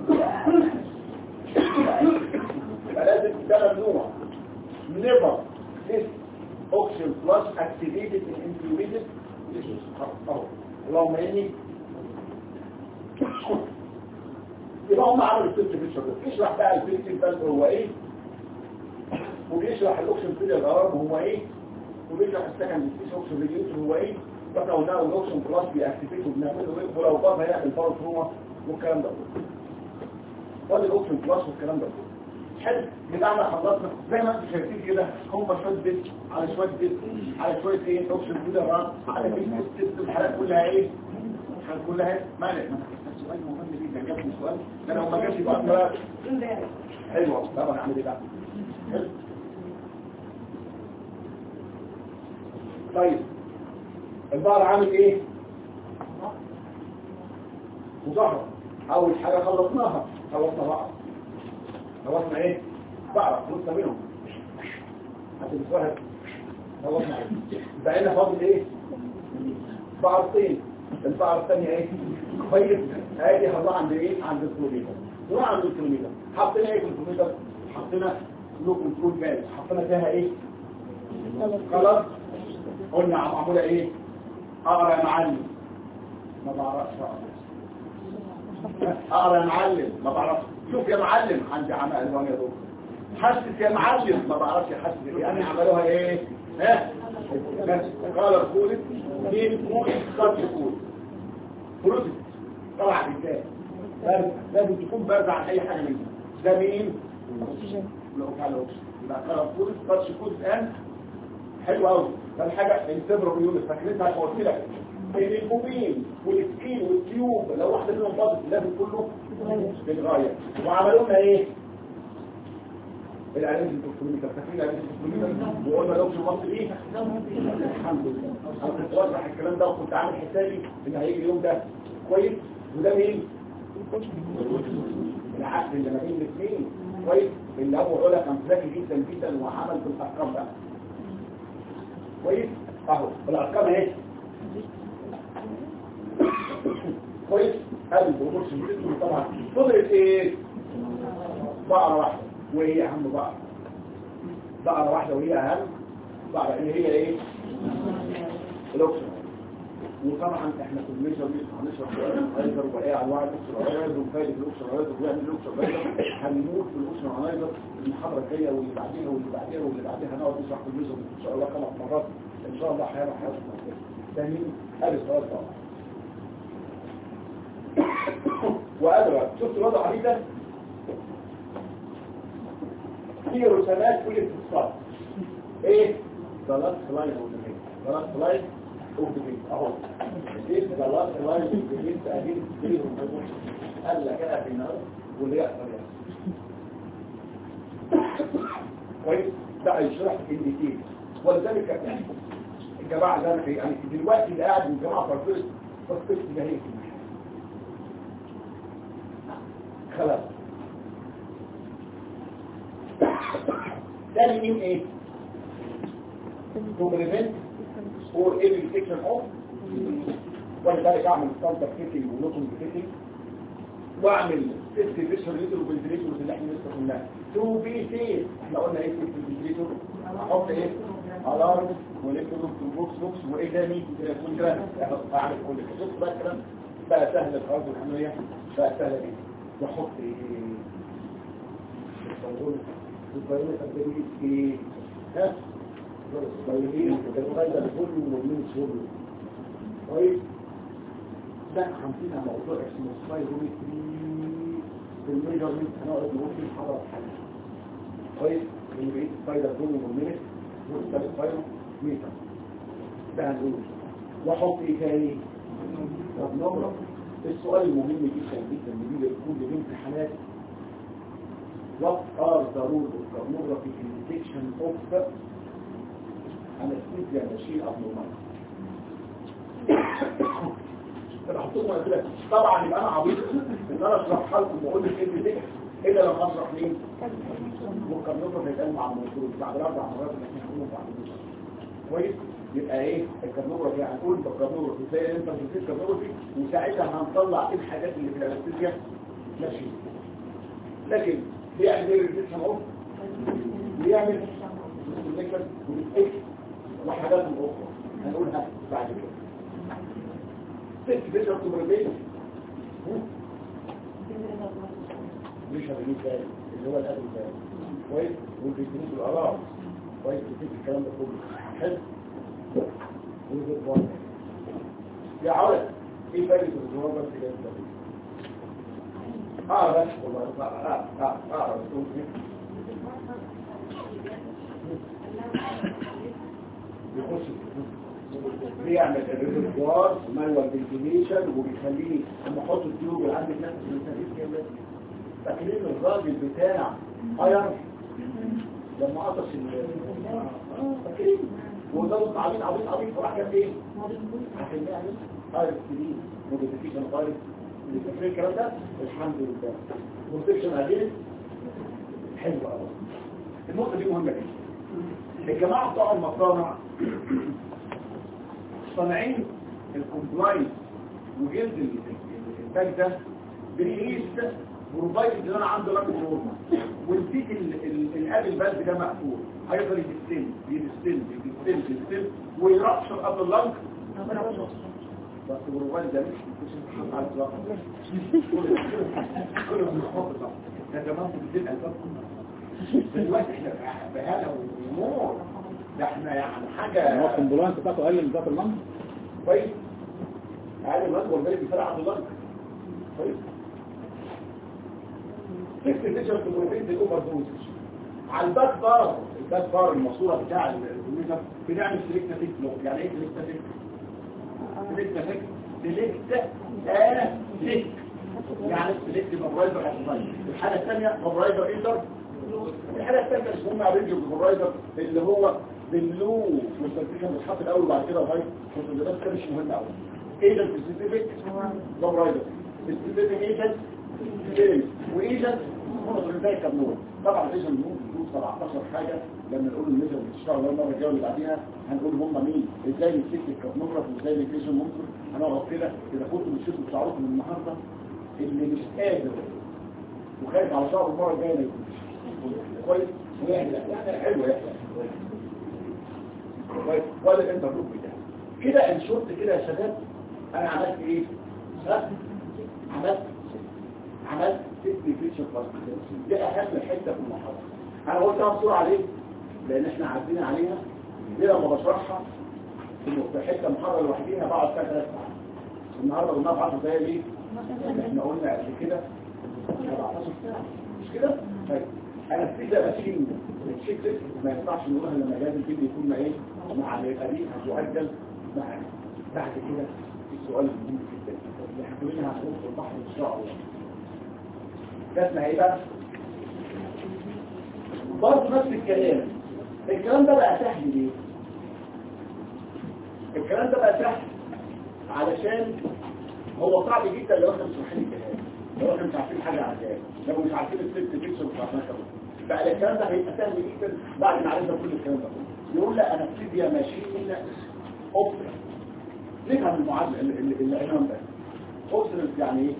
فلازم ده ممنوع never this oxygen flush activated in intubated اهو اللهم اني يبقى هم عملوا الست فيتشر ده يشرح بقى الفيتشر بس هو ايه وبيشرح الاوكسجين فيلير الغرام هو ايه وبيشرح السكند ستيش اوكسجين ريديوسر هو ايه بقى قلنا الاوكسجين بلس بيأكتيفيت وبنعمله ايه ولو باظ هيعمل باور تروما والكلام ده كله وادي الاوبشن بلس والكلام ده كله حلو بتاعنا خلصنا زي ما انتم شايفين كده هم شويه بيت على شويه بيت على شويه ايه اوبشن كده بقى على في الحالات كلها ايه الحالات كلها ما عليك السؤال مهم جدا جاب سؤال ده لو ما جاش يبقى بقى حلوه طبعا اعمل ايه بقى حلو. طيب البقر عامل ايه مظاهره اول حاجة خلصناها خلصنا بقى خلصنا ايه بقرة خلصنا منهم حتى بسوها خلصنا ايه بقينا فاضل ايه بقرتين البقرة الثانية ايه كويس ادي هنروح عند ايه عند الكيلومتر نروح عند الكيلومتر حطينا ايه في الكيلومتر حطينا لو كنترول باز حطينا فيها ايه خلاص قلنا معمولة ايه اقرا يا معلم ما بعرفش اقرا اقرا يا معلم ما بعرفش شوف يا معلم عندي عمى الوان يا دكتور حسس يا معلم ما بعرفش احسس يعني عملوها ايه ها بس قال الخولد مين ممكن قد يكون فلوس طلع بالذات لازم لازم تكون بارد عن اي حاجه منها ده مين لو فعل اكسجين يبقى قال الخولد قد يكون الان حلو قوي ده الحاجه الزبره بيقول فاكرينها قلت لك بين المبين والسكين والتيوب لو واحدة منهم باظت لازم كله بالغاية وعملوا لنا ايه العلاج الدكتورية فاكرين العلاج الدكتورية وقلنا لو في مصر ايه الحمد لله انا كنت وضح الكلام ده وكنت عامل حسابي ان هيجي اليوم ده كويس وده مين العقد اللي ما بين الاثنين كويس اللي ابو علا كان ذكي جدا جدا وعمل في الارقام بقى كويس اهو الارقام اهي كويس ادي البروبورشن سيستم طبعا فضلت ايه بقرة واحدة وهي اهم بقرة بقرة واحدة وهي اهم بقرة اللي هي ايه الاوكسجين وطبعا احنا في الميجر مش هنشرح الاوكسجين وايه انواع الاوكسجين وفايده الاوكسجين ويعمل الاوكسجين هنموت في الاوكسجين المحاضره الجايه واللي بعديها واللي بعديها واللي بعديها هنقعد نشرح في الميجر ان شاء الله خمس مرات ان شاء الله حياه حياه ثاني ادي سؤال طبعا وأدرى شفت الوضع عليه ده في رسالات كل اتصال ايه the last line of the page the last line of the page اهو this the last line of the page تأجيل كتير قال لك انا في النهار واللي يحصل يحصل كويس ده يشرح الديتيل ولذلك يعني الجماعة ده أنا- يعني دلوقتي اللي قاعد من جماعة فرقس فرقس ده هي كده خلاص تاني مين ايه to prevent or every section of ولذلك اعمل ستانتر فيتنج ونوتن فيتنج واعمل سيفت فيشر ليتر وفنتريتور اللي احنا لسه قلناها تو بي سيف احنا قلنا ايه سيفت فنتريتور احط ايه الارم وليكتور بوكس بوكس وايه تاني كل ده اعمل كل ده شوف بقى الكلام بقى سهل الارض الحمويه بقى سهله جدا واحط ايه الصابون الصابون التدريب ايه ها الصابون التدريب ده كله ومن شغل طيب ده عندنا موضوع اسمه سبايرومتري في الميجرمنت هنقعد نقول فيه حضرة حاجة كويس اللي بقيت سبايدر كله والمينت والثالث سبايرو ميتر ده هنقول واحط ايه تاني طب نمرة السؤال المهم جدا جدا اللي بيجي لكل امتحانات What are the rules of chronography in detection of anesthesia machine abnormality? انا حطيتهم كده طبعا يبقى انا عبيط ان انا اشرحها لكم واقول لك ايه دي الا لما اشرح مين والكرنوجرافي هيتقال مع الموجود بعد الاربع مرات اللي احنا هنقولهم بعد كده كويس يبقى ايه الكرنوجرافي هنقول بالكرنوجرافي زي انت في الكرنوجرافي وساعتها هنطلع ايه الحاجات اللي في الانستيزيا ماشي لكن بيعمل ايه الريسيشن اهو بيعمل ريسيشن وبيتأكد وحاجات اخرى هنقولها بعد كده ست فكرة كبرية مش هبنيه تاني اللي هو الأدب تاني كويس والبيتنين بالأراض كويس بتيجي الكلام ده كله حلو ويجب واضح يا عرض ايه فايدة الزوار بس كده اه بس والله اه اه اه اه بس يخش بيعمل الريزرفوار مانوال فنتيليشن وبيخليه لما احط التيوب اللي عندي نفس التنفيذ كده فاكرين الراجل بتاع اير لما قطش ال فاكرين وده عبيط عبيط عبيط وراح جاب ايه؟ عشان يعمل اير سكرين موديفيكيشن اير اللي فاكرين الكلام ده الحمد لله بروتكشن اجين حلو قوي النقطه دي مهمه جدا الجماعه بتوع المصانع صانعين الكومبلاينس وجلد الانتاج ده بنقيس بروفايد ان انا عنده لك نورمال والبيت الابل بلد ده مقفول هيفضل يستن يستن يستن يستن ويرقص قبل اللنك بس بروفايد ده مش مش محط على الاطلاق كل ما بنحط ده يا جماعه بتدي الالباب دلوقتي احنا بهذا ونور ده احنا يعني حاجه هو الكمبلانس بتاعته اقل من ذات المنطق كويس عادي الواد والبالي بيفرع عبد الله كويس سيكس فيشر كلوروفين دي اوفر دوز على الباك بار الباك بار الماسوره بتاع الكمبيوتر بنعمل سيلكت فيك يعني ايه سيلكت فيك سيلكت فيك سيلكت اه فيك يعني سيلكت فابرايزر الحاله الثانيه فابرايزر انتر الحاله الثالثه مش مهم على الرينج فابرايزر اللي هو باللو والسنتيشن بتحط الاول وبعد كده الهاي والسنتيشن ده مش مهم قوي ايجنت سبيسيفيك فابرايزر سبيسيفيك ايجنت سيريز وايجنت مونوتور زي الكابنول طبعا فيجن ممكن يكون 17 حاجه لما نقول الميجر بتشتغل المره الجايه اللي بعديها هنقول هم مين ازاي نمسك الكابنوجراف وازاي الفيجن ممكن هنقعد كده اذا كنتوا بتشوفوا بتعرفوا من النهارده اللي مش قادر وخايف على شهر المره الجايه ما يكونش كويس ويحلق يعني حلو يحلق كويس ولا الانترلوك بتاعي كده انشرت كده يا شباب انا عملت ايه ها؟ عملت عملت ست فيتشر كلاسيفيكيشن دي اهم حته في المحاضره انا قلتها بسرعه ليه لان احنا عارفين عليها دي لما بشرحها في حته محاضره لوحديها بقعد فيها ثلاث ساعات النهارده قلناها في 10 دقايق ليه؟ لان احنا قلنا قبل كده 17 ساعه مش كده؟ طيب انا ابتدي اشيل الشيك ليست ما ينفعش نقولها لما جهاز الفيلم يكون معاه مع القريب هتؤجل مع بعد كده السؤال المهم جدا اللي هتقولها هنقول في البحر ان شاء الله ده اسمها ايه بقى؟ برضه نفس الكلام الكلام ده بقى سهل ليه؟ الكلام ده بقى سهل علشان هو صعب جدا لو احنا مش عارفين الجهاز لو احنا مش عارفين حاجه عن الجهاز لو مش عارفين الست بيكسر مش عارفين كده بقى الكلام ده هيبقى سهل جدا بعد ما عرفنا كل الكلام ده يقول لا انا ابتدي يا ماشين اوبرا نفهم المعادله اللي اللي عنوان ده اوبرا يعني ايه؟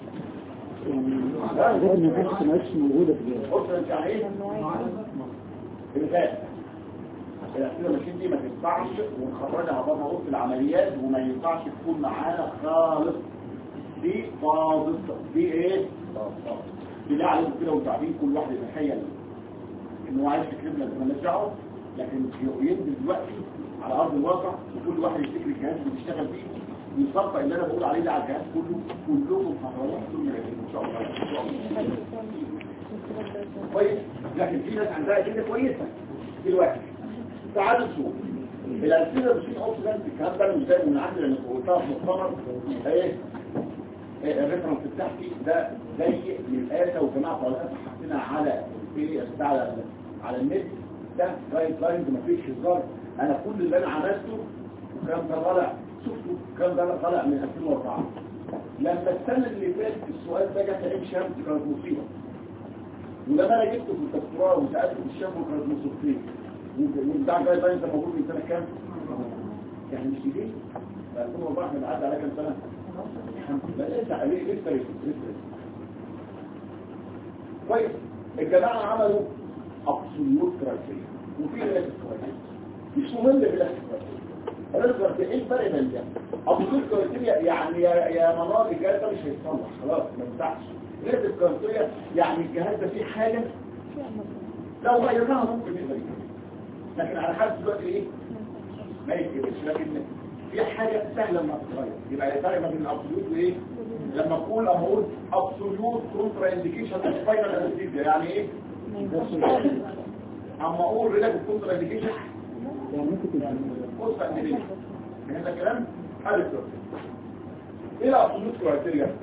ده ما كانش ما كانش موجودة في الجهاز اوبرا يعني ايه؟ الغاء الأسئلة الماشين دي ما تنفعش ونخرجها بره اوضه العمليات وما ينفعش تكون معانا خالص دي باظت دي ايه؟ باظت بالله عليكم كده وتعبين كل واحد يتخيل ان هو عايش في كلمه مالناش دعوه لكن ينزل دلوقتي على ارض الواقع وكل واحد يفتكر الجهاز اللي بيشتغل فيه يطبق اللي انا بقول عليه ده على الجهاز كله كلكم هتروحوا كل ان شاء الله ان شاء الله كويس لكن في ناس عندها كده كويسه دلوقتي تعالوا نشوف الأمثلة مش أوبشن الكلام ده مش زي من عندي لما قلتها في مؤتمر ايه إيه الريفرنس التحتي ده زي الآسة وجماعة طالبات حاطينها على في على على النت ده جايد لاينز مفيش هزار انا كل اللي انا عملته الكلام ده طالع شفته الكلام ده طالع من 2004 لما السنة اللي فاتت السؤال ده جت عين شمس كانت مصيبة ولما انا جبته في الدكتوراه وسألته في الشام كانت مصيبتين وبتاع جاي لاين ده موجود من سنة كام؟ يعني مش جديد 2004 احنا عدى على كام سنة؟ الحمد لله لسه عليه لسه لسه كويس الجماعة عملوا ابسوليوت كرايتيريا وفي ريلاتيف كرايتيريا مش مهم ريلاتيف كرايتيريا ريلاتيف كرايتيريا ايه الفرق بين ده؟ ابسوليوت كرايتيريا يعني يا يا منار الجهاز ده مش هيتصلح خلاص ما ينفعش ريلاتيف كرايتيريا يعني الجهاز ده فيه حاجة لو غيرناها ممكن نقدر لكن على حد دلوقتي ايه ما يتقبلش لكن في حاجة سهلة ما تتغير يبقى الفرق ما بين الابسوليوت وايه لما اقول اما اقول ابسوليوت كونترا انديكيشن فاينل انستيزيا يعني ايه اما اقول ريلاكس كونترا انديكيشن يعني ممكن تبقى بص انديكيشن هذا كلام الف ايه الابسوليوت كرايتيريا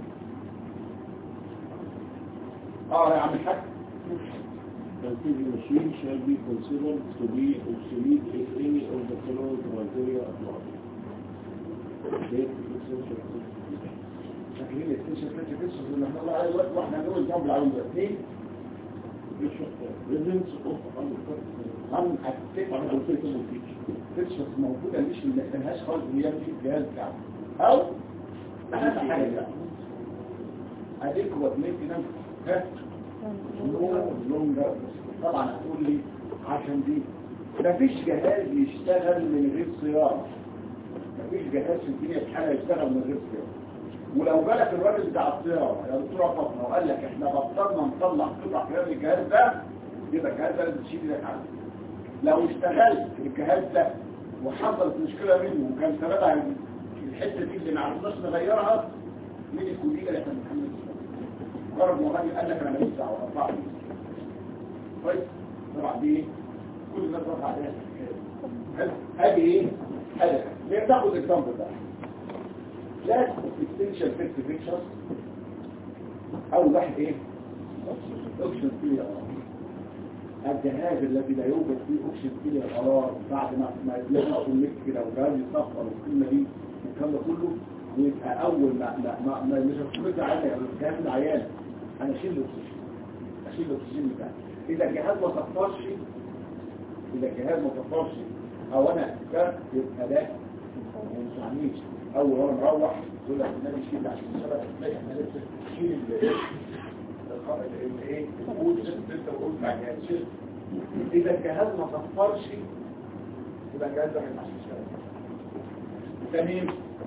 اه يا عم الحاج Scientific machine shall be considered to be obsolete if any of the following criteria apply. Date, essential شكلين الاكتشاف فاتح قصص اللي احنا الله عليه الوقت واحنا هنقول الجنب العالم ده اثنين presence of uncertainty. هم هتكتب قصص موجودة مش اللي ملهاش خالص اللي هي في الجهاز بتاعه او اهم حاجة بقى اديك وادميت نفسك ها نو لونجر طبعا هتقول لي عشان دي مفيش جهاز يشتغل من غير صيانة مفيش جهاز في الدنيا في حاجة يشتغل من غير صيانة ولو جالك الراجل بتاع الصيانة يا دكتور فاطمه وقال لك احنا بطلنا نطلع قطع غير الجهاز ده يبقى الجهاز ده لازم تشيل ايدك عنه لو اشتغلت الجهاز ده وحصلت مشكلة منه وكان سببها الحتة دي اللي ما عرفناش نغيرها من الكلية اللي احنا بنحمل مجرد ما الراجل قال لك انا ماليش دعوه ارفع كويس طبعا دي ايه؟ كل الناس رفع عليها حلو ادي ايه؟ ادي ليه تاخد الاكزامبل ده لا essential fixed pictures اول واحد ايه؟ اوبشن كلير الجهاز الذي لا يوجد فيه اوبشن كلير الار بعد ما ما يتلقى كونكت كده والجهاز يتصفر والقيمه دي والكلام ده كله ويبقى اول ما ما ما, ما مش هتكون عالي الجهاز العيان انا اشيل الاكسجين اشيل الاكسجين بتاعي اذا الجهاز ما صفرش اذا الجهاز ما صفرش او انا ده يبقى ده ما ينفعنيش اول وانا مروح يقول لك النبي شيل عشان الشبكه تلاقي احنا لسه شيل ال- ال- ايه الكود انت بقول مع الجهاز شيل اذا الجهاز ما صفرش يبقى الجهاز ده ما ينفعش يشتغل ده مين؟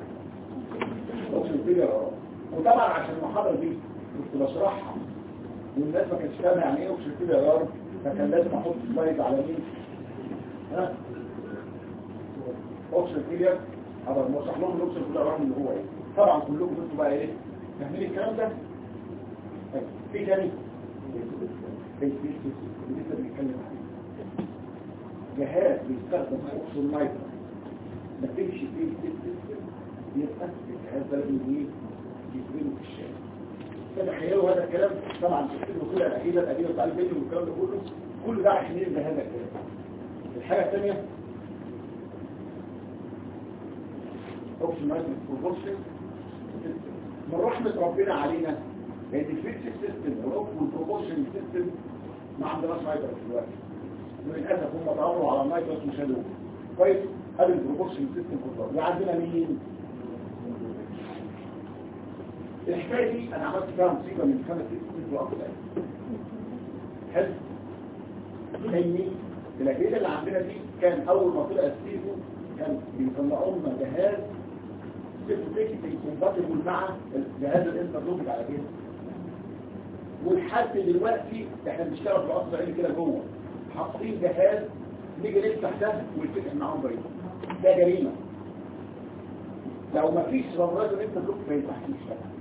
اوبشن كده اه وطبعا عشان المحاضره دي كنت بشرحها والناس ما كانتش فاهمه يعني ايه اوبشن كده يا رب فكان لازم احط سلايد على مين؟ ها؟ اوبشن كده ابقى بشرح لهم الاوبشن كده رغم ان هو ايه طبعا كلكم انتوا بقى ايه فاهمين الكلام ده؟ طيب في تاني الفيس اللي لسه بنتكلم عليه جهاز بيستخدم في اوبشن مايكرو ما تمشي فيه السيستم يبقى الجهاز ده لازم ايه يتبني في الشارع تتخيلوا هذا الكلام طبعا تكتبوا كده الاجهزه القديمه بتاع الفيديو والكلام ده كله كل ده عشان يبني هذا الكلام الحاجه الثانيه اوبشن مايكرو بروبورشن من رحمه ربنا علينا لان الفيكس سيستم والبروبورشن سيستم ما عندناش مايكرو دلوقتي للاسف هم تعرضوا على المايكرو وشالوه كويس ادي البروبورشن سيستم كله وعندنا مين الحكايه دي انا عملت فيها مصيبه من خمس ست سنين واكتر حلو لاني الاجهزه اللي عندنا دي كان اول ما طلع السيفو كان بيطلعوا لنا جهاز سيفوتيكي كومباتبل مع الجهاز الانترلوجيك على كده ولحد دلوقتي احنا بنشتغل في قصر عيني كده جوه حاطين جهاز نيجي نفتح ده ويتفتح معاهم بريد ده جريمه لو ما فيش رمضان الانترلوجيك ما ينفعش يشتغل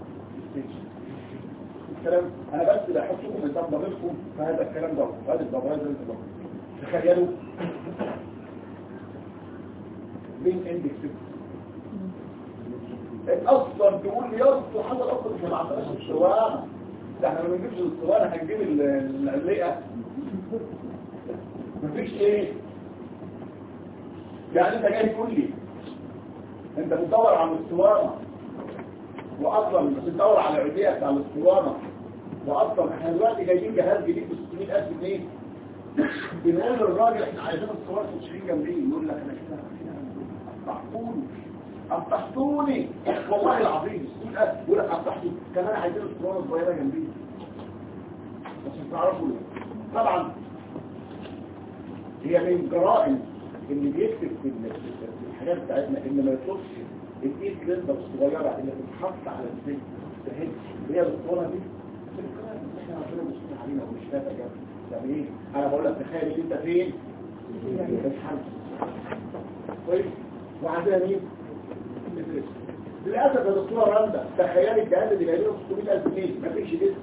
الكلام انا بس اللي احطكم قدام ضميركم في هذا الكلام ده هذا الضبايا اللي انتوا تخيلوا بين اندكس اصلا تقول لي يا حصل اصلا مش ما عندناش الاسطوانه ده احنا ما بنجيبش الاسطوانه هنجيب ال- العلقه مفيش ايه يعني انت جاي تقول لي انت بتدور على الاسطوانه واصلا بتدور على العلقه بتاع الاسطوانه واصلا احنا دلوقتي جايبين جهاز جديد ب 600000 جنيه بنقول للراجل احنا عايزين الصور تشرين جنبيه يقول لك انا كده افتحتوني افتحتوني والله العظيم يقول لك افتحتوني كمان عايزين الصور صغيره جنبيه عشان تعرفوا ليه طبعا هي من جرائم اللي بيكتب في ال- في الحاجات بتاعتنا ان ما يطلبش الايد كريستا الصغيره اللي بتتحط على الزيت تهد هي الصوره دي احنا ربنا مسؤول علينا ومش فاهم يا جماعه طب ايه انا بقول لك تخيل ان انت فين مش حل كويس وعندنا مين الإدريس. للاسف يا دكتوره رندا تخيل الجهاز اللي جاي له 600000 جنيه مفيش ديسك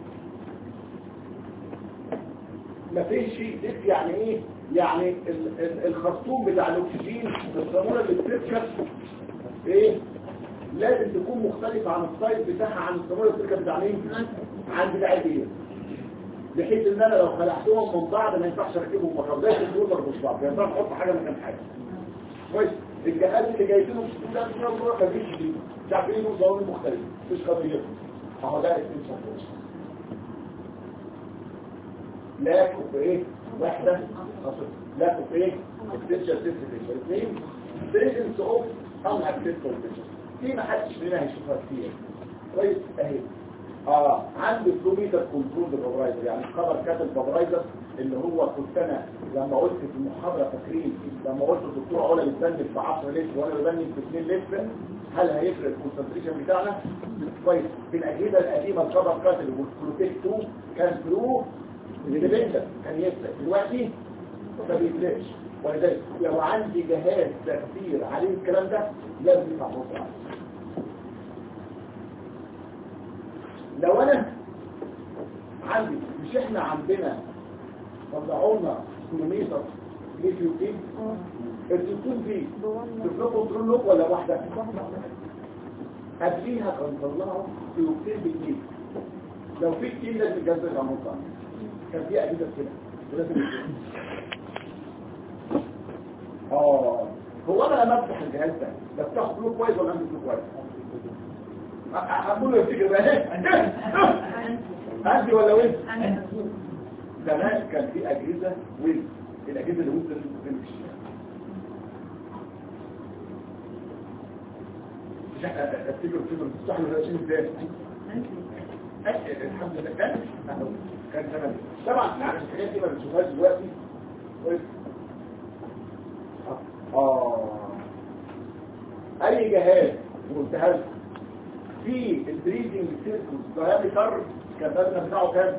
مفيش ديسك يعني ايه يعني ال- ال- الخرطوم بتاع الاكسجين الصاموله اللي بتركب ايه لازم تكون مختلفة عن السايز بتاعها عن الصاموله اللي بتركب بتاع مين عن بتاع ايه بحيث ان انا لو خلعتهم من بعض ما ينفعش اركبهم مره زي الكمبيوتر مش بعض يعني احط حاجه مكان حاجه كويس الجهاز اللي جايبينه في ده ما فيش دي مش عارفين له صواميل مختلفه مش قضيه اهو ده الاكستنشن لا في ايه واحده خاصه لا في ايه اكستنشن سيستم اثنين بريزنس اوف ان اكستنشن دي ما حدش فينا هيشوفها كتير كويس اهي اه عندي فلوميتر كنترول بالفابرايزر يعني خبر كاتب فابرايزر اللي هو كنت انا لما قلت في المحاضره فاكرين لما قلت الدكتور علا بتبني في 10 لتر وانا ببني في 2 لتر هل هيفرق الكونسنتريشن بتاعنا كويس في الاجهزه القديمه الخبر كاتب والبروتكت 2 كان فلو اندبندنت كان يفرق دلوقتي ما بيفرقش ولذلك لو عندي جهاز تكثير عليه الكلام ده لازم يبقى بص لو انا عندي مش احنا عندنا طلعونا كيلومتر ليثيوم التليفون دي تفلو كنترول لوك ولا واحدة قبليها كان طلعوا تيوبتين باتنين لو في اتنين لازم الجهاز يبقى مطلع كان في اجهزه كده ولازم يكون. اه هو انا لما افتح الجهاز ده بفتحه فلو كويس ولا عندي فلو كويس هقول له يفتكر بقى ايه عندي ولا وين زمان كان في اجهزه ويل الاجهزه اللي ويل لازم تكون في الشارع مش احنا افتكر افتكر تفتح له 20 ازاي الحمد لله كان كان زمان طبعا عشان الحاجات دي ما بنشوفهاش دلوقتي كويس اه اي جهاز قلتها لكم في البريدنج سيركل دايمتر كتبنا بتاعه كام؟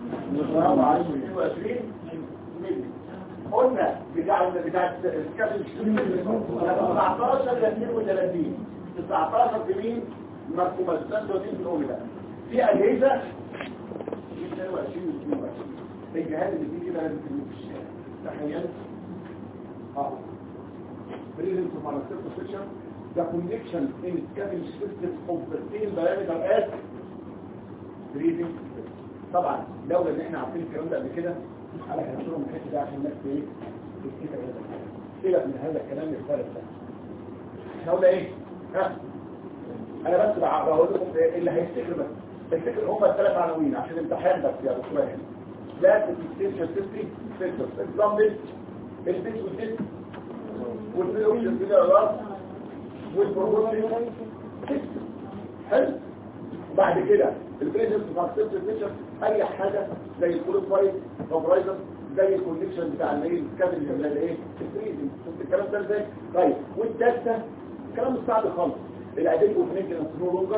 22 مللي قلنا بتاع بتاع الكابل 19 ل 32 19 في مين؟ مركومة 36 في الأوميدا في أجهزة في 22 و 22 الجهاز اللي فيه كده لازم تلوه في الشارع تخيل اه بريزنت مانستير بوزيشن the connection in cabin system of the same diameter as breathing طبعا لولا ان احنا عارفين الكلام ده قبل كده انا هنشرهم من الحته ده عشان الناس ايه تفتكر هذا الكلام سيبك من هذا الكلام الفارغ ده احنا قلنا ايه ها انا بس بع- بقول لكم إيه اللي هيفتكر بس افتكر هم الثلاث عناوين عشان امتحان بس يا دكتور واحد لا تستيشن سيفتي فيلتر اكزامبل البيت والديت والبيت والبيت والبروبوزيشن حلو بعد كده البريزنس فاكتور فيتشر اي حاجه زي الكوليفايد فابرايزر زي الكونكشن بتاع الايه الكابل اللي الايه البريزنس الكلام ده ازاي طيب والثالثه كلام مش صعب خالص الادله والمينتنس نو لونجر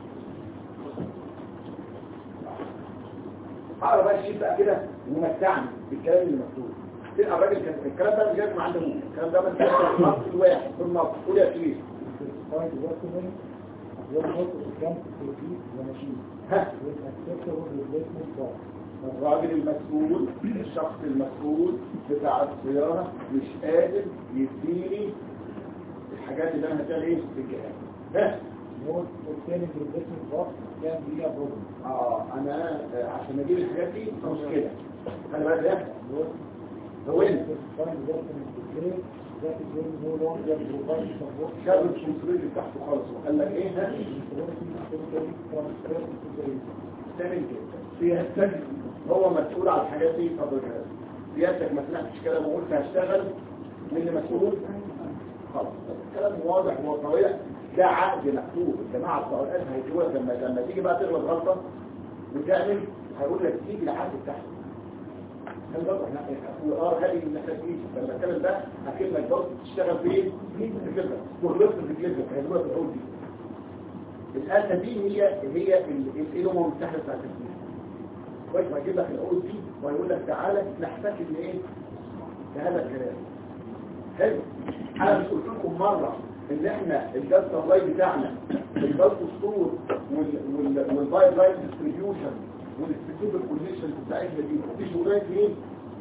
اقرا بقى الشيء بقى كده ومتعني بالكلام اللي مكتوب تلقى الراجل كان الكلام ده مش جاي من عنده الكلام ده من النص الواحد في النص قول يا شريف Find the document, your note is come to repeat the machine ها with acceptable replacement cost. الراجل المسؤول الشخص المسؤول بتاع الصيانة مش قادر يديني الحاجات اللي انا هتعمل ايه في الجهاز ها Note obtaining replacement cost can be a problem. اه انا آه، عشان اجيب الحاجات دي مشكلة انا بقى ده Note هو انت find the document declare that it will no longer provide support شاب الكنترول بتاعته خالص وقال لك ايه ها authority from spread to the user. تعمل كده سيادتك هو مسؤول على الحاجات دي طب سيادتك ما سمعتش كلام وقلت هشتغل مين اللي مسؤول خلاص الكلام واضح وطويل ده عقد مكتوب الجماعه بتوع الان هيجوا لما لما تيجي بقى تغلط غلطه وتعمل هيقول لك تيجي العقد بتاعك هل برضه احنا اه هذه اللي احنا فيه لما الكلام ده هكتب لك برضه تشتغل فين في كده وغلطت في كلمه هيقول لك العقود دي الآلة دي هي هي ال- الأمم المتحدة بتاعت الدين كويس ما يجيب لك العقود دي ويقول لك تعالى نحتكم لإيه؟ لهذا الكلام حلو أنا مش قلت لكم مرة إن إحنا الجاز سبلاي بتاعنا الجاز ستور والبايب لاين ديستريبيوشن والسبيسيفيك كونديشن بتاعتنا دي دي شغلانة مين؟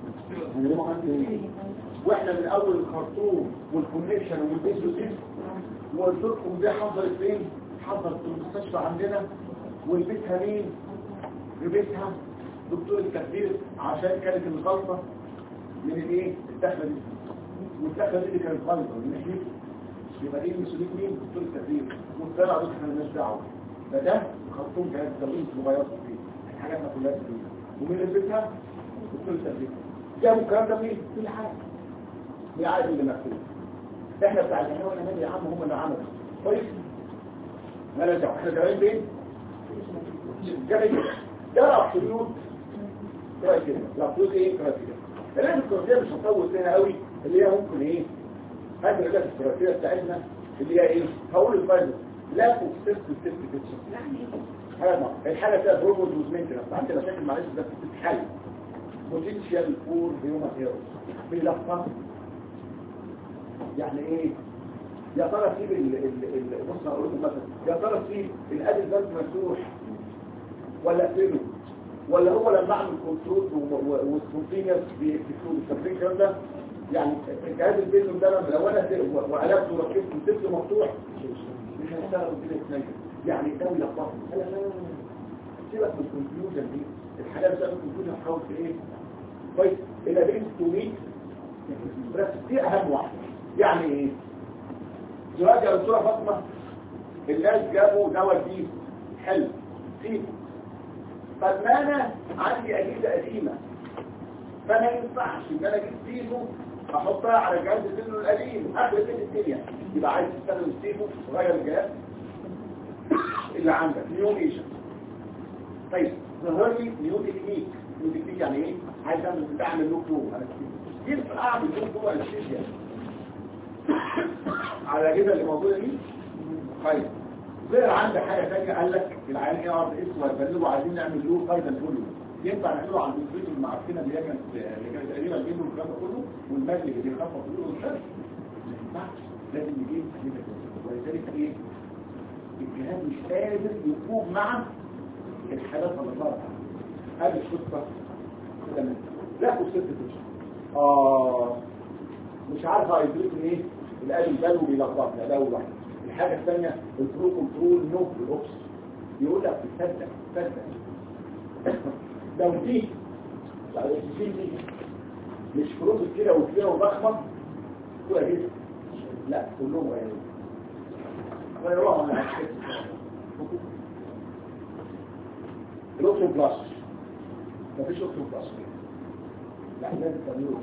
واحنا من اول الخرطوم والكونكشن والبيزوسيس وقلت لكم دي حصلت فين حصلت في المستشفى عندنا والبيتها مين ربيتها دكتور التخدير عشان كانت الغلطة من الايه الدخلة دي والدخلة دي اللي كانت غلطة من ناحية يبقى ايه مسؤولية مين دكتور التخدير والسنة دول احنا مالناش دعوة فده خرطوم كانت تغيير صغيرة فيه حاجاتنا كلها فيه ومين اللي ربيتها دكتور التخدير جابوا الكلام ده منين؟ كل حاجة دي عادي اللي مكتوب احنا بتاع الجنة وانا نادي يا عم هم اللي عملوا كويس مالنا دعوه احنا جايين فين جايين ده الابسوليوت كرايتيريا الابسوليوت ايه كرايتيريا الان الكرايتيريا مش هنطول فيها قوي اللي هي ممكن ايه هذه الرجال الكرايتيريا بتاعتنا اللي هي ايه هقول الفاينل لا تكسس تكسس تكسس يعني حاجه ما الحاله فيها بروبوز وزمنتنس عندي مشاكل معلش ده بتتحل بوتنشال فور هيومن هيرو بيلخص يعني ايه يا ترى سيب ال ال ال بص هقول لكم مثلا يا ترى سيب الادي ده مفتوح ولا اقفله ولا هو لما اعمل كنترول والسبونتينيوس بيكتبوا التمرين الكلام ده يعني الجهاز البيزم ده لما لو انا ت- وقلبته وركبته وسبته مفتوح مش هيشتغل كده اثنين يعني ده يلخبط لا لا لا لا. سيبك من الكونفيوجن دي الحاجات بتاعت الكونفيوجن حاول في ايه كويس الى بين توميت بس دي اهم واحده يعني ايه دلوقتي يا دكتوره فاطمه الناس جابوا دواء جديد حلو فيه طب ما انا عندي اجهزه قديمه فما ينفعش ان انا اجيب سيفو احطها على جهاز سنه القديم اخر سن الدنيا يبقى عايز تستخدم السيفو وغير الجهاز اللي عندك نيو ايجنت طيب ظهر لي نيو تكنيك نيو تكنيك يعني ايه عايز اعمل بعمل له فلو كيف اعمل له فلو انستيزيا على كده اللي موجوده دي طيب غير عندك حاجه ثانيه قال لك العيان ايه ارض اسود بلغوا عايزين نعمل له فايده كله ينفع نعمله على الكمبيوتر المعفنه اللي هي كانت اللي كانت تقريبا جنبه الكلام ده كله والمال اللي بيخفض له الشر ما ينفعش لازم نجيب حاجه ولذلك ايه الجهاز مش قادر يقوم مع الحالات اللي ظهرت هذه القصه كده من لا قصه تشرح اه مش عارف هيدرك ايه القلب ده بيلخبطنا ده اول واحد الحاجه الثانيه الفلو كنترول نو الاوبس يقول لك تصدق تصدق لو دي لو دي دي مش فلوس كده وكده وضخمه كده كده لا كلهم غيروا غيروها من عشان الاوبشن بلس مفيش اوبشن بلس لا لازم تعملوا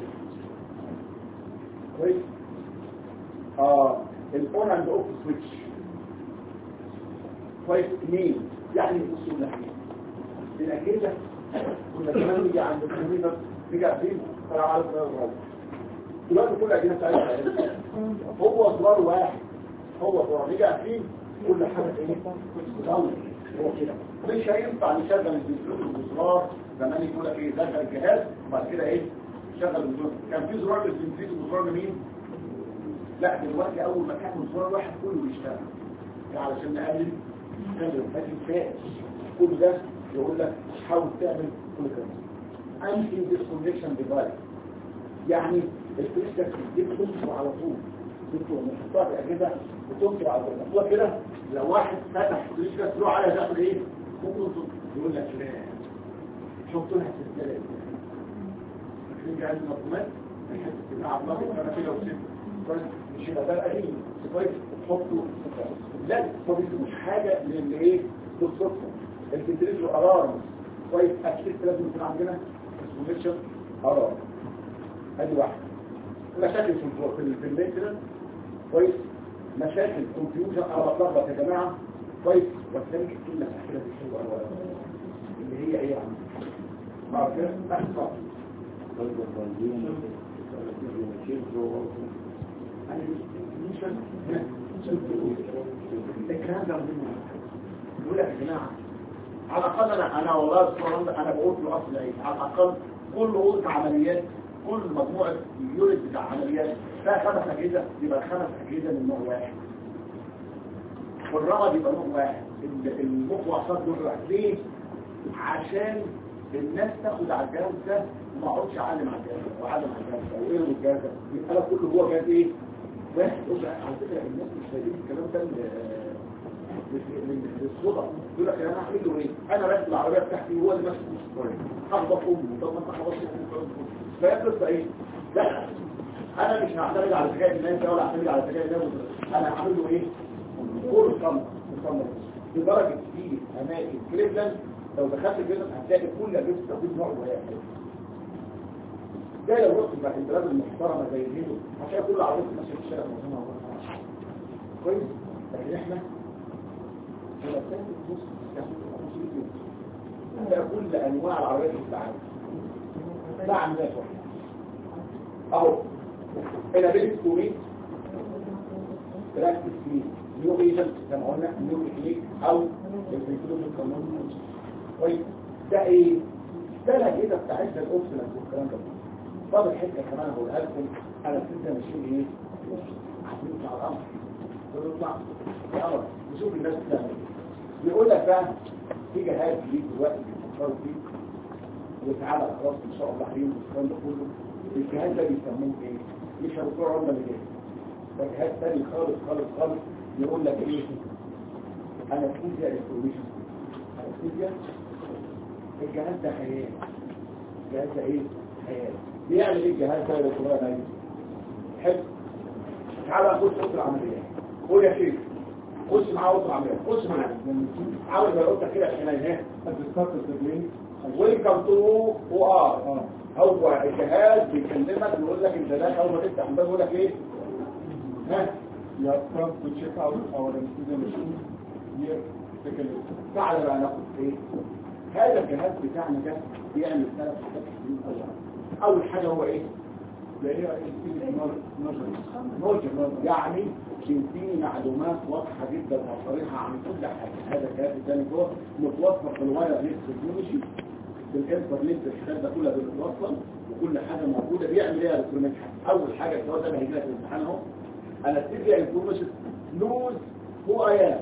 كويس اه الاون اند اوف سويتش كويس اثنين يعني بصوا ناحيه الاجهزه كنا كمان نيجي عند الكمبيوتر نيجي فين طلع على الغرب دلوقتي كل الاجهزه بتاعتها هو زرار واحد هو زرار نيجي فين كل حاجه ايه بتتطور هو كده مش هينفع نشغل الفلوس بالزرار زمان يقول لك ايه دخل الجهاز وبعد كده ايه شغل الزرار كان في زرار للتنفيذ وزرار لمين لا دلوقتي اول ما كان زرار واحد كله بيشتغل يعني علشان نقلل نقلل ما تنساش كل ده يقول لك حاول تعمل كل كده انتي ديسكونكشن ديفايس يعني الفريستك دي بتنصر على طول بتنصر نحطها في الاجهزه بتنصر على طول نحطها كده لو واحد فتح فريستك تروح على داخل ايه ممكن يقول لك لا حط لها سلسله فاكرين جهاز المفهومات الحته بتاع الله انا كده وسبت مش يبقى ده قديم كويس تحطه لا ما بيسيبوش حاجه للي ايه بالصدفه الفنتريشن قرار كويس اكيد لازم يكون عندنا اسمه قرار ادي واحده مشاكل في الفلو- في في المينتنس كويس مشاكل كونفيوجن انا بتلخبط يا جماعه كويس والثاني كلمه اخيره دي حلوه قوي اللي هي ايه يا عم بعد كده احصاء انا مش الكلام ده مهم يقول لك يا جماعه على الاقل انا انا والله الصراحه انا بقول له اصل ايه على الاقل كل اوضه عمليات كل مجموعه يونت بتاع عمليات فيها خمس اجهزه يبقى خمس اجهزه من نوع واحد والرمد يبقى نوع واحد ال- المخ واعصاب دول واحد ليه؟ عشان الناس تاخد على الجهاز ده وما اقعدش اعلم على الجهاز ده واعلم على الجهاز ده وايه الجهاز ده يبقى انا كله جوه جهاز ايه؟ واحد بص على فكره الناس مش فاهمين الكلام ده للصدى يقول لك انا هعمل له ايه انا راكب العربيه بتاعتي هو اللي ماسك السكوير هخبط امي طب ما انت خبطت امي فهي قصه ايه لا انا مش هعتمد على ذكاء الناس ده ولا هعتمد على ذكاء الناس انا هعمل له ايه كل صمت صمت لدرجه في اماكن كليفلاند لو دخلت الجنة هتلاقي كل اجهزه تقديم نوع واحد ده لو رحت بقى البلاد المحترمه زي الهند هتلاقي كل عربيه ماشيه في الشارع معظمها واحدة. كويس لكن احنا ده كل انواع العربيات في العالم ده عمليات واحده اهو هنا بيت كوميت براكتس فيه نيو ايجنت زي ما قلنا نيو تكنيك او الفيكتوريال قانون كويس ده ايه ده الاجهزه بتاعتنا الاوبشنال والكلام ده فاضل حته كمان هقولها لكم انا كنت ماشيين ايه عايزين نطلع الامر ونطلع الامر نشوف الناس بتعمل ايه يقول لك بقى في جهاز جديد دلوقتي بيفكروا فيه وتعالى خلاص ان شاء الله عليهم والكلام ده كله الجهاز ده بيسموه ايه؟ مش هنقول عمله من ايه؟ ده جهاز تاني خالص خالص خالص يقول لك ايه؟ انستيزيا انفورميشن انستيزيا الجهاز ده خيال الجهاز ده ايه؟ خيال بيعمل ايه الجهاز ده يا دكتور نايم؟ حلو تعالى نخش اوضه العمليه قول يا شيخ خش معاه اوضه العمليه خش معاه عاوز لو قلت كده احنا هنا الديسكارت التجميل ويلكم تو او ار هو الجهاز بيكلمك ويقول لك انت ده اول ما تفتح الباب يقول لك ايه ها You have come to check out our anesthesia machine. Here, take a look. تعالى بقى ناخد ايه هذا الجهاز بتاعنا ده بيعمل ثلاث حاجات مهمة أوي. اول حاجه هو ايه The AIS is not measuring. نوجه يعني بيديني معلومات واضحه جدا وصريحه عن كل حاجه هذا الجهاز الثاني هو متوفر في الواير ليس تكنولوجي بالانترنت الحاجات ده كلها بتتوصل وكل حاجه موجوده بيعمل ايه يا دكتور مدحت اول حاجه الجواز ده هيجي لك في الامتحان اهو انا بتدي انفورميشن نوز هو ايام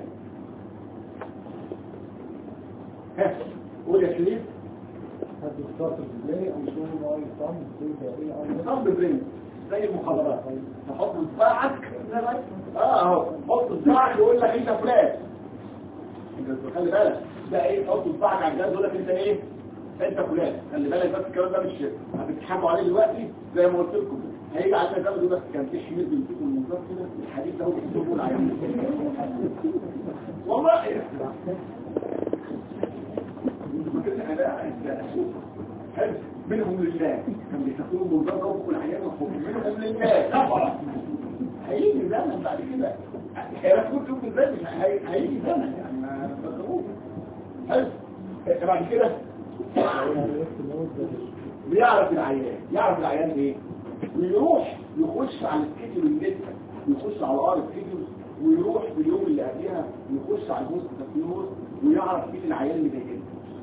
ها قول يا شريف Have to start the delay and show why some do the AIS. صب برين زي المخابرات تحط صباعك اه اهو حط صباعك يقول لك انت فلان انت خلي بالك ده ايه تحط صباعك على الجهاز يقول لك انت ايه انت فلان خلي بالك بس الكلام ده مش هتتحكوا عليه دلوقتي زي ما قلت لكم هيجي علينا زمن يقول لك كان في حمير بيمسكوا المنظار كده الحديد ده هو بيسيبه العيان والله حلو منهم لله كان بيسافروا بوزارة وفقوا العيان وفقوا منهم لله طبعا هيجي زمن بعد كده هيركبوا تشوف ازاي مش هي- هيجي زمن يعني ما تفكروش حلو بعد كده AIS knows that بيعرف العيان يعرف العيان ايه ويروح يخش على السكيدول الليسته يخش على الار سكيدول ويروح في اليوم اللي قبلها يخش على البوست تفيوز ويعرف مين العيان اللي جاي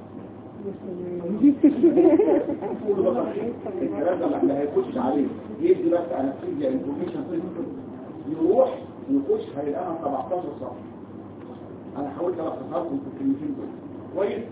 الكلام ده اللي هيخش عليه يدي بس انستيزيا انفورميشن يروح يخش هيلاقيها 17 صفحه انا حاولت الخصها لكم في الكلمتين دول كويس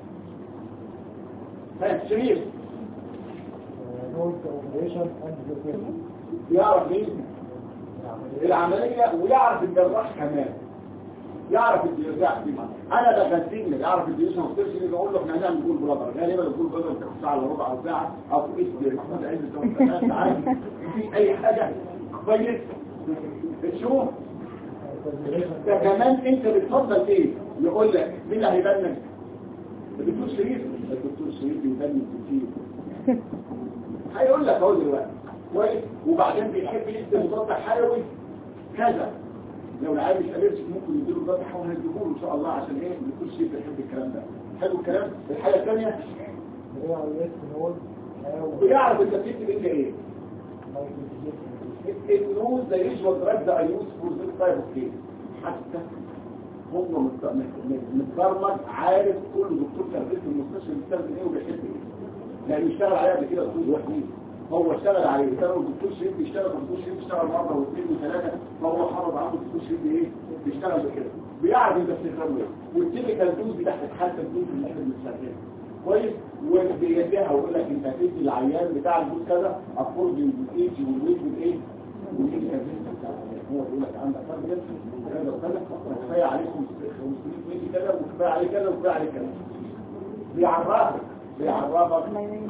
ها شريف uh, knows the operation and the patient. يعرف مين العملية ويعرف الجراح كمان يعرف الجراح دي انا دخلتني يعرف الديوشن والترشن اللي اقول له احنا هنعمل جول برادر غالبا الجول برادر بتاخد ساعه الا ربع او ساعه او في اسم محمود عز ده عادي في اي حاجه كويس تشوف Consideration ده كمان انت بتفضل ايه يقول لك مين اللي هيبنك الدكتور شريف الدكتور شريف بيبنك كتير هيقول لك اهو دلوقتي كويس وبعدين بيحب يدي مضاد حيوي كذا لو العيال مش الرجيك ممكن يديله مضاد حيوي هيديهوله ان شاء الله عشان ايه الدكتور شريف بيحب الكلام ده حلو الكلام الحاجه الثانيه the AIS knows how بيعرف انت بتكتب انت ايه how to detect It knows the usual drugs that are used for this type of case. حتى هو مت- مت- متبرمج عارف كل دكتور تربيه في المستشفى بيستخدم ايه وبيحب ايه. لانه اشتغل عليها قبل كده دكتور وحيد. هو اشتغل عليه اشتغل الدكتور شريف بيشتغل الدكتور شريف بيشتغل مره واثنين وثلاثه فهو حافظ عنده الدكتور شريف ايه بيشتغل بكده. بيعرف انت بتستخدمه ايه. والتيبيكال دوز بتاعت حاله الدوز اللي احنا بنستخدمها. كويس وبيديها ويقول لك انت هتدي العيان بتاع الدوز كذا افورد بالايج والويت والايه ودي الأجهزة بتاعتك. هو يقول لك عندك تارجت كذا وكذا وكفايه عليكم 500 مللي كذا وكفايه عليه كذا وكفايه عليه كذا بيعرفك بيعرفك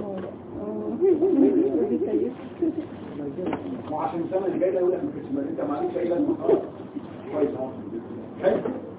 وعشان السنه اللي جايه يقول لك ما كنتش انت ما عليكش الا المقام كويس اهو حلو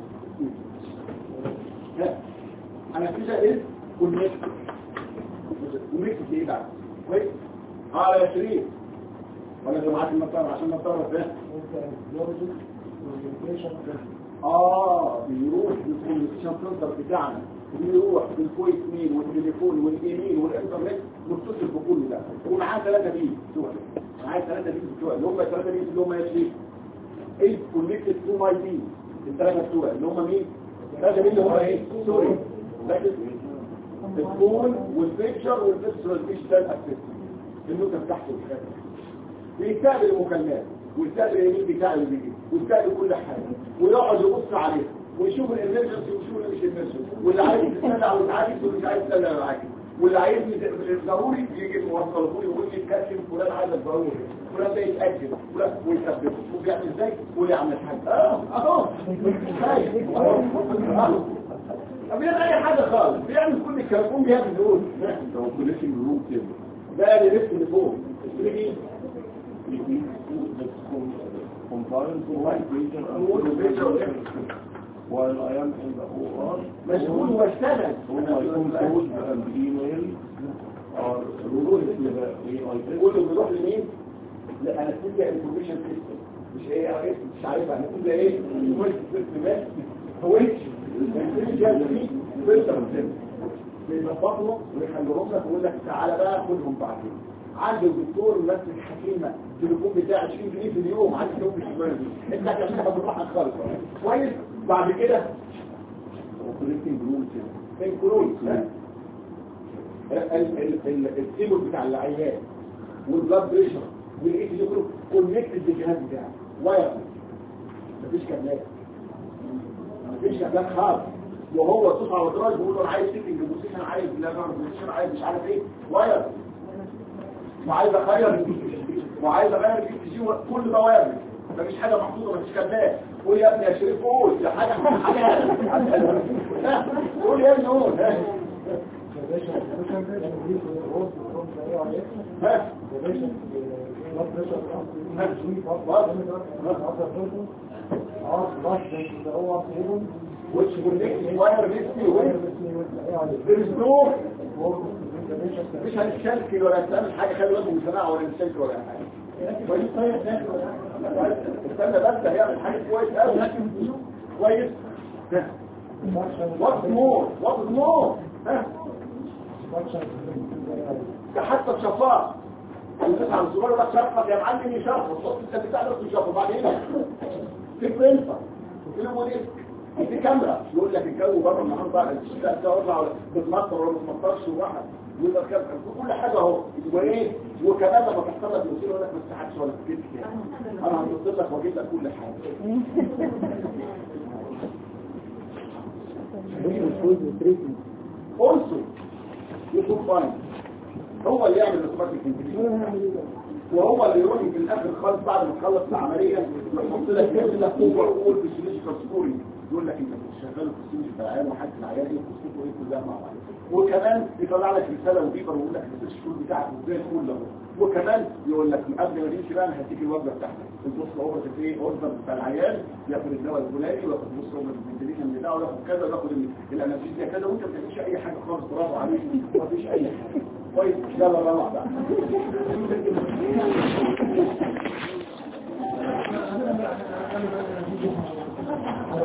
ها. انا كده ايه كونكت كونكت ايه بقى كويس اه يا شريف ولا انت معاك المطار عشان المطار ده physiologist orientation test. اه بيروح بالكوميونيكيشن سنتر بتاعنا بيروح بالفويس ميل والتليفون والايميل والانترنت متصل بكل ده ومعاه ثلاثه بي بتوع معاه ثلاثه بي بتوع اللي هم الثلاثه بي اللي هم ايه ايه كونكتد تو ماي بي الثلاثه بتوع اللي هم مين الثلاثه بي اللي هم ايه سوري ركز الفون والبيكتشر والفيكتشر ديجيتال اسيستنت النوتة بتاعته الحاجة بيستقبل المكالمات ويستقبل الايميل بتاع اللي بيجي ويستقبل كل حاجه ويقعد يبص عليه ويشوف الامرجنسي ويشوف اللي مش امرجنسي واللي عايز يستنى او يتعالج واللي مش عايز يستنى او يتعالج واللي عايز ضروري يجي موصل لي ويقول لي كاتب فلان عايز ضروري فلان ده يتاكد فلان ويثبته وبيعمل ازاي ويعمل حاجه اه اهو ازاي اهو ما بيعمل اي حاجه خالص بيعمل كل الكلام قوم بيعمل دول ده هو كوليكشن روم كده ده اللي لسه اللي فوق اللي compliance with medication and while I am in the OR مشغول واشتغل whom I consult and email اسم بقى ايه اي كله بيروح لمين؟ لانستيزيا انفورميشن سيستم مش ايه عارف مش عارف انستيزيا ايه؟ فويس سيستم بس فويس انستيزيا دي فلتر بيظبطوا ويخلوهم لك ويقول لك تعالى بقى خدهم بعدين عندي الدكتور ماسك حكيمه التليفون بتاعي 20 جنيه في اليوم عايز يوم مش مهم انت هتعملها بالراحه خالص كويس بعد كده اوبريتنج رول الكرول الكيبل بتاع العيان والبلاد بريشر والاي تي كله كونكتد بالجهاز بتاعه وايرلس مفيش كابلات مفيش كابلات خالص وهو تصحى على الدراج بيقول له انا عايز سيتنج بوزيشن عايز لا بعمل بوزيشن عايز مش عارف ايه وايرلس وعايز اغير وعايز اغير الاي تي جي كل ده وايرلس مفيش حاجه محطوطه مفيش كابلات قول يا ابني يا شريف قول يا حاجه حاجه قول يا ابني قول ها يا باشا يا باشا يا باشا دي الروز بتقوم تلاقيه عليك ها يا باشا بلاد بريشر اه بلاد ده هو تقريبا which will make the wire risky with there is no مش هنتشلكل ولا هتعمل حاجة خلي بالك من الصناعة ولا نتشلكل ولا حاجة كويس استنى بس هيعمل حاجة كويس قوي كويس وات مور وات مور ده حتى الشفاء الناس على الصغير ده شرفك يا معلم يشرفك الصوت انت بتاع نفسه يشرفك وبعدين في برنسر في موديل في كاميرا يقول لك الجو بره النهارده الشتاء ده وضع بتمطر ولا ما بتمطرش وواحد ويبقى كام كل حاجه اهو وايه وكمان لما تحصل لك مصيبه يقول لك ما تستحقش ولا تكتب انا هنصب لك واجيب لك كل حاجه also يكون فاين هو اللي يعمل الاوتوماتيك انتجريشن وهو اللي يروح في الاخر خالص بعد ما تخلص العمليه يحط لك كده اوفر اول في السيليشن سكورينج يقول لك انت كنت شغال في السيليشن بتاع العيان وحاجه العيان ايه قصته ايه كلها مع بعض وكمان يطلع لك رساله وبيبر ويقول لك السكور بتاعك زي الفل اهو وكمان يقول لك من قبل ما تمشي بقى انا هديك الوجبه بتاعتك البص اوفر في ايه اوردر بتاع العيان ياخد الدواء الفلاني وياخد بص اوفر الفنتيليشن بتاعه وياخد كذا وياخد الانستيزيا كذا وانت ما بتعملش اي حاجه خالص برافو عليك ما فيش اي حاجه كويس يلا روح بقى Thank you.